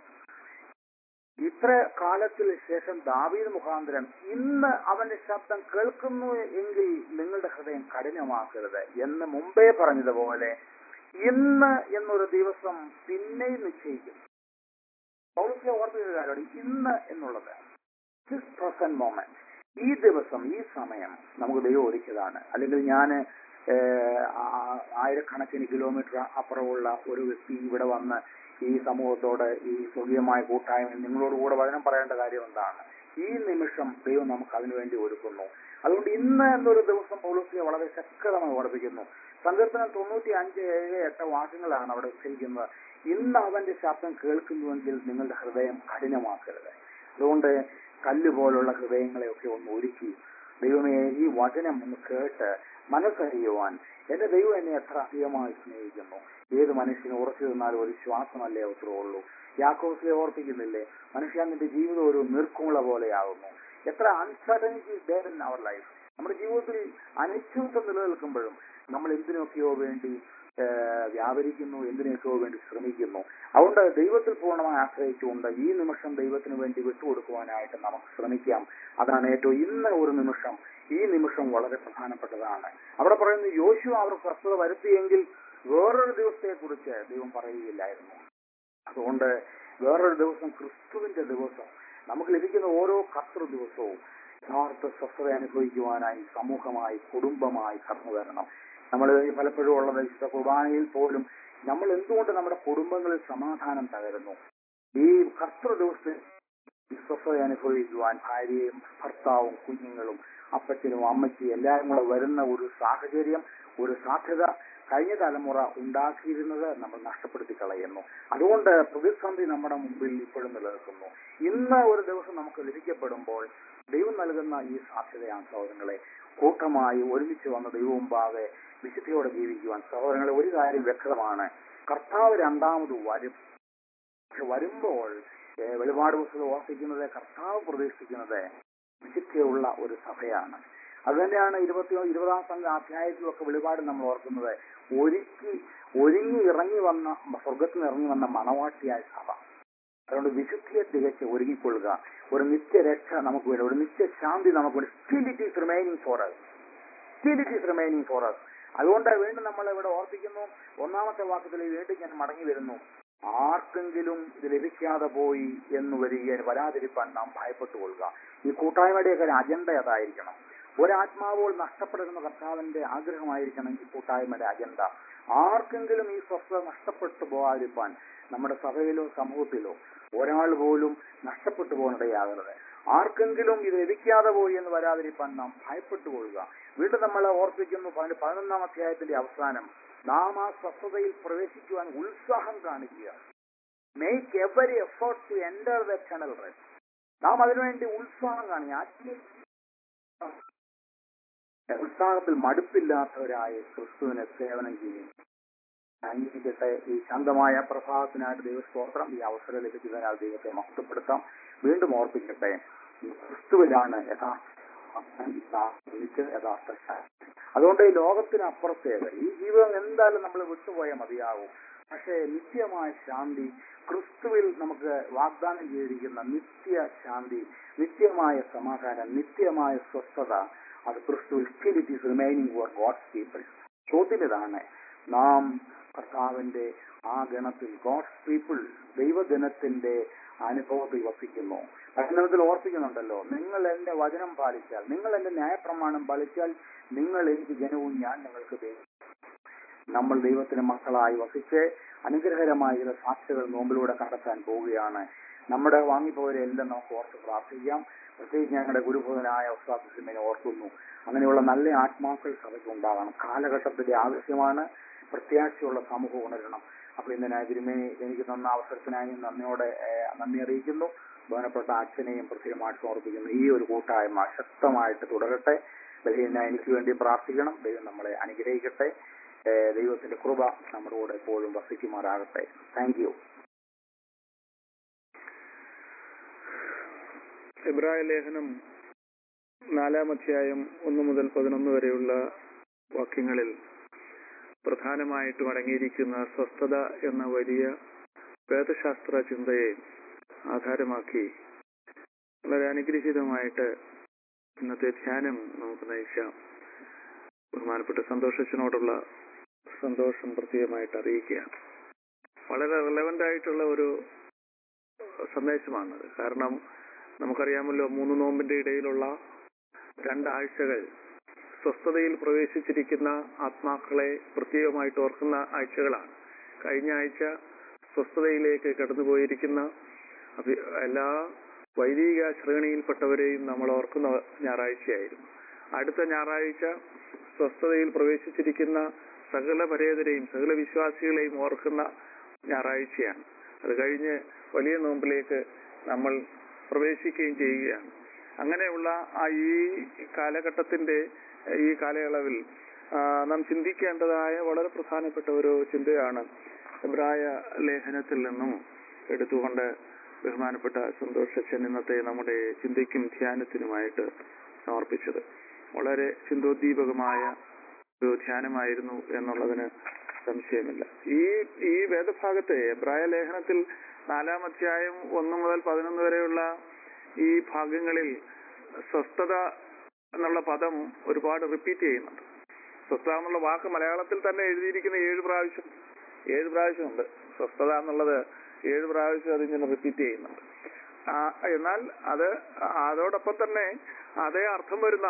ഇത്ര കാലത്തിന് ശേഷം ദാവീദ് മുഖാന്തരം ഇന്ന് അവന്റെ ശബ്ദം കേൾക്കുന്നു എങ്കിൽ നിങ്ങളുടെ ഹൃദയം കഠിനമാക്കരുത് എന്ന് മുമ്പേ പറഞ്ഞതുപോലെ ഇന്ന് എന്നൊരു ദിവസം പിന്നെയും നിശ്ചയിക്കും പൗരസ്ലെ ഓർപ്പിക്കുന്ന കാര്യമാണ് ഇന്ന് എന്നുള്ളത് ദിസ് പ്രസന്റ് മൊമെന്റ് ഈ ദിവസം ഈ സമയം നമുക്ക് ദൈവം ഒരുക്കിയതാണ് അല്ലെങ്കിൽ ഞാൻ ആയിരക്കണക്കിന് കിലോമീറ്റർ അപ്പുറമുള്ള ഒരു വ്യക്തി ഇവിടെ വന്ന് ഈ സമൂഹത്തോട് ഈ സ്വർഗീയമായ കൂട്ടായ്മ നിങ്ങളോട് കൂടെ വചനം പറയേണ്ട കാര്യം എന്താണ് ഈ നിമിഷം ദൈവം നമുക്ക് അതിനുവേണ്ടി ഒരുക്കുന്നു അതുകൊണ്ട് ഇന്ന് എന്നൊരു ദിവസം പൗലോസിയെ വളരെ ശക്തമായി ഓർപ്പിക്കുന്നു സങ്കീർത്തനം തൊണ്ണൂറ്റി അഞ്ച് ഏഴ് എട്ട് വാക്യങ്ങളാണ് അവിടെ ഉച്ചരിക്കുന്നത് ഇന്ന് അവന്റെ ശബ്ദം കേൾക്കുന്നുവെങ്കിൽ നിങ്ങളുടെ ഹൃദയം കഠിനമാക്കരുത് അതുകൊണ്ട് കല്ല് പോലുള്ള ഹൃദയങ്ങളെയൊക്കെ ഒന്ന് ഒരുക്കി ദൈവമേ ഈ വചനം ഒന്ന് കേട്ട് മനസ്സറിയുവാൻ എന്റെ ദൈവം എന്നെ എത്ര അധികമായി സ്നേഹിക്കുന്നു ഏത് മനുഷ്യന് ഉറച്ചു നിന്നാലും ഒരു ശ്വാസമല്ലേ ഉത്തരവുള്ളൂ യാക്കോസിലെ ഓർപ്പിക്കുന്നില്ലേ മനുഷ്യ നിന്റെ ജീവിതം ഒരു നീർക്കുമുള പോലെയാകുന്നു എത്ര uncertainty there in our life നമ്മുടെ ജീവിതത്തിൽ അനിശ്ചിതത്വം നിലനിൽക്കുമ്പോഴും നമ്മൾ എന്തിനൊക്കെയോ വേണ്ടി ഏഹ്, വ്യാപരിക്കുന്നു എന്തിനൊക്കെയോ വേണ്ടി ശ്രമിക്കുന്നു അതുകൊണ്ട് ദൈവത്തിൽ പൂർണ്ണമായി ആശ്രയിച്ചുകൊണ്ട് ഈ നിമിഷം ദൈവത്തിന് വേണ്ടി വിട്ടുകൊടുക്കുവാനായിട്ട് നമുക്ക് ശ്രമിക്കാം അതാണ് ഏറ്റവും ഇന്ന് ഒരു നിമിഷം ഈ നിമിഷം വളരെ പ്രധാനപ്പെട്ടതാണ് അവിടെ പറയുന്നു യോശു അവർ സ്വസ്ഥത വരുത്തിയെങ്കിൽ വേറൊരു ദിവസത്തെ കുറിച്ച് ദൈവം പറയുകയില്ലായിരുന്നു അതുകൊണ്ട് വേറൊരു ദിവസം ക്രിസ്തുവിന്റെ ദിവസം നമുക്ക് ലഭിക്കുന്ന ഓരോ കർത്തൃ ദിവസവും യഥാർത്ഥ സ്വസ്ഥത അനുഭവിക്കുവാനായി സമൂഹമായി കുടുംബമായി കടന്നു വരണം നമ്മൾ പലപ്പോഴും ഉള്ളത് വിശുദ്ധ കുർബാനയിൽ പോലും നമ്മൾ എന്തുകൊണ്ട് നമ്മുടെ കുടുംബങ്ങളിൽ സമാധാനം തകരുന്നു ഈ കർത്തൃ ദിവസത്തിൽ സ്വസ്ഥത അനുഭവിക്കുവാൻ ഭാര്യയും ഭർത്താവും കുഞ്ഞുങ്ങളും അപ്പച്ചനും അമ്മച്ചിയും എല്ലാവരും കൂടെ വരുന്ന ഒരു സാഹചര്യം ഒരു സാധ്യത കഴിഞ്ഞ തലമുറ ഉണ്ടാക്കിയിരുന്നത് നമ്മൾ നഷ്ടപ്പെടുത്തി കളയുന്നു അതുകൊണ്ട് പ്രതിസന്ധി നമ്മുടെ മുമ്പിൽ ഇപ്പോഴും നിലനിൽക്കുന്നു ഇന്ന് ഒരു ദിവസം നമുക്ക് ലഭിക്കപ്പെടുമ്പോൾ ദൈവം നൽകുന്ന ഈ സാധ്യതയാണ് സഹോദരങ്ങളെ കൂട്ടമായി ഒരുമിച്ച് വന്ന ദൈവമുമ്പാകെ വിശുദ്ധിയോടെ ജീവിക്കുവാൻ സഹോദരങ്ങളെ ഒരു കാര്യം വ്യക്തമാണ് കർത്താവ് രണ്ടാമത് വരും പക്ഷെ വരുമ്പോൾ ഏഹ്, വെളിപാട് പുസ്തകം ഓർപ്പിക്കുന്നത് കർത്താവ് പ്രതീക്ഷിക്കുന്നത് വിശുദ്ധിയുള്ള ഒരു സഭയാണ് അത് തന്നെയാണ് ഇരുപത്തി ഇരുപതാം സംഘ അധ്യായത്തിലൊക്കെ വെളിപാട് നമ്മൾ ഓർക്കുന്നത് ഒരുക്കി ഒരുങ്ങി ഇറങ്ങി വന്ന സ്വർഗത്തിൽ നിന്ന് ഇറങ്ങി വന്ന മണവാട്ടിയായ സഭ അതുകൊണ്ട് വിശുദ്ധിയെ തികച്ച് ഒരുങ്ങിക്കൊള്ളുക ഒരു നിത്യരക്ഷ നമുക്ക് വേണ്ടി ഒരു നിത്യശാന്തി നമുക്ക് വേണ്ടി still it is remaining for us still it is remaining for us അതുകൊണ്ട് വീണ്ടും നമ്മൾ ഇവിടെ ഓർപ്പിക്കുന്നു ഒന്നാമത്തെ വാക്യത്തിൽ വീണ്ടും ഞാൻ മടങ്ങി വരുന്നു ആർക്കെങ്കിലും ഇത് ലഭിക്കാതെ പോയി എന്ന് വരികയും വരാതിരിക്കാൻ നാം ഭയപ്പെട്ടുകൊള്ളുക ഈ കൂട്ടായ്മയുടെയൊക്കെ ഒരു അജണ്ട അതായിരിക്കണം ഒരാത്മാവോൾ നഷ്ടപ്പെടുന്ന കർത്താവിന്റെ ആഗ്രഹമായിരിക്കണം ഈ കൂട്ടായ്മയുടെ അജണ്ട ആർക്കെങ്കിലും ഈ സ്വസ്ഥത നഷ്ടപ്പെട്ടു പോകാതിരിക്കാൻ നമ്മുടെ സഭയിലോ സമൂഹത്തിലോ ഒരാൾ പോലും നഷ്ടപ്പെട്ടു പോകേണ്ടയാകരുത് ആർക്കെങ്കിലും ഇത് ലഭിക്കാതെ പോയി എന്ന് വരാതിരിക്കാൻ നാം ഭയപ്പെട്ടുകൊള്ളുക വീണ്ടും നമ്മളെ ഓർപ്പിക്കുന്നു പതിന- പതിനൊന്നാം അധ്യായത്തിന്റെ അവസാനം നാം ആ സ്വസ്ഥതയിൽ പ്രവേശിക്കുവാൻ ഉത്സാഹം കാണിക്കുക make every effort to enter the tunnel rest നാം അതിനുവേണ്ടി ഉത്സാഹം കാണിക്കുക ആത്മീയ ഉത്സാഹത്തിൽ മടുപ്പില്ലാത്തവരായ ക്രിസ്തുവിനെ സേവനം ചെയ്യും അംഗീകരിക്കട്ടെ ഈ ശാന്തമായ പ്രഭാതത്തിനായിട്ട് ദൈവസ്തോത്രം ഈ അവസരം ലഭിക്കുന്നതിനാൽ ദൈവത്തെ മഹത്വപ്പെടുത്താം വീണ്ടും ഓർപ്പിക്കട്ടെ ക്രിസ്തുവിലാണ് യഥാർത്ഥ യഥാർത്ഥ ശാന്തി അതുകൊണ്ട് ഈ ലോകത്തിന് അപ്പുറത്തേക്ക് ഈ ജീവിതം എന്തായാലും നമ്മൾ വിട്ടുപോയാൽ മതിയാകും പക്ഷേ നിത്യമായ ശാന്തി ക്രിസ്തുവിൽ നമുക്ക് വാഗ്ദാനം ചെയ്തിരിക്കുന്ന നിത്യ ശാന്തി നിത്യമായ സമാധാനം നിത്യമായ സ്വസ്ഥത അത് ക്രിസ്തുവിൽ still it is remaining for God's people ചോദ്യം ഇതാണ് നാം കർത്താവിന്റെ ആ ഗണത്തിൽ ഗോഡ്സ് പീപ്പിൾ ദൈവജനത്തിന്റെ അനുഭവത്തിൽ വസിക്കുന്നു വചനത്തിൽ ഓർപ്പിക്കുന്നുണ്ടല്ലോ നിങ്ങൾ എന്റെ വചനം പാലിച്ചാൽ നിങ്ങൾ എന്റെ ന്യായപ്രമാണം പാലിച്ചാൽ നിങ്ങൾ എനിക്ക് ജനവും ഞാൻ നിങ്ങൾക്ക് ദൈവം നമ്മൾ ദൈവത്തിന്റെ മക്കളായി വസിച്ച് അനുഗ്രഹകരമായ ചില സാക്ഷ്യകൾ നോമ്പിലൂടെ കണ്ടെത്താൻ പോവുകയാണ് നമ്മുടെ വാങ്ങിപ്പോയവരെല്ലാം നമുക്ക് ഓർത്ത് പ്രാർത്ഥിക്കാം പ്രത്യേകിച്ച് ഞങ്ങളുടെ ഗുരുഭവനായ ഉസ്താദിനെ ഓർക്കുന്നു അങ്ങനെയുള്ള നല്ല ആത്മാക്കൾ സഭയ്ക്ക് ഉണ്ടാകണം കാലഘട്ടത്തിന്റെ ആവശ്യമാണ് പ്രത്യാശയുള്ള സമൂഹം ഉണരണം അപ്പൊ ഇന്നനായ തിരുമേനി എനിക്ക് തന്ന അവസരത്തിനായി നന്ദിയോടെ ഏഹ്, നന്ദി അറിയിക്കുന്നു ബഹുമാനപ്പെട്ട അച്ഛനെയും പ്രത്യേകമായിട്ട് സമർപ്പിക്കുന്നു ഈ ഒരു കൂട്ടായ്മ ശക്തമായിട്ട് തുടരട്ടെ ബലഹീന എനിക്ക് വേണ്ടി പ്രാർത്ഥിക്കണം ദൈവം നമ്മളെ അനുഗ്രഹിക്കട്ടെ ഏഹ്, ദൈവത്തിന്റെ കൃപ നമ്മുടെ കൂടെ എപ്പോഴും വസിക്കുമാറാകട്ടെ താങ്ക് യു എബ്രായ ലേഖനം നാലാം അധ്യായം ഒന്ന് മുതൽ പതിനൊന്ന് വരെയുള്ള വാക്യങ്ങളിൽ പ്രധാനമായിട്ടും അടങ്ങിയിരിക്കുന്ന സ്വസ്ഥത എന്ന വലിയ വേദശാസ്ത്ര ചിന്തയെ ആധാരമാക്കി വളരെ അനുഗ്രഹീതമായിട്ട് ഇന്നത്തെ ധ്യാനം നമുക്ക് നയിക്കാം ബഹുമാനപ്പെട്ട സന്തോഷത്തിനോടുള്ള സന്തോഷം പ്രത്യേകമായിട്ട് അറിയിക്കുകയാണ് വളരെ റിലവന്റ് ആയിട്ടുള്ള ഒരു സന്ദേശമാണത് കാരണം നമുക്കറിയാമല്ലോ മൂന്ന് നോമ്പിന്റെ ഇടയിലുള്ള രണ്ടാഴ്ചകൾ സ്വസ്ഥതയിൽ പ്രവേശിച്ചിരിക്കുന്ന ആത്മാക്കളെ പ്രത്യേകമായിട്ട് ഓർക്കുന്ന ആഴ്ചകളാണ് കഴിഞ്ഞ ആഴ്ച സ്വസ്ഥതയിലേക്ക് കടന്നുപോയിരിക്കുന്ന അഭി- എല്ലാ വൈദിക ശ്രേണിയിൽപ്പെട്ടവരെയും നമ്മൾ ഓർക്കുന്ന ഞായറാഴ്ചയായിരുന്നു അടുത്ത ഞായറാഴ്ച സ്വസ്ഥതയിൽ പ്രവേശിച്ചിരിക്കുന്ന സകല പരേതരെയും സകല വിശ്വാസികളെയും ഓർക്കുന്ന ഞായറാഴ്ചയാണ് അത് കഴിഞ്ഞ് വലിയ നോമ്പിലേക്ക് നമ്മൾ പ്രവേശിക്കുകയും ചെയ്യുകയാണ് അങ്ങനെയുള്ള ആ ഈ കാലഘട്ടത്തിന്റെ ഈ കാലയളവിൽ ആ, നാം ചിന്തിക്കേണ്ടതായ വളരെ പ്രധാനപ്പെട്ട ഒരു ചിന്തയാണ് എബ്രായ ലേഖനത്തിൽ നിന്നും എടുത്തുകൊണ്ട് ബഹുമാനപ്പെട്ട സന്തോഷച്ചൻ ഇന്നത്തെ നമ്മുടെ ചിന്തയ്ക്കും ധ്യാനത്തിനുമായിട്ട് സമർപ്പിച്ചത് വളരെ ചിന്തോദ്ദീപകമായ ഒരു ധ്യാനമായിരുന്നു എന്നുള്ളതിന് സംശയമില്ല ഈ ഈ വേദഭാഗത്തെ എബ്രായ ലേഖനത്തിൽ നാലാം അധ്യായം ഒന്ന് മുതൽ പതിനൊന്ന് വരെയുള്ള ഈ ഭാഗങ്ങളിൽ സ്വസ്ഥത എന്നുള്ള പദം ഒരുപാട് റിപ്പീറ്റ് ചെയ്യുന്നുണ്ട് സ്വസ്ഥത എന്നുള്ള വാക്ക് മലയാളത്തിൽ തന്നെ എഴുതിയിരിക്കുന്ന ഏഴ് പ്രാവശ്യം ഏഴ് പ്രാവശ്യമുണ്ട് സ്വസ്ഥത എന്നുള്ളത് ഏഴ് പ്രാവശ്യം അതിങ്ങനെ റിപ്പീറ്റ് ചെയ്യുന്നുണ്ട് ആ, എന്നാൽ അത് അതോടൊപ്പം തന്നെ അതേ അർത്ഥം വരുന്ന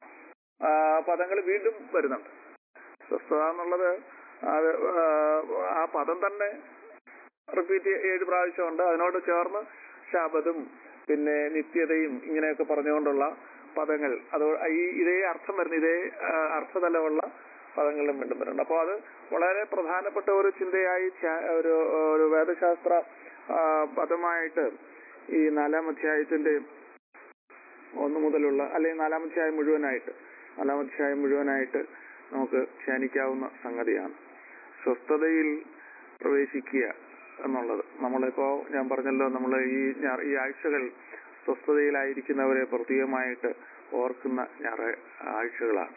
പദങ്ങൾ വീണ്ടും വരുന്നുണ്ട് സ്വസ്ഥത എന്നുള്ളത് അത് ആ, ആ പദം തന്നെ റിപ്പീറ്റ് ഏഴ് പ്രാവശ്യമുണ്ട് അതിനോട് ചേർന്ന് ശാപതും പിന്നെ നിത്യതയും ഇങ്ങനെയൊക്കെ പറഞ്ഞുകൊണ്ടുള്ള പദങ്ങൾ അത് ഈ ഇതേ അർത്ഥം വരുന്ന ഇതേ ആ, അർത്ഥതലമുള്ള പദങ്ങളും വീണ്ടും വരുന്നുണ്ട് അപ്പോൾ അത് വളരെ പ്രധാനപ്പെട്ട ഒരു ചിന്തയായി ധ്യാ- ഒരു ഒരു വേദശാസ്ത്ര ആ, പദമായിട്ട് ഈ നാലാം അധ്യായത്തിന്റെ ഒന്ന് മുതലുള്ള അല്ലെങ്കിൽ നാലാം അധ്യായം മുഴുവനായിട്ട് നാലാം അധ്യായം മുഴുവനായിട്ട് നമുക്ക് ധ്യാനിക്കാവുന്ന സംഗതിയാണ് സ്വസ്ഥതയിൽ പ്രവേശിക്കുക എന്നുള്ളത് നമ്മളിപ്പോ ഞാൻ പറഞ്ഞല്ലോ നമ്മൾ ഈ ഞാ- ഈ ആഴ്ചകൾ സ്വസ്ഥതയിലായിരിക്കുന്നവരെ പ്രത്യേകമായിട്ട് ഓർക്കുന്ന ഞായറ ആഴ്ചകളാണ്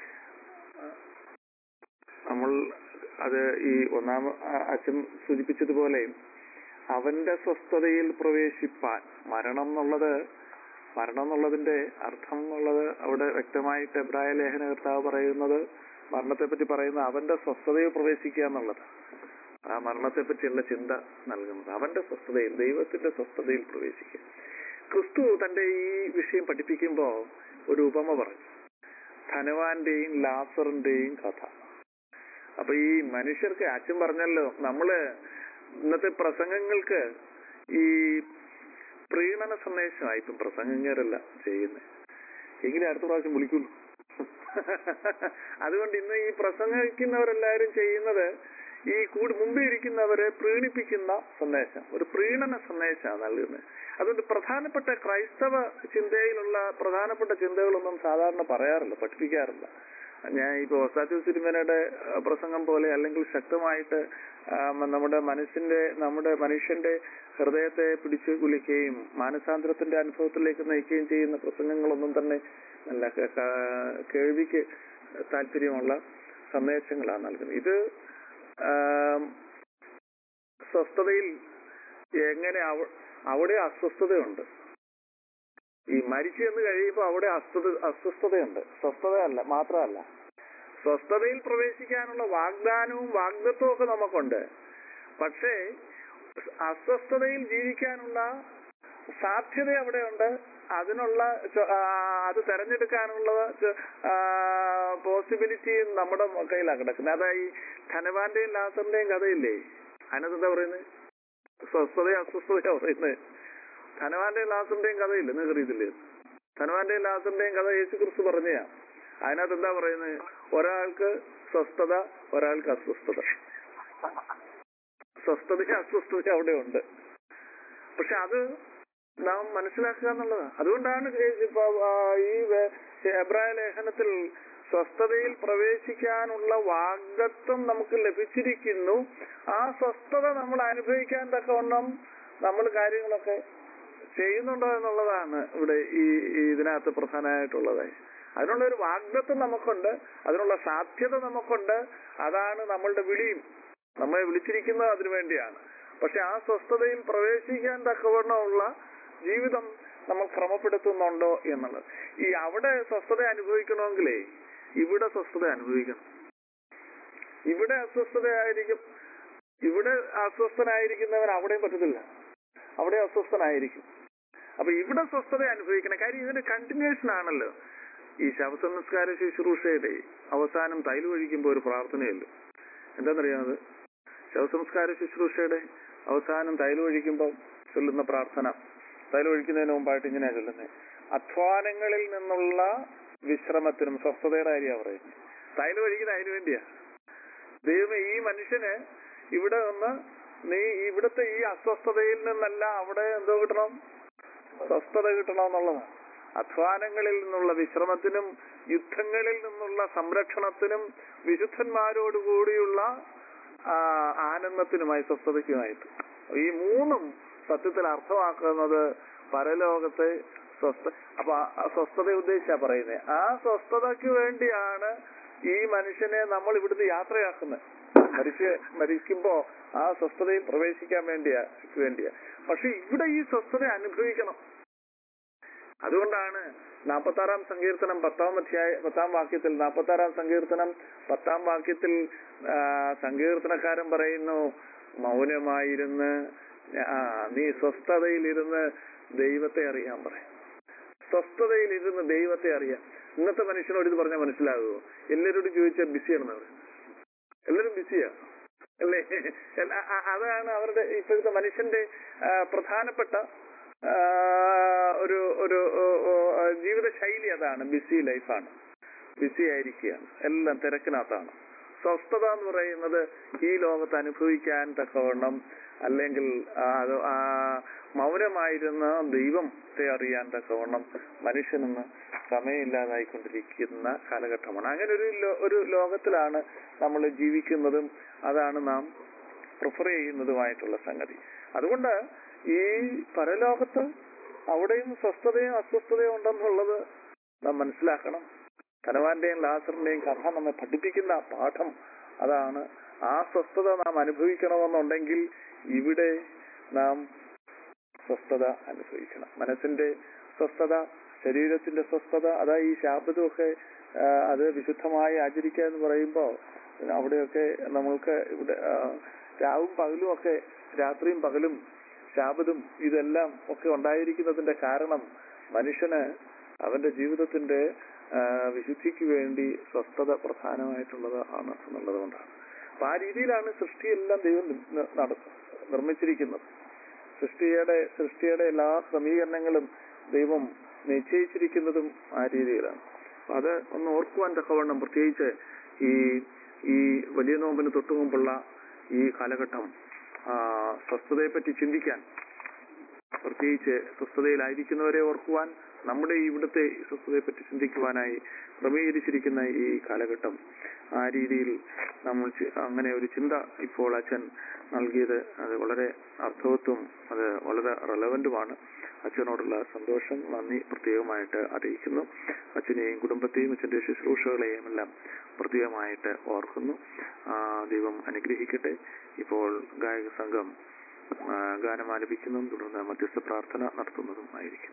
നമ്മൾ അത് ഈ ഒന്നാം ആ- അച്ഛൻ സൂചിപ്പിച്ചതുപോലെ അവന്റെ സ്വസ്ഥതയിൽ പ്രവേശിപ്പാൻ മരണം എന്നുള്ളത് മരണം എന്നുള്ളതിന്റെ അർത്ഥം എന്നുള്ളത് അവിടെ വ്യക്തമായിട്ട് എബ്രായ ലേഖന കർത്താവ് പറയുന്നത് മരണത്തെ പറ്റി പറയുന്ന അവന്റെ സ്വസ്ഥതയിൽ പ്രവേശിക്കുക എന്നുള്ളത് ആ മരണത്തെ പറ്റിയുള്ള ചിന്ത നൽകുന്നത് അവന്റെ സ്വസ്ഥതയിൽ ദൈവത്തിന്റെ സ്വസ്ഥതയിൽ പ്രവേശിക്കുക ക്രിസ്തു തന്റെ ഈ വിഷയം പഠിപ്പിക്കുമ്പോ ഒരു ഉപമ പറഞ്ഞു ധനവാന്റെയും ലാസറിന്റെയും കഥ അപ്പൊ ഈ മനുഷ്യർക്ക് അച്ഛൻ പറഞ്ഞല്ലോ നമ്മള് ഇന്നത്തെ പ്രസംഗങ്ങൾക്ക് ഈ പ്രീണന സന്ദേശമായി ഇപ്പം പ്രസംഗങ്ങരല്ല ചെയ്യുന്നത് എങ്കിലും അടുത്ത പ്രാവശ്യം വിളിക്കുള്ളൂ അതുകൊണ്ട് ഇന്ന് ഈ പ്രസംഗിക്കുന്നവരെല്ലാവരും ചെയ്യുന്നത് ഈ കൂടി മുമ്പേ ഇരിക്കുന്നവരെ പ്രീണിപ്പിക്കുന്ന സന്ദേശം ഒരു പ്രീണന സന്ദേശമാണ് നൽകുന്നത് അതുകൊണ്ട് പ്രധാനപ്പെട്ട ക്രൈസ്തവ ചിന്തയിലുള്ള പ്രധാനപ്പെട്ട ചിന്തകളൊന്നും സാധാരണ പറയാറില്ല പഠിപ്പിക്കാറില്ല ഞാൻ ഇപ്പൊ ഒസാറ്റു സിനിമയുടെ പ്രസംഗം പോലെ അല്ലെങ്കിൽ ശക്തമായിട്ട് ആ, നമ്മുടെ മനസ്സിന്റെ നമ്മുടെ മനുഷ്യന്റെ ഹൃദയത്തെ പിടിച്ചു കുലിക്കുകയും മാനസാന്തരത്തിന്റെ അനുഭവത്തിലേക്ക് നയിക്കുകയും ചെയ്യുന്ന പ്രസംഗങ്ങളൊന്നും തന്നെ നല്ല കേ- കാ- കേൾവിക്ക് താല്പര്യമുള്ള സന്ദേശങ്ങളാണ് നൽകുന്നത് ഇത് ആം, സ്വസ്ഥതയിൽ എങ്ങനെ അവ- അവിടെ അസ്വസ്ഥതയുണ്ട് ഈ മരിച്ചു എന്ന് കഴിയുമ്പോൾ അവിടെ അസ്വസ്ഥ അസ്വസ്ഥതയുണ്ട് സ്വസ്ഥതയല്ല മാത്രമല്ല സ്വസ്ഥതയിൽ പ്രവേശിക്കാനുള്ള വാഗ്ദാനവും വാഗ്ദത്വവും ഒക്കെ നമുക്കുണ്ട് പക്ഷേ അസ്വസ്ഥതയിൽ ജീവിക്കാനുള്ള സാധ്യത അവിടെയുണ്ട് അതിനുള്ള ച- ആ, അത് തെരഞ്ഞെടുക്കാനുള്ള പോസിബിലിറ്റി നമ്മുടെ കയ്യിലാണ് കിടക്കുന്നത് അതായത് ഈ ധനവാന്റെയും ലാസറിന്റെയും കഥയില്ലേ അതിനകത്ത് എന്താ പറയുന്നത് സ്വസ്ഥതയും അസ്വസ്ഥതയാ പറയുന്നത് ധനവാന്റെയും ലാസറിന്റെയും കഥയില്ല നിങ്ങൾക്ക് അറിയത്തില്ലേ ധനവാന്റെയും ലാസറിന്റെയും കഥ യേശു ക്രിസ്തു പറഞ്ഞയാ അതിനകത്ത് എന്താ പറയുന്നത് ഒരാൾക്ക് സ്വസ്ഥത ഒരാൾക്ക് അസ്വസ്ഥത സ്വസ്ഥതയും അസ്വസ്ഥതയും അവിടെ ഉണ്ട് പക്ഷെ അത് നാം മനസ്സിലാക്കുക എന്നുള്ളതാണ് അതുകൊണ്ടാണ് ഇപ്പൊ ആ, ഈ വേ- എബ്രായ ലേഖനത്തിൽ സ്വസ്ഥതയിൽ പ്രവേശിക്കാനുള്ള വാഗ്ദത്വം നമുക്ക് ലഭിച്ചിരിക്കുന്നു ആ സ്വസ്ഥത നമ്മൾ അനുഭവിക്കാൻ തക്കവണ്ണം നമ്മൾ കാര്യങ്ങളൊക്കെ ചെയ്യുന്നുണ്ടോ എന്നുള്ളതാണ് ഇവിടെ ഈ ഈ ഇതിനകത്ത് പ്രധാനമായിട്ടുള്ളത് അതിനുള്ള ഒരു വാഗ്ദത്വം നമുക്കുണ്ട് അതിനുള്ള സാധ്യത നമുക്കുണ്ട് അതാണ് നമ്മളുടെ വിളിയും നമ്മളെ വിളിച്ചിരിക്കുന്നത് അതിനു വേണ്ടിയാണ് പക്ഷെ ആ സ്വസ്ഥതയിൽ പ്രവേശിക്കാൻ തക്കവണ്ണമുള്ള ജീവിതം നമ്മൾ ക്രമപ്പെടുത്തുന്നുണ്ടോ എന്നുള്ളത് ഈ അവിടെ സ്വസ്ഥത അനുഭവിക്കണമെങ്കിലേ ഇവിടെ സ്വസ്ഥത അനുഭവിക്കണം ഇവിടെ അസ്വസ്ഥതയായിരിക്കും ഇവിടെ അസ്വസ്ഥനായിരിക്കുന്നവൻ അവിടെയും പറ്റത്തില്ല അവിടെ അസ്വസ്ഥനായിരിക്കും അപ്പൊ ഇവിടെ സ്വസ്ഥത അനുഭവിക്കണം കാര്യം ഇതിന്റെ കണ്ടിന്യൂഷൻ ആണല്ലോ ഈ ശവസംസ്കാര ശുശ്രൂഷയുടെ അവസാനം തൈല് ഒഴിക്കുമ്പോൾ ഒരു പ്രാർത്ഥനയല്ലോ എന്താണെന്നറിയാമത് ശവസംസ്കാര ശുശ്രൂഷയുടെ അവസാനം തൈല് ഒഴിക്കുമ്പോൾ ചൊല്ലുന്ന പ്രാർത്ഥന തൈല് ഒഴിക്കുന്നതിന് മുമ്പായിട്ട് ഇങ്ങനെയാ ചൊല്ലുന്നത് അധ്വാനങ്ങളിൽ നിന്നുള്ള വിശ്രമത്തിനും സ്വസ്ഥതയുടെ കാര്യമാണ് പറയുന്നത് തൈല് ഒഴിക്കുന്ന അതിനു വേണ്ടിയാ ദൈവമേ ഈ മനുഷ്യന് ഇവിടെ നിന്ന് നീ ഇവിടുത്തെ ഈ അസ്വസ്ഥതയിൽ നിന്നല്ല അവിടെ എന്തോ കിട്ടണം സ്വസ്ഥത കിട്ടണം എന്നുള്ളതാണ് അധ്വാനങ്ങളിൽ നിന്നുള്ള വിശ്രമത്തിനും യുദ്ധങ്ങളിൽ നിന്നുള്ള സംരക്ഷണത്തിനും വിശുദ്ധന്മാരോടുകൂടിയുള്ള ആ, ആനന്ദത്തിനുമായി സ്വസ്ഥതയ്ക്കുമായിട്ട് ഈ മൂന്നും സത്യത്തിൽ അർത്ഥമാക്കുന്നത് പരലോകത്തെ സ്വസ്ഥ അപ്പൊ ആ സ്വസ്ഥത ഉദ്ദേശിച്ചാ പറയുന്നത് ആ സ്വസ്ഥതയ്ക്ക് വേണ്ടിയാണ് ഈ മനുഷ്യനെ നമ്മൾ ഇവിടുന്ന് യാത്രയാക്കുന്നത് മരിച്ച് മരിക്കുമ്പോ ആ സ്വസ്ഥതയിൽ പ്രവേശിക്കാൻ വേണ്ടിയാ വേണ്ടിയാ പക്ഷെ ഇവിടെ ഈ സ്വസ്ഥത അനുഭവിക്കണം അതുകൊണ്ടാണ് നാൽപ്പത്തി ആറാം സങ്കീർത്തനം പത്താം അധ്യായ പത്താം വാക്യത്തിൽ നാൽപ്പത്തി ആറാം സങ്കീർത്തനം പത്താം വാക്യത്തിൽ ആ, സങ്കീർത്തനക്കാരൻ പറയുന്നു മൗനമായിരുന്ന് ആ നീ സ്വസ്ഥതയിലിരുന്ന് ദൈവത്തെ അറിയാൻ പറയും സ്വസ്ഥതയിലിരുന്ന് ദൈവത്തെ അറിയാം ഇന്നത്തെ മനുഷ്യനോട് ഇത് പറഞ്ഞാൽ മനസ്സിലാകുമോ എല്ലാവരോടും ചോദിച്ചാൽ ബിസിയാണെന്ന് പറയും എല്ലാവരും ബിസിയാ അല്ലേ എല്ലാ- അ- അതാണ് അവരുടെ ഇപ്പോഴത്തെ മനുഷ്യന്റെ ആ, പ്രധാനപ്പെട്ട ആ, ഒരു ഒരു ഓ, ഓ, ആ, ജീവിത ശൈലി അതാണ് ബിസി ലൈഫാണ് ബിസി ആയിരിക്കുകയാണ് എല്ലാം തിരക്കിനകത്താണ് സ്വസ്ഥത എന്ന് പറയുന്നത് ഈ ലോകത്ത് അനുഭവിക്കാൻ തക്കവണ്ണം അല്ലെങ്കിൽ ആ, അത് ആ മൗനമായിരുന്ന ദൈവത്തെ അറിയാൻ തക്കവണ്ണം മനുഷ്യനെന്ന് സമയമില്ലാതായിക്കൊണ്ടിരിക്കുന്ന കാലഘട്ടമാണ് അങ്ങനെ ഒരു ലോ- ഒരു ലോകത്തിലാണ് നമ്മൾ ജീവിക്കുന്നതും അതാണ് നാം പ്രിഫർ ചെയ്യുന്നതുമായിട്ടുള്ള സംഗതി അതുകൊണ്ട് ഈ പരലോകത്ത് അവിടെയും സ്വസ്ഥതയും അസ്വസ്ഥതയും ഉണ്ടെന്നുള്ളത് നാം മനസ്സിലാക്കണം ധനവാന്റെയും ലാസറിന്റെയും കഥ നമ്മെ പഠിപ്പിക്കുന്ന പാഠം അതാണ് ആ സ്വസ്ഥത നാം അനുഭവിക്കണമെന്നുണ്ടെങ്കിൽ ഇവിടെ നാം സ്വസ്ഥത അനുഭവിക്കണം മനസ്സിന്റെ സ്വസ്ഥത ശരീരത്തിന്റെ സ്വസ്ഥത അതാ ഈ ശാപതുമൊക്കെ ആ, അത് വിശുദ്ധമായി ആചരിക്കുക എന്ന് പറയുമ്പോൾ അവിടെയൊക്കെ നമ്മൾക്ക് ഇവിടെ ആ, രാവും പകലും ഒക്കെ രാത്രിയും പകലും ശാപതും ഇതെല്ലാം ഒക്കെ ഉണ്ടായിരിക്കുന്നതിന്റെ കാരണം മനുഷ്യന് അവന്റെ ജീവിതത്തിന്റെ ആ, വിശുദ്ധിക്ക് വേണ്ടി സ്വസ്ഥത പ്രധാനമായിട്ടുള്ളത് ആണ് എന്നുള്ളത് കൊണ്ടാണ് അപ്പൊ ആ രീതിയിലാണ് സൃഷ്ടിയെല്ലാം ദൈവം നി- നട- നിർമ്മിച്ചിരിക്കുന്നത് സൃഷ്ടിയുടെ സൃഷ്ടിയുടെ എല്ലാ ക്രമീകരണങ്ങളും ദൈവം നിശ്ചയിച്ചിരിക്കുന്നതും ആ രീതിയിലാണ് അപ്പൊ അത് ഒന്ന് ഓർക്കുവാൻ തക്കവണ്ണം പ്രത്യേകിച്ച് ഈ ഈ വലിയ നോമ്പിന് തൊട്ടു മുമ്പുള്ള ഈ കാലഘട്ടം ആ, സ്വസ്ഥതയെപ്പറ്റി ചിന്തിക്കാൻ പ്രത്യേകിച്ച് സ്വസ്ഥതയിലായിരിക്കുന്നവരെ ഓർക്കുവാൻ നമ്മുടെ ഈ ഇവിടുത്തെ സ്വസ്ഥതയെപ്പറ്റി ചിന്തിക്കുവാനായി ക്രമീകരിച്ചിരിക്കുന്ന ഈ കാലഘട്ടം ആ രീതിയിൽ നമ്മൾ ചി- അങ്ങനെ ഒരു ചിന്ത ഇപ്പോൾ അച്ഛൻ നൽകിയത് അത് വളരെ അർത്ഥവത്വം അത് വളരെ റെലവന്റുമാണ് അച്ഛനോടുള്ള സന്തോഷം നന്ദി പ്രത്യേകമായിട്ട് അറിയിക്കുന്നു അച്ഛനെയും കുടുംബത്തെയും അച്ഛന്റെ ശുശ്രൂഷകളെയും എല്ലാം പ്രത്യേകമായിട്ട് ഓർക്കുന്നു ആ, ദൈവം അനുഗ്രഹിക്കട്ടെ ഇപ്പോൾ ഗായക സംഘം ആ, ഗാനം ആലപിക്കുന്നതും തുടർന്ന് മധ്യസ്ഥ പ്രാർത്ഥന നടത്തുന്നതും ആയിരിക്കും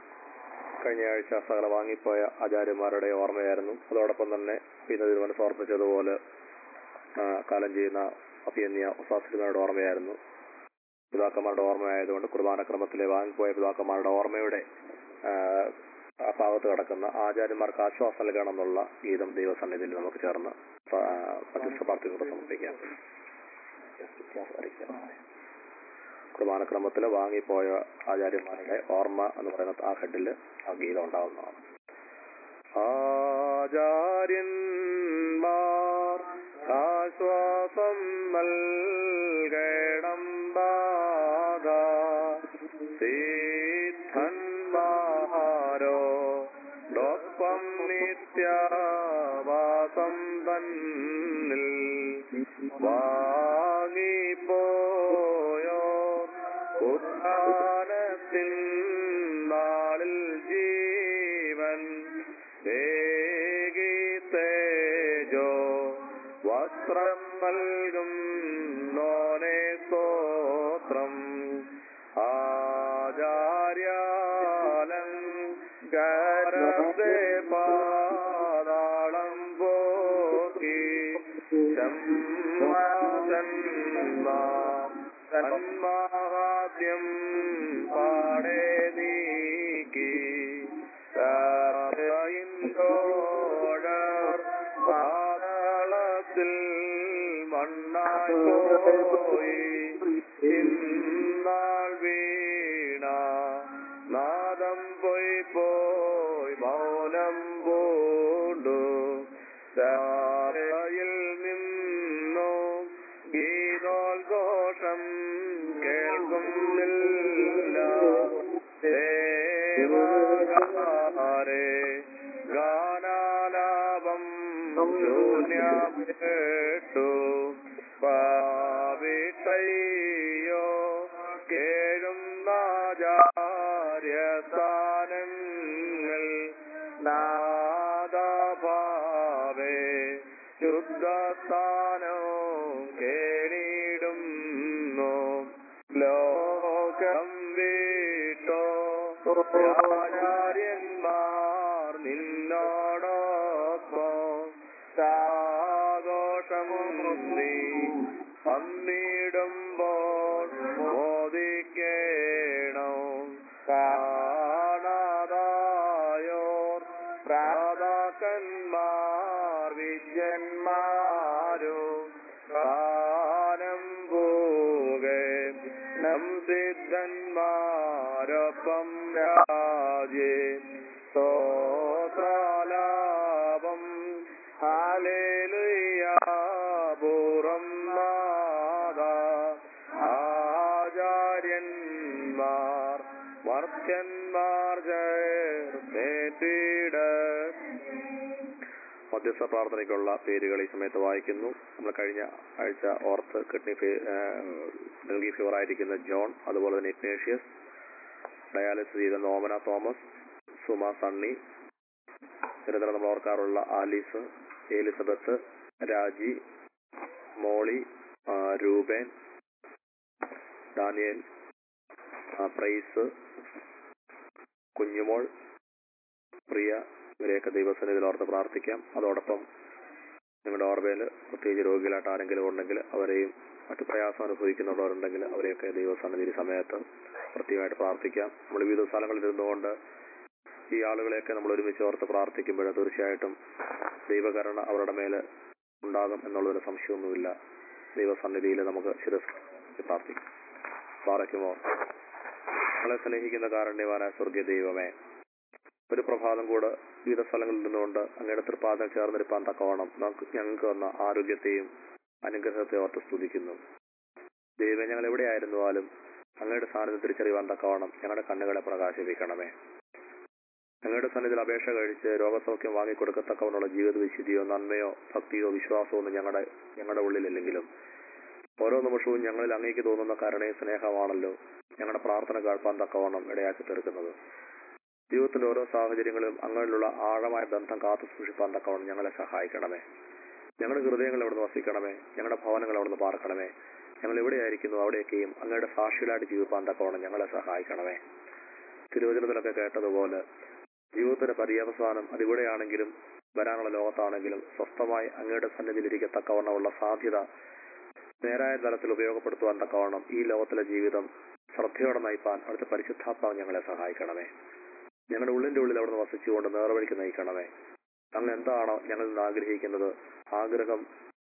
കഴിഞ്ഞ ആഴ്ച സകല വാങ്ങിപ്പോയ ആചാര്യന്മാരുടെ ഓർമ്മയായിരുന്നു അതോടൊപ്പം തന്നെ ഇന്ന് തിരുവനന്തപുരം സമർപ്പിച്ചതുപോലെ ആ, കാലം ചെയ്യുന്ന അഭിയന്യ ഉപാസിമാരുടെ ഓർമ്മയായിരുന്നു പിതാക്കന്മാരുടെ ഓർമ്മയായതുകൊണ്ട് കുർബാനക്രമത്തിലെ വാങ്ങിപ്പോയ പിതാക്കന്മാരുടെ ഓർമ്മയുടെ ആ, ആ ഭാഗത്ത് കിടക്കുന്ന ആചാര്യന്മാർക്ക് ആശ്വാസം നൽകണമെന്നുള്ള ഗീതം ദൈവസന്നിധിയിൽ നമുക്ക് ചേർന്ന് ആ, മധ്യസ്ഥ പ്രാർത്ഥനയോടെ സമർപ്പിക്കാം വ്യത്യാസം അറിയിക്കുന്നതാണ് കുർബാനക്രമത്തിൽ വാങ്ങിപ്പോയ ആചാര്യന്മാരുടെ ഓർമ്മ എന്ന് പറയുന്ന ആ ഹെഡിൽ ആ ഗീതം ഉണ്ടാവുന്നതാണ് ആചാര്യന്മാർ ആശ്വാസം നൽകണം ബാധ സിദ്ധന്മാരോ ഡൊപ്പം നിത്യവാസം തന്നിൽ വാങ്ങിപ്പോയോ ഉത്ഥാനത്തിൻ നാളിൽ ജീവൻ വേഗി തേജോ വസ്ത്രം നൽകും നോനെ സ്തോത്രം ആചാര്യാലം കരത്തെ പാതാളം പോക്കി സന്മാഹാദ്യം പാടേ നീക്കി ോഴർ പാതാളത്തിൽ മണ്ണായി പോയി ഇന്നാൾ വീണ നാദം പോയി പോയി മൗനം പൂണ്ടു താരയിൽ നിന്നു ഗീതോദ്ഘോഷം കേൾക്കുന്നില്ല ദേവകാരെ ഗാനാലാപം ശൂന്യം കേട്ടു പാവിട്ടയ്യോ കേഴുന്നാചാര്യസ്ഥാനങ്ങൾ നാദഭാവേ ശുദ്ധസ്ഥാനോ കേണിടുന്നു ലോകം വീട്ടോ ആചാര്യന്മാർ നിന്നോടൊപ്പം സാഘോഷം നീ വന്നിടുമ്പോൾ മോദിക്കേണം കാണാതായോർ പ്രാതാക്കന്മാർ വിദ്യന്മാരും കാനം പോകെ നം സിദ്ധന്മാരൊപ്പം രാജേ സ്തോത്രാലാപം ഹാലേലുയാപൂർവം നാദ ആചാര്യന്മാർ മർത്യന്മാർ ചേർത്തേറ്റിട മധ്യസ്ഥ പ്രാർത്ഥനയ്ക്കുള്ള പേരുകൾ ഈ സമയത്ത് വായിക്കുന്നു നമ്മൾ കഴിഞ്ഞ ആഴ്ച ഓർത്ത് കിഡ്നി ഡെൽഗി ഫീവർ ആയിരിക്കുന്ന ജോൺ അതുപോലെ തന്നെ ഇഗ്നേഷ്യസ് ഡയാലിസിസ് ചെയ്ത നോമന തോമസ് സുമ സണ്ണി നിരന്തരം നമ്മൾ ഓർക്കാറുള്ള ആലീസ് എലിസബത്ത് രാജി മോളി ആ, രൂപേൻ ഡാനിയൽ ആ, പ്രൈസ് കുഞ്ഞുമോൾ പ്രിയ ഇവരെയൊക്കെ ദൈവസന്നിധിയിൽ ഓർത്ത് പ്രാർത്ഥിക്കാം അതോടൊപ്പം നിങ്ങളുടെ ഓർമ്മയിൽ പ്രത്യേകിച്ച് രോഗികളായിട്ട് ആരെങ്കിലും ഉണ്ടെങ്കിൽ അവരെയും മറ്റു പ്രയാസം അനുഭവിക്കുന്നവരുണ്ടെങ്കിൽ അവരെയൊക്കെ ദൈവസന്നിധിയിൽ ഈ സമയത്ത് പ്രത്യേകമായിട്ട് പ്രാർത്ഥിക്കാം നമ്മൾ വിവിധ സ്ഥലങ്ങളിൽ ഇരുന്നുകൊണ്ട് ഈ ആളുകളെയൊക്കെ നമ്മൾ ഒരുമിച്ച് ഓർത്ത് പ്രാർത്ഥിക്കുമ്പോൾ തീർച്ചയായിട്ടും ദൈവകരുണ അവരുടെ മേൽ ഉണ്ടാകും എന്നുള്ളൊരു സംശയമൊന്നുമില്ല ദൈവസന്നിധിയിൽ നമുക്ക് ശിരസ് പ്രാർത്ഥിക്കാം പാറയ്ക്കുമോ നമ്മളെ സ്നേഹിക്കുന്ന കാരുണ്യവാനായ സ്വർഗീയ ദൈവമേ ഒരു പ്രഭാതം കൂടെ വിവിധ സ്ഥലങ്ങളിൽ നിന്നുകൊണ്ട് അങ്ങയുടെ തൃപ്പാദം ചേർന്നിരിപ്പാൻ തക്കവണ്ണം നമുക്ക് ഞങ്ങൾക്ക് വന്ന ആരോഗ്യത്തെയും അനുഗ്രഹത്തെയും ഓർത്ത് സ്തുതിക്കുന്നു ദൈവം ഞങ്ങൾ എവിടെയായിരുന്നാലും അങ്ങയുടെ സാന്നിധ്യം തിരിച്ചറിയുവാൻ തക്കവണ്ണം ഞങ്ങളുടെ കണ്ണുകളെ പ്രകാശിപ്പിക്കണമേ ഞങ്ങളുടെ സന്നിധിയിൽ അപേക്ഷ കഴിച്ച് രോഗസൗഖ്യം വാങ്ങിക്കൊടുക്കത്തക്കവണ്ണുള്ള ജീവിത വിശുദ്ധിയോ നന്മയോ ഭക്തിയോ വിശ്വാസമോ ഒന്നും ഞങ്ങളുടെ ഞങ്ങളുടെ ഉള്ളിലില്ലെങ്കിലും ഓരോ നിമിഷവും ഞങ്ങളിൽ അങ്ങേക്ക് തോന്നുന്ന കരുണയും സ്നേഹമാണല്ലോ ഞങ്ങളുടെ പ്രാർത്ഥന കേൾപ്പാൻ തക്കവണ്ണം ഇടയാക്കി തീർക്കുന്നത് ജീവിതത്തിന്റെ ഓരോ സാഹചര്യങ്ങളിലും അങ്ങനെയുള്ള ആഴമായ ബന്ധം കാത്തു സൂക്ഷിപ്പാൻ തക്കവണ്ണം ഞങ്ങളെ സഹായിക്കണമേ ഞങ്ങളുടെ ഹൃദയങ്ങൾ അവിടുന്ന് വസിക്കണമേ ഞങ്ങളുടെ ഭവനങ്ങൾ അവിടുന്ന് പാർക്കണമേ ഞങ്ങൾ എവിടെയായിരിക്കുന്നു അവിടെയൊക്കെയും അങ്ങയുടെ സാക്ഷികളായിട്ട് ജീവിപ്പാൻ തക്കവണ്ണം ഞങ്ങളെ സഹായിക്കണമേ തിരുവചനത്തിലൊക്കെ കേട്ടതുപോലെ ജീവിതത്തിന്റെ പര്യവസാനം അതിവിടെയാണെങ്കിലും വരാനുള്ള ലോകത്താണെങ്കിലും സ്വസ്ഥമായി അങ്ങയുടെ സന്നിധിയിൽ ഇരിക്കത്തക്കവണ്ണമുള്ള സാധ്യത നേരായ തലത്തിൽ ഉപയോഗപ്പെടുത്തുവാൻ തക്കവണ്ണം ഈ ലോകത്തിലെ ജീവിതം ശ്രദ്ധയോടെ നയിപ്പാൻ അവിടുത്തെ പരിശുദ്ധാത്മാവ് ഞങ്ങളെ സഹായിക്കണമേ ഞങ്ങളുടെ ഉള്ളിന്റെ ഉള്ളിൽ അവിടുന്ന് വസിച്ചുകൊണ്ട് നേർവഴിക്ക് നയിക്കണമേ അങ്ങ് എന്താണോ ഞങ്ങളിൽ നിന്ന് ആഗ്രഹിക്കുന്നത് ആഗ്രഹം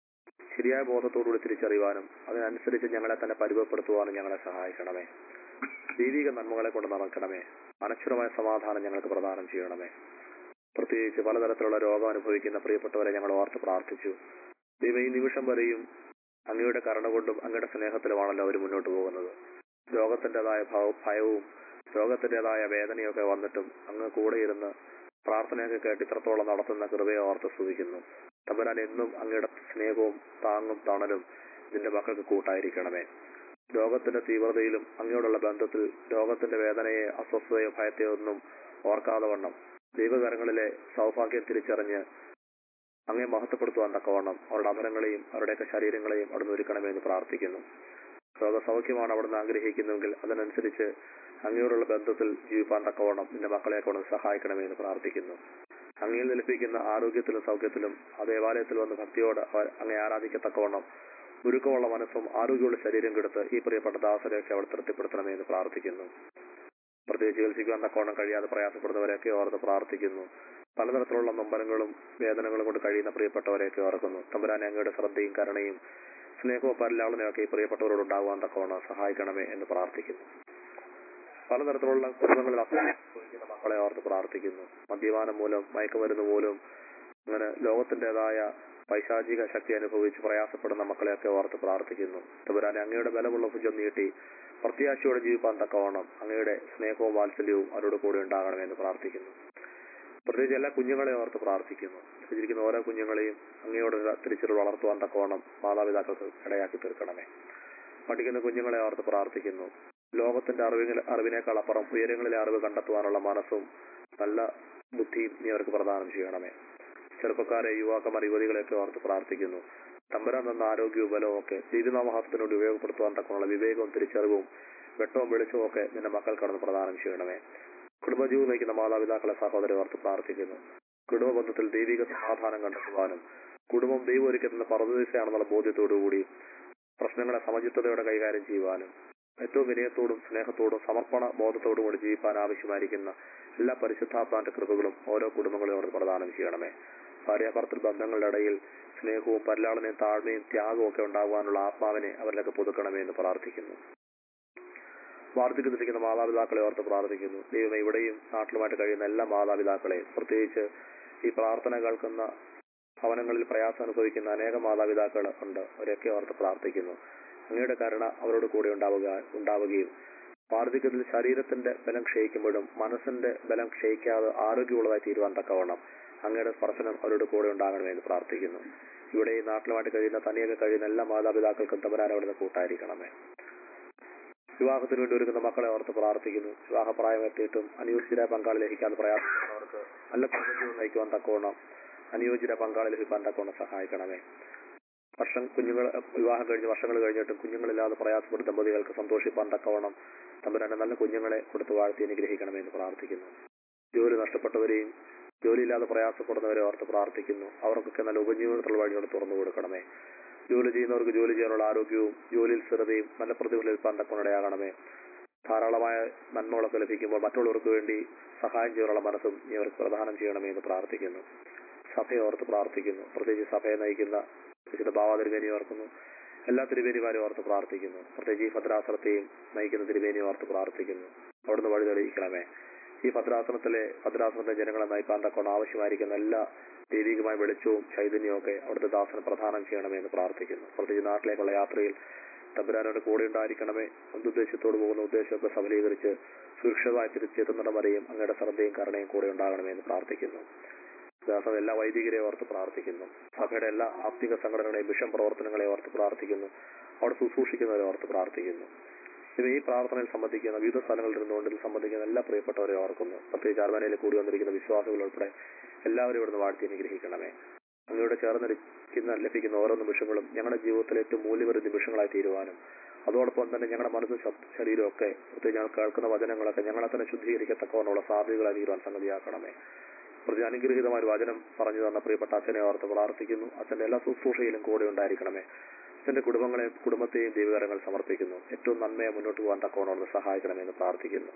ശരിയായ ബോധത്തോടുകൂടി തിരിച്ചറിയുവാനും അതിനനുസരിച്ച് ഞങ്ങളെ തന്നെ പരിചയപ്പെടുത്തുവാനും ഞങ്ങളെ സഹായിക്കണമേ ദൈവിക നന്മകളെ കൊണ്ട് നടക്കണമേ അനശ്വരമായ സമാധാനം ഞങ്ങൾക്ക് പ്രദാനം ചെയ്യണമേ പ്രത്യേകിച്ച് പലതരത്തിലുള്ള രോഗം അനുഭവിക്കുന്ന പ്രിയപ്പെട്ടവരെ ഞങ്ങൾ ഓർത്ത് പ്രാർത്ഥിച്ചു ദൈവം ഈ നിമിഷം വരെയും അങ്ങയുടെ കരുണ കൊണ്ടും അങ്ങയുടെ സ്നേഹത്തിലുമാണല്ലോ അവർ മുന്നോട്ട് പോകുന്നത് രോഗത്തിൻ്റെതായ ഭയവും രോഗത്തിൻ്റെതായ വേദനയൊക്കെ വന്നിട്ടും അങ്ങ് കൂടെ ഇരുന്ന് പ്രാർത്ഥനയൊക്കെ കേട്ട് ഇത്രത്തോളം നടത്തുന്ന കൃപയെ ഓർത്ത് സ്തുതിക്കുന്നു തമ്പുരാൻ എന്നും അങ്ങയുടെ സ്നേഹവും താങ്ങും തണലും നിന്റെ മക്കൾക്ക് കൂട്ടായിരിക്കണമേ രോഗത്തിന്റെ തീവ്രതയിലും അങ്ങയോടുള്ള ബന്ധത്തിൽ രോഗത്തിന്റെ വേദനയെ അസ്വസ്ഥതയോ ഭയത്തെയോ ഒന്നും ഓർക്കാതെ വണ്ണം ദൈവകരങ്ങളിലെ സൗഭാഗ്യം തിരിച്ചറിഞ്ഞ് അങ്ങേ മഹത്വപ്പെടുത്തുവാൻ തക്കവണ്ണം അവരുടെ അധരങ്ങളെയും അവരുടെയൊക്കെ ശരീരങ്ങളെയും അവിടുന്ന് ഒരുക്കണമെന്ന് പ്രാർത്ഥിക്കുന്നു രോഗസൗഖ്യമാണ് അവിടുന്ന് ആഗ്രഹിക്കുന്നുവെങ്കിൽ അതിനനുസരിച്ച് അങ്ങയോടുള്ള ബന്ധത്തിൽ ജീവിപ്പാൻ തക്കവണ്ണം നിന്റെ മക്കളെ കൊണ്ട് സഹായിക്കണമെന്ന് പ്രാർത്ഥിക്കുന്നു അങ്ങയിൽ ലഭിക്കുന്ന ആരോഗ്യത്തിലും സൗഖ്യത്തിലും ആ ദേവാലയത്തിൽ വന്ന് ഭക്തിയോട് അവർ അങ്ങേ ആരാധിക്കത്തക്കവണ്ണം ഒരുക്കമുള്ള മനസ്സും ആരോഗ്യമുള്ള ശരീരം കെടുത്ത് ഈ പ്രിയപ്പെട്ട ദാസരെയൊക്കെ അവർ തൃപ്തിപ്പെടുത്തണമെന്ന് പ്രാർത്ഥിക്കുന്നു പ്രത്യേകിച്ച് ചികിത്സിക്കുവാൻ തക്കവണ്ണം കഴിയാതെ പ്രയാസപ്പെടുന്നവരെയൊക്കെ ഓർത്ത് പ്രാർത്ഥിക്കുന്നു പലതരത്തിലുള്ള നൊമ്പരങ്ങളും വേദനകളും കൊണ്ട് കഴിയുന്ന പ്രിയപ്പെട്ടവരെയൊക്കെ ഓർക്കുന്നു തമ്പുരാനെ അങ്ങയുടെ ശ്രദ്ധയും കരുണയും സ്നേഹവും പരിലാളനയൊക്കെ ഈ പ്രിയപ്പെട്ടവരോട് ഉണ്ടാകുവാൻ തക്കവണ്ണം സഹായിക്കണമേ എന്ന് പ്രാർത്ഥിക്കുന്നു പലതരത്തിലുള്ള കുടുംബങ്ങളിൽ അനുഭവിക്കുന്ന മക്കളെ ഓർത്ത് പ്രാർത്ഥിക്കുന്നു മദ്യപാനം മൂലം മയക്കുമരുന്ന് മൂലം അങ്ങനെ ലോകത്തിൻ്റെതായ പൈശാചിക ശക്തി അനുഭവിച്ച് പ്രയാസപ്പെടുന്ന മക്കളെയൊക്കെ ഓർത്ത് പ്രാർത്ഥിക്കുന്നു തമ്പുരാനെ അങ്ങയുടെ ബലമുള്ള ഭുജം നീട്ടി പ്രത്യാശയോടെ ജീവിപ്പാൻ തക്കവണ്ണം അങ്ങയുടെ സ്നേഹവും വാത്സല്യവും അവരോട് കൂടെ ഉണ്ടാകണമെന്ന് പ്രാർത്ഥിക്കുന്നു പ്രത്യേകിച്ച് എല്ലാ കുഞ്ഞുങ്ങളെ ഓർത്ത് പ്രാർത്ഥിക്കുന്നു ജീവിക്കുന്ന ഓരോ കുഞ്ഞുങ്ങളെയും അങ്ങയോട് തിരിച്ചറിവ് വളർത്തുവാൻ തക്കവണ്ണം മാതാപിതാക്കൾക്ക് ഇടയാക്കി തീർക്കണമേ പഠിക്കുന്ന കുഞ്ഞുങ്ങളെ ഓർത്ത് പ്രാർത്ഥിക്കുന്നു ലോകത്തിന്റെ അറിവിൽ അറിവിനേക്കാൾ അപ്പുറം ഉയരങ്ങളിലെ അറിവ് കണ്ടെത്തുവാനുള്ള മനസ്സും നല്ല ബുദ്ധിയും നീ അവർക്ക് പ്രദാനം ചെയ്യണമേ ചെറുപ്പക്കാരെ യുവാക്കന്മാർ യുവതികളെയൊക്കെ ഓർത്ത് പ്രാർത്ഥിക്കുന്നു തമ്പരാൻ തന്ന ആരോഗ്യവും ബലവും ഒക്കെ ദീപിനാമഹത്തിനോട് ഉപയോഗപ്പെടുത്തുവാൻ തക്കമുള്ള വിവേകവും തിരിച്ചറിവും വെട്ടവും വെളിച്ചവും ഒക്കെ നിന്റെ മക്കൾ കടന്ന് പ്രദാനം ചെയ്യണമേ കുടുംബജീവൻ നയിക്കുന്ന മാതാപിതാക്കളെ സഹോദരെ ഓർത്ത് പ്രാർത്ഥിക്കുന്നു കുടുംബബന്ധത്തിൽ ദൈവിക സമാധാനം കണ്ടെത്തുവാനും കുടുംബം ദൈവം ഒരുക്കുന്ന പർവ്വതീസയാണെന്നുള്ള ബോധ്യത്തോടുകൂടി പ്രശ്നങ്ങളെ സമചിത്തതയോടെ കൈകാര്യം ചെയ്യുവാനും ഏറ്റവും വിനയത്തോടും സ്നേഹത്തോടും സമർപ്പണ ബോധത്തോടും കൂടി ജീവിക്കാൻ ആവശ്യമായിരിക്കുന്ന എല്ലാ പരിശുദ്ധാത്മാന്റെ കൃപകളും ഓരോ കുടുംബങ്ങളോട് പ്രദാനം ചെയ്യണമേ ഭാര്യാഭർത്തൃ ബന്ധങ്ങളുടെ ഇടയിൽ സ്നേഹവും പരിലാളനയും താഴ്മയും ത്യാഗവും ഒക്കെ ഉണ്ടാകുവാനുള്ള ആത്മാവിനെ അവരിലൊക്കെ പുതുക്കണമേ എന്ന് പ്രാർത്ഥിക്കുന്നു വാർദ്ധക്യത്തിരിക്കുന്ന മാതാപിതാക്കളെ ഓർത്ത് പ്രാർത്ഥിക്കുന്നു ദൈവം ഇവിടെയും നാട്ടിലുമായിട്ട് കഴിയുന്ന എല്ലാ മാതാപിതാക്കളെയും പ്രത്യേകിച്ച് ഈ പ്രാർത്ഥന കേൾക്കുന്ന ഭവനങ്ങളിൽ പ്രയാസം അനുഭവിക്കുന്ന അനേകം മാതാപിതാക്കൾ ഉണ്ട് അവരെയൊക്കെ ഓർത്ത് പ്രാർത്ഥിക്കുന്നു അങ്ങയുടെ കരുണ അവരോട് കൂടെ ഉണ്ടാവുക ഉണ്ടാവുകയും വാർദ്ധക്യത്തിൽ ശരീരത്തിന്റെ ബലം ക്ഷയിക്കുമ്പോഴും മനസ്സിന്റെ ബലം ക്ഷയിക്കാതെ ആരോഗ്യമുള്ളതായി തീരുവാൻ തക്കവണ്ണം അങ്ങയുടെ സ്പർശനം അവരോട് കൂടെ ഉണ്ടാകണമെന്ന് പ്രാർത്ഥിക്കുന്നു ഇവിടെ ഈ നാട്ടിലുമായിട്ട് കഴിയുന്ന തനിയൊക്കെ കഴിയുന്ന എല്ലാ മാതാപിതാക്കൾക്കും തമ്പരാൻ അവിടുന്ന് കൂട്ടായിരിക്കണമേ വിവാഹത്തിന് വേണ്ടി ഒരുക്കുന്ന മക്കളെ ഓർത്ത് പ്രാർത്ഥിക്കുന്നു വിവാഹപ്രായം എത്തിയിട്ടും അനുയോജ്യരായ പങ്കാളി ലഭിക്കാതെ പ്രയാസപ്പെടുന്നവർക്ക് നല്ല കുടുംബജീവൻ നയിക്കുവാൻ തക്കവണ്ണം അനുയോജ്യര പങ്കാളി ലഭിക്കാൻ തക്കവണ്ണം സഹായിക്കണമേ വർഷം കുഞ്ഞുങ്ങൾ വിവാഹം കഴിഞ്ഞ് വർഷങ്ങൾ കഴിഞ്ഞിട്ടും കുഞ്ഞുങ്ങളില്ലാതെ പ്രയാസപ്പെടുന്ന ദമ്പതികൾക്ക് സന്തോഷിപ്പാൻ തക്കവണ്ണം തമ്പുരാന്റെ നല്ല കുഞ്ഞുങ്ങളെ കൊടുത്ത് വാഴ്ത്തി അനുഗ്രഹിക്കണമെന്ന് പ്രാർത്ഥിക്കുന്നു ജോലി നഷ്ടപ്പെട്ടവരെയും ജോലിയില്ലാതെ പ്രയാസപ്പെടുന്നവരെ ഓർത്ത് പ്രാർത്ഥിക്കുന്നു അവർക്കൊക്കെ നല്ല ഉപജീവനത്തിലുള്ള വഴികൾ തുറന്നു കൊടുക്കണമേ ജോലി ചെയ്യുന്നവർക്ക് ജോലി ചെയ്യാനുള്ള ആരോഗ്യവും ജോലിയിൽ സ്ഥിരതയും നല്ല പ്രതിഫലം ലഭിക്കാൻ തക്കവണയാകണമേ ധാരാളമായ നന്മകളൊക്കെ ലഭിക്കുമ്പോൾ മറ്റുള്ളവർക്ക് വേണ്ടി സഹായം ചെയ്യാനുള്ള മനസ്സും നീ അവർക്ക് പ്രദാനം ചെയ്യണമേ എന്ന് പ്രാർത്ഥിക്കുന്നു സഭയെ ഓർത്ത് പ്രാർത്ഥിക്കുന്നു പ്രത്യേകിച്ച് സഭയെ നയിക്കുന്ന വിശുദ്ധ ഭാവാതിരുവേനി ഓർക്കുന്നു എല്ലാ തിരുവേനിമാരും ഓർത്ത് പ്രാർത്ഥിക്കുന്നു പ്രത്യേകിച്ച് ഈ ഭദ്രാസനത്തെയും നയിക്കുന്ന തിരുവേനി ഓർത്ത് പ്രാർത്ഥിക്കുന്നു അവിടുന്ന് വഴി തെളിയിക്കണമേ ഈ ഭദ്രാസനത്തിലെ ഭദ്രാസനത്തെ ജനങ്ങളെ നയിക്കാൻ തക്കോണം ആവശ്യമായിരിക്കുന്ന എല്ലാ ദൈവികമായ വെളിച്ചവും ചൈതന്യവും ഒക്കെ അവിടുത്തെ ദാസന് പ്രദാനം ചെയ്യണമേ എന്ന് പ്രാർത്ഥിക്കുന്നു പ്രത്യേകിച്ച് നാട്ടിലേക്കുള്ള യാത്രയിൽ തമ്പുരാനോട് കൂടെ ഉണ്ടായിരിക്കണമേ എന്തുദ്ദേശത്തോട് പോകുന്ന ഉദ്ദേശമൊക്കെ സഫലീകരിച്ച് സുരക്ഷിതമായി തിരിച്ചെത്തുന്നിടം വരെയും അങ്ങയുടെ ശ്രദ്ധയും കരുണയും കൂടെ ഉണ്ടാകണമേ എന്ന് പ്രാർത്ഥിക്കുന്നു ദാസം എല്ലാ വൈദികരെ ഓർത്ത് പ്രാർത്ഥിക്കുന്നു സഭയുടെ എല്ലാ ആത്മിക സംഘടനകളെയും മിഷൻ പ്രവർത്തനങ്ങളെ ഓർത്ത് പ്രാർത്ഥിക്കുന്നു അവിടെ ശുശ്രൂഷിക്കുന്നവരെ ഓർത്ത് പ്രാർത്ഥിക്കുന്നു ഇത് ഈ പ്രാർത്ഥനയിൽ സംബന്ധിക്കുന്ന വിവിധ സ്ഥലങ്ങളിൽ ഇരുന്നുകൊണ്ട് ഇതിൽ സംബന്ധിക്കുന്ന എല്ലാ പ്രിയപ്പെട്ടവരെ ഓർക്കുന്നു പ്രത്യേകിച്ച് അർമനയിൽ കൂടി വന്നിരിക്കുന്ന വിശ്വാസികൾ ഉൾപ്പെടെ എല്ലാവരും ഇവിടുന്ന് വാഴ്ത്തി അനുഗ്രഹിക്കണമേ അങ്ങയുടെ ചേർന്നിരിക്കുന്ന ലഭിക്കുന്ന ഓരോ നിമിഷങ്ങളും ഞങ്ങളുടെ ജീവിതത്തിലെ ഏറ്റവും മൂല്യമൊരു നിമിഷങ്ങളായി തീരുവാനും അതോടൊപ്പം തന്നെ ഞങ്ങളുടെ മനസ്സും ശബ്- ശരീരവും ഒക്കെ പ്രത്യേകിച്ച് ഞങ്ങൾ കേൾക്കുന്ന വചനങ്ങളൊക്കെ ഞങ്ങളെ തന്നെ ശുദ്ധീകരിക്കത്തക്കവണ്ണമുള്ള സാധ്യതകളായി തീരുവാൻ സംഗതിയാക്കണമേ പ്രതി അനുഗ്രഹീതമായ ഒരു വചനം പറഞ്ഞു തന്ന പ്രിയപ്പെട്ട അച്ഛനെ ഓർത്ത് പ്രാർത്ഥിക്കുന്നു അച്ഛന്റെ എല്ലാ ശുശ്രൂഷയിലും കൂടെ ഉണ്ടായിരിക്കണമേ അച്ഛന്റെ കുടുംബങ്ങളെയും കുടുംബത്തെയും ദൈവകരങ്ങൾ സമർപ്പിക്കുന്നു ഏറ്റവും നന്മയെ മുന്നോട്ട് പോകാൻ തക്കവണ്ണം സഹായിക്കണമെന്ന് പ്രാർത്ഥിക്കുന്നു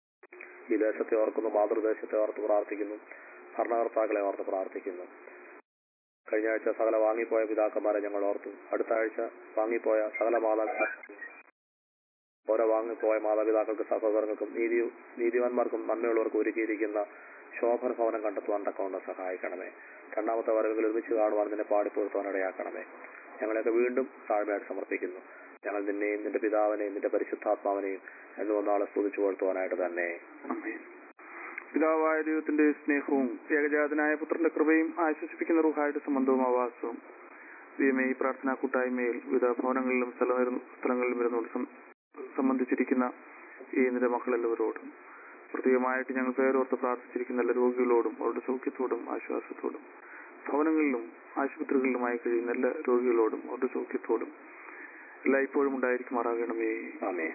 ഈ ദേശത്തെ ഓർക്കുന്നു മാതൃദേശത്തെ ഓർത്ത് പ്രാർത്ഥിക്കുന്നു ഭരണകർത്താക്കളെ ഓർത്ത് പ്രാർത്ഥിക്കുന്നു കഴിഞ്ഞ ആഴ്ച സകല വാങ്ങിപ്പോയ പിതാക്കന്മാരെ ഞങ്ങൾ ഓർത്തു അടുത്ത ആഴ്ച വാങ്ങിപ്പോയ സകല മാതാപിതാക്കൾ ഓരോ വാങ്ങിപ്പോയ മാതാപിതാക്കൾക്ക് സഹോദരങ്ങൾക്കും നീതി നീതിവാന്മാർക്കും നന്മയുള്ളവർക്കും ഒരുക്കിയിരിക്കുന്ന ശോഭന ഭവനം കണ്ടെത്തുവാൻ തക്കവണ്ണം സഹായിക്കണമേ രണ്ടാമത്തെ വരവുകൾ ഒരുമിച്ച് കാണുവാൻ നിന്നെ പാടിപ്പുറത്തുവാൻ ഇടയാക്കണമേ ഞങ്ങളെയൊക്കെ വീണ്ടും താഴ്മയായിട്ട് സമർപ്പിക്കുന്നു ഞങ്ങൾ നിന്നെയും നിന്റെ പിതാവിനെയും നിന്റെ പരിശുദ്ധാത്മാവിനെയും എന്ന് ഒന്നാളെ സ്തുതിച്ചു പുലർത്തുവാനായിട്ട് തന്നെ ആമേൻ. പിതാവായ ദൈവത്തിന്റെ സ്നേഹവും ഏകജാതനായ പുത്രന്റെ കൃപയും ആശ്വസിപ്പിക്കുന്ന റുഹായുടെ സംബന്ധവും ആവാസവും ദൈവമേ ഈ പ്രാർത്ഥനാ കൂട്ടായ്മയിൽ വിവിധ ഭവനങ്ങളിലും സ്ഥലം സ്ഥലങ്ങളിലും ഇരുന്നുകൊണ്ട് സം- സംബന്ധിച്ചിരിക്കുന്ന ഈ നിന്റെ മക്കളെല്ലാവരോടും പ്രത്യേകമായിട്ട് ഞങ്ങൾ പേരോർത്ത് പ്രാർത്ഥിച്ചിരിക്കുന്ന എല്ലാ രോഗികളോടും അവരുടെ സൗഖ്യത്തോടും ആശ്വാസത്തോടും ഭവനങ്ങളിലും ആശുപത്രികളിലുമായി കഴിയുന്ന എല്ലാ രോഗികളോടും അവരുടെ സൗഖ്യത്തോടും എല്ലായ്പ്പോഴും ഉണ്ടായിരിക്കുമാറാകണമേ ആമേൻ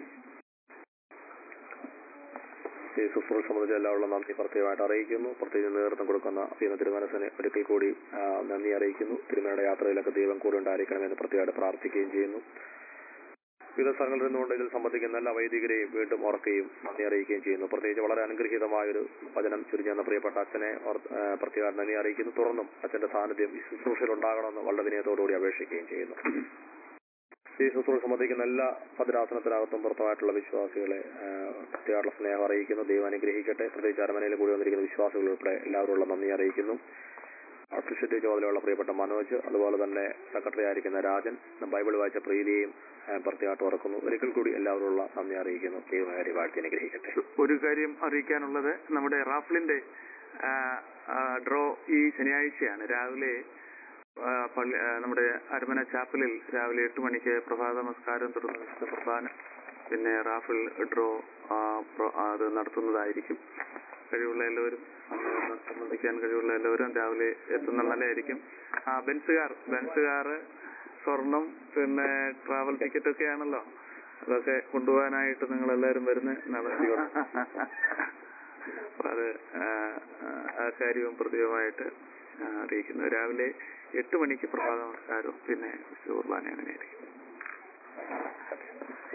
ഈ ശുശ്രൂഷ സംബന്ധിച്ച് എല്ലാവരും നന്ദി പ്രത്യേകമായിട്ട് അറിയിക്കുന്നു പ്രത്യേകിച്ച് നേതൃത്വം കൊടുക്കുന്ന ഭീമ തിരുമനസിന് ഒരിക്കൽ കൂടി ആ, നന്ദി അറിയിക്കുന്നു തിരുമലയുടെ യാത്രയിലൊക്കെ ദൈവം കൂടെ ഉണ്ടായിരിക്കണമെന്ന് പ്രത്യേകമായിട്ട് പ്രാർത്ഥിക്കുകയും ചെയ്യുന്നു വിവിധ സ്ഥലങ്ങളിൽ നിന്നുകൊണ്ട് ഇതിൽ സംബന്ധിക്കുന്ന എല്ലാ വൈദികരെയും വീണ്ടും ഓർക്കുകയും നന്ദി അറിയിക്കുകയും ചെയ്യുന്നു പ്രത്യേകിച്ച് വളരെ അനുഗ്രഹീതമായൊരു വചനം ചുരുങ്ങിയെന്ന പ്രിയപ്പെട്ട അച്ഛനെ ഓർ- ആ, പ്രത്യേകം നന്ദി അറിയിക്കുന്നു തുടർന്നും അച്ഛന്റെ സാന്നിധ്യം ഈ ശുശ്രൂഷയിൽ ഉണ്ടാകണമെന്ന് വളരെ വിനയത്തോടുകൂടി അപേക്ഷിക്കുകയും ചെയ്യുന്നു ഈ ശുശ്രൂഷ സംബന്ധിക്കുന്ന എല്ലാ ഭദ്രാസനത്തിനകത്തും പുറത്തുമായിട്ടുള്ള വിശ്വാസികളെ ആ, പ്രത്യേകമായിട്ടുള്ള സ്നേഹം അറിയിക്കുന്നു ദൈവം അനുഗ്രഹിക്കട്ടെ പ്രത്യേകിച്ച് അരമനയിൽ കൂടി വന്നിരിക്കുന്ന വിശ്വാസികൾ ഉൾപ്പെടെ എല്ലാവരുമുള്ള നന്ദി അറിയിക്കുന്നു ആർട്ടിസ്റ്റ് ചുമതലയുള്ള പ്രിയപ്പെട്ട മനോജ് അതുപോലെ തന്നെ സെക്രട്ടറി ആയിരിക്കുന്ന രാജൻ ബൈബിൾ വായിച്ച പ്രീതിയെയും ആ, പ്രത്യേകമായിട്ട് ഓർക്കുന്നു ഒരിക്കൽ കൂടി എല്ലാവരുമുള്ള നന്ദി അറിയിക്കുന്നു ദൈവകാരി വാഴ്ത്തി അനുഗ്രഹിക്കട്ടെ ഒരു കാര്യം അറിയിക്കാനുള്ളത് നമ്മുടെ റാഫിളിന്റെ ആ, ആ, ഡ്രോ ഈ ശനിയാഴ്ചയാണ് രാവിലെ ആ, പള്ളി ആ, നമ്മുടെ അരമന ചാപ്പലിൽ രാവിലെ എട്ട് മണിക്ക് പ്രഭാത നമസ്കാരം തുടർന്ന് വിശുദ്ധ കുർബാന പിന്നെ റാഫിൾ ഡ്രോ ആ, പ്രോ- ആ, അത് നടത്തുന്നതായിരിക്കും കഴിവുള്ള എല്ലാവരും അന്ന് വന്ന് സംബന്ധിക്കാൻ കഴിവുള്ള എല്ലാവരും രാവിലെ എത്തുന്ന നല്ലതായിരിക്കും ആ ബെൻസുകാർ ബെൻസുകാർ സ്വർണം പിന്നെ ട്രാവൽ ടിക്കറ്റ് ഒക്കെ ആണല്ലോ അതൊക്കെ കൊണ്ടുപോകാനായിട്ട് നിങ്ങൾ എല്ലാവരും വരുന്ന അപ്പൊ അത് ആ, ആ, ആ കാര്യവും പ്രത്യേകമായിട്ട് ആ, അറിയിക്കുന്നു രാവിലെ എട്ട് മണിക്ക് പ്രഭാത നമസ്കാരവും പിന്നെ വിശുദ്ധ കുർബാന അങ്ങനെയായിരിക്കും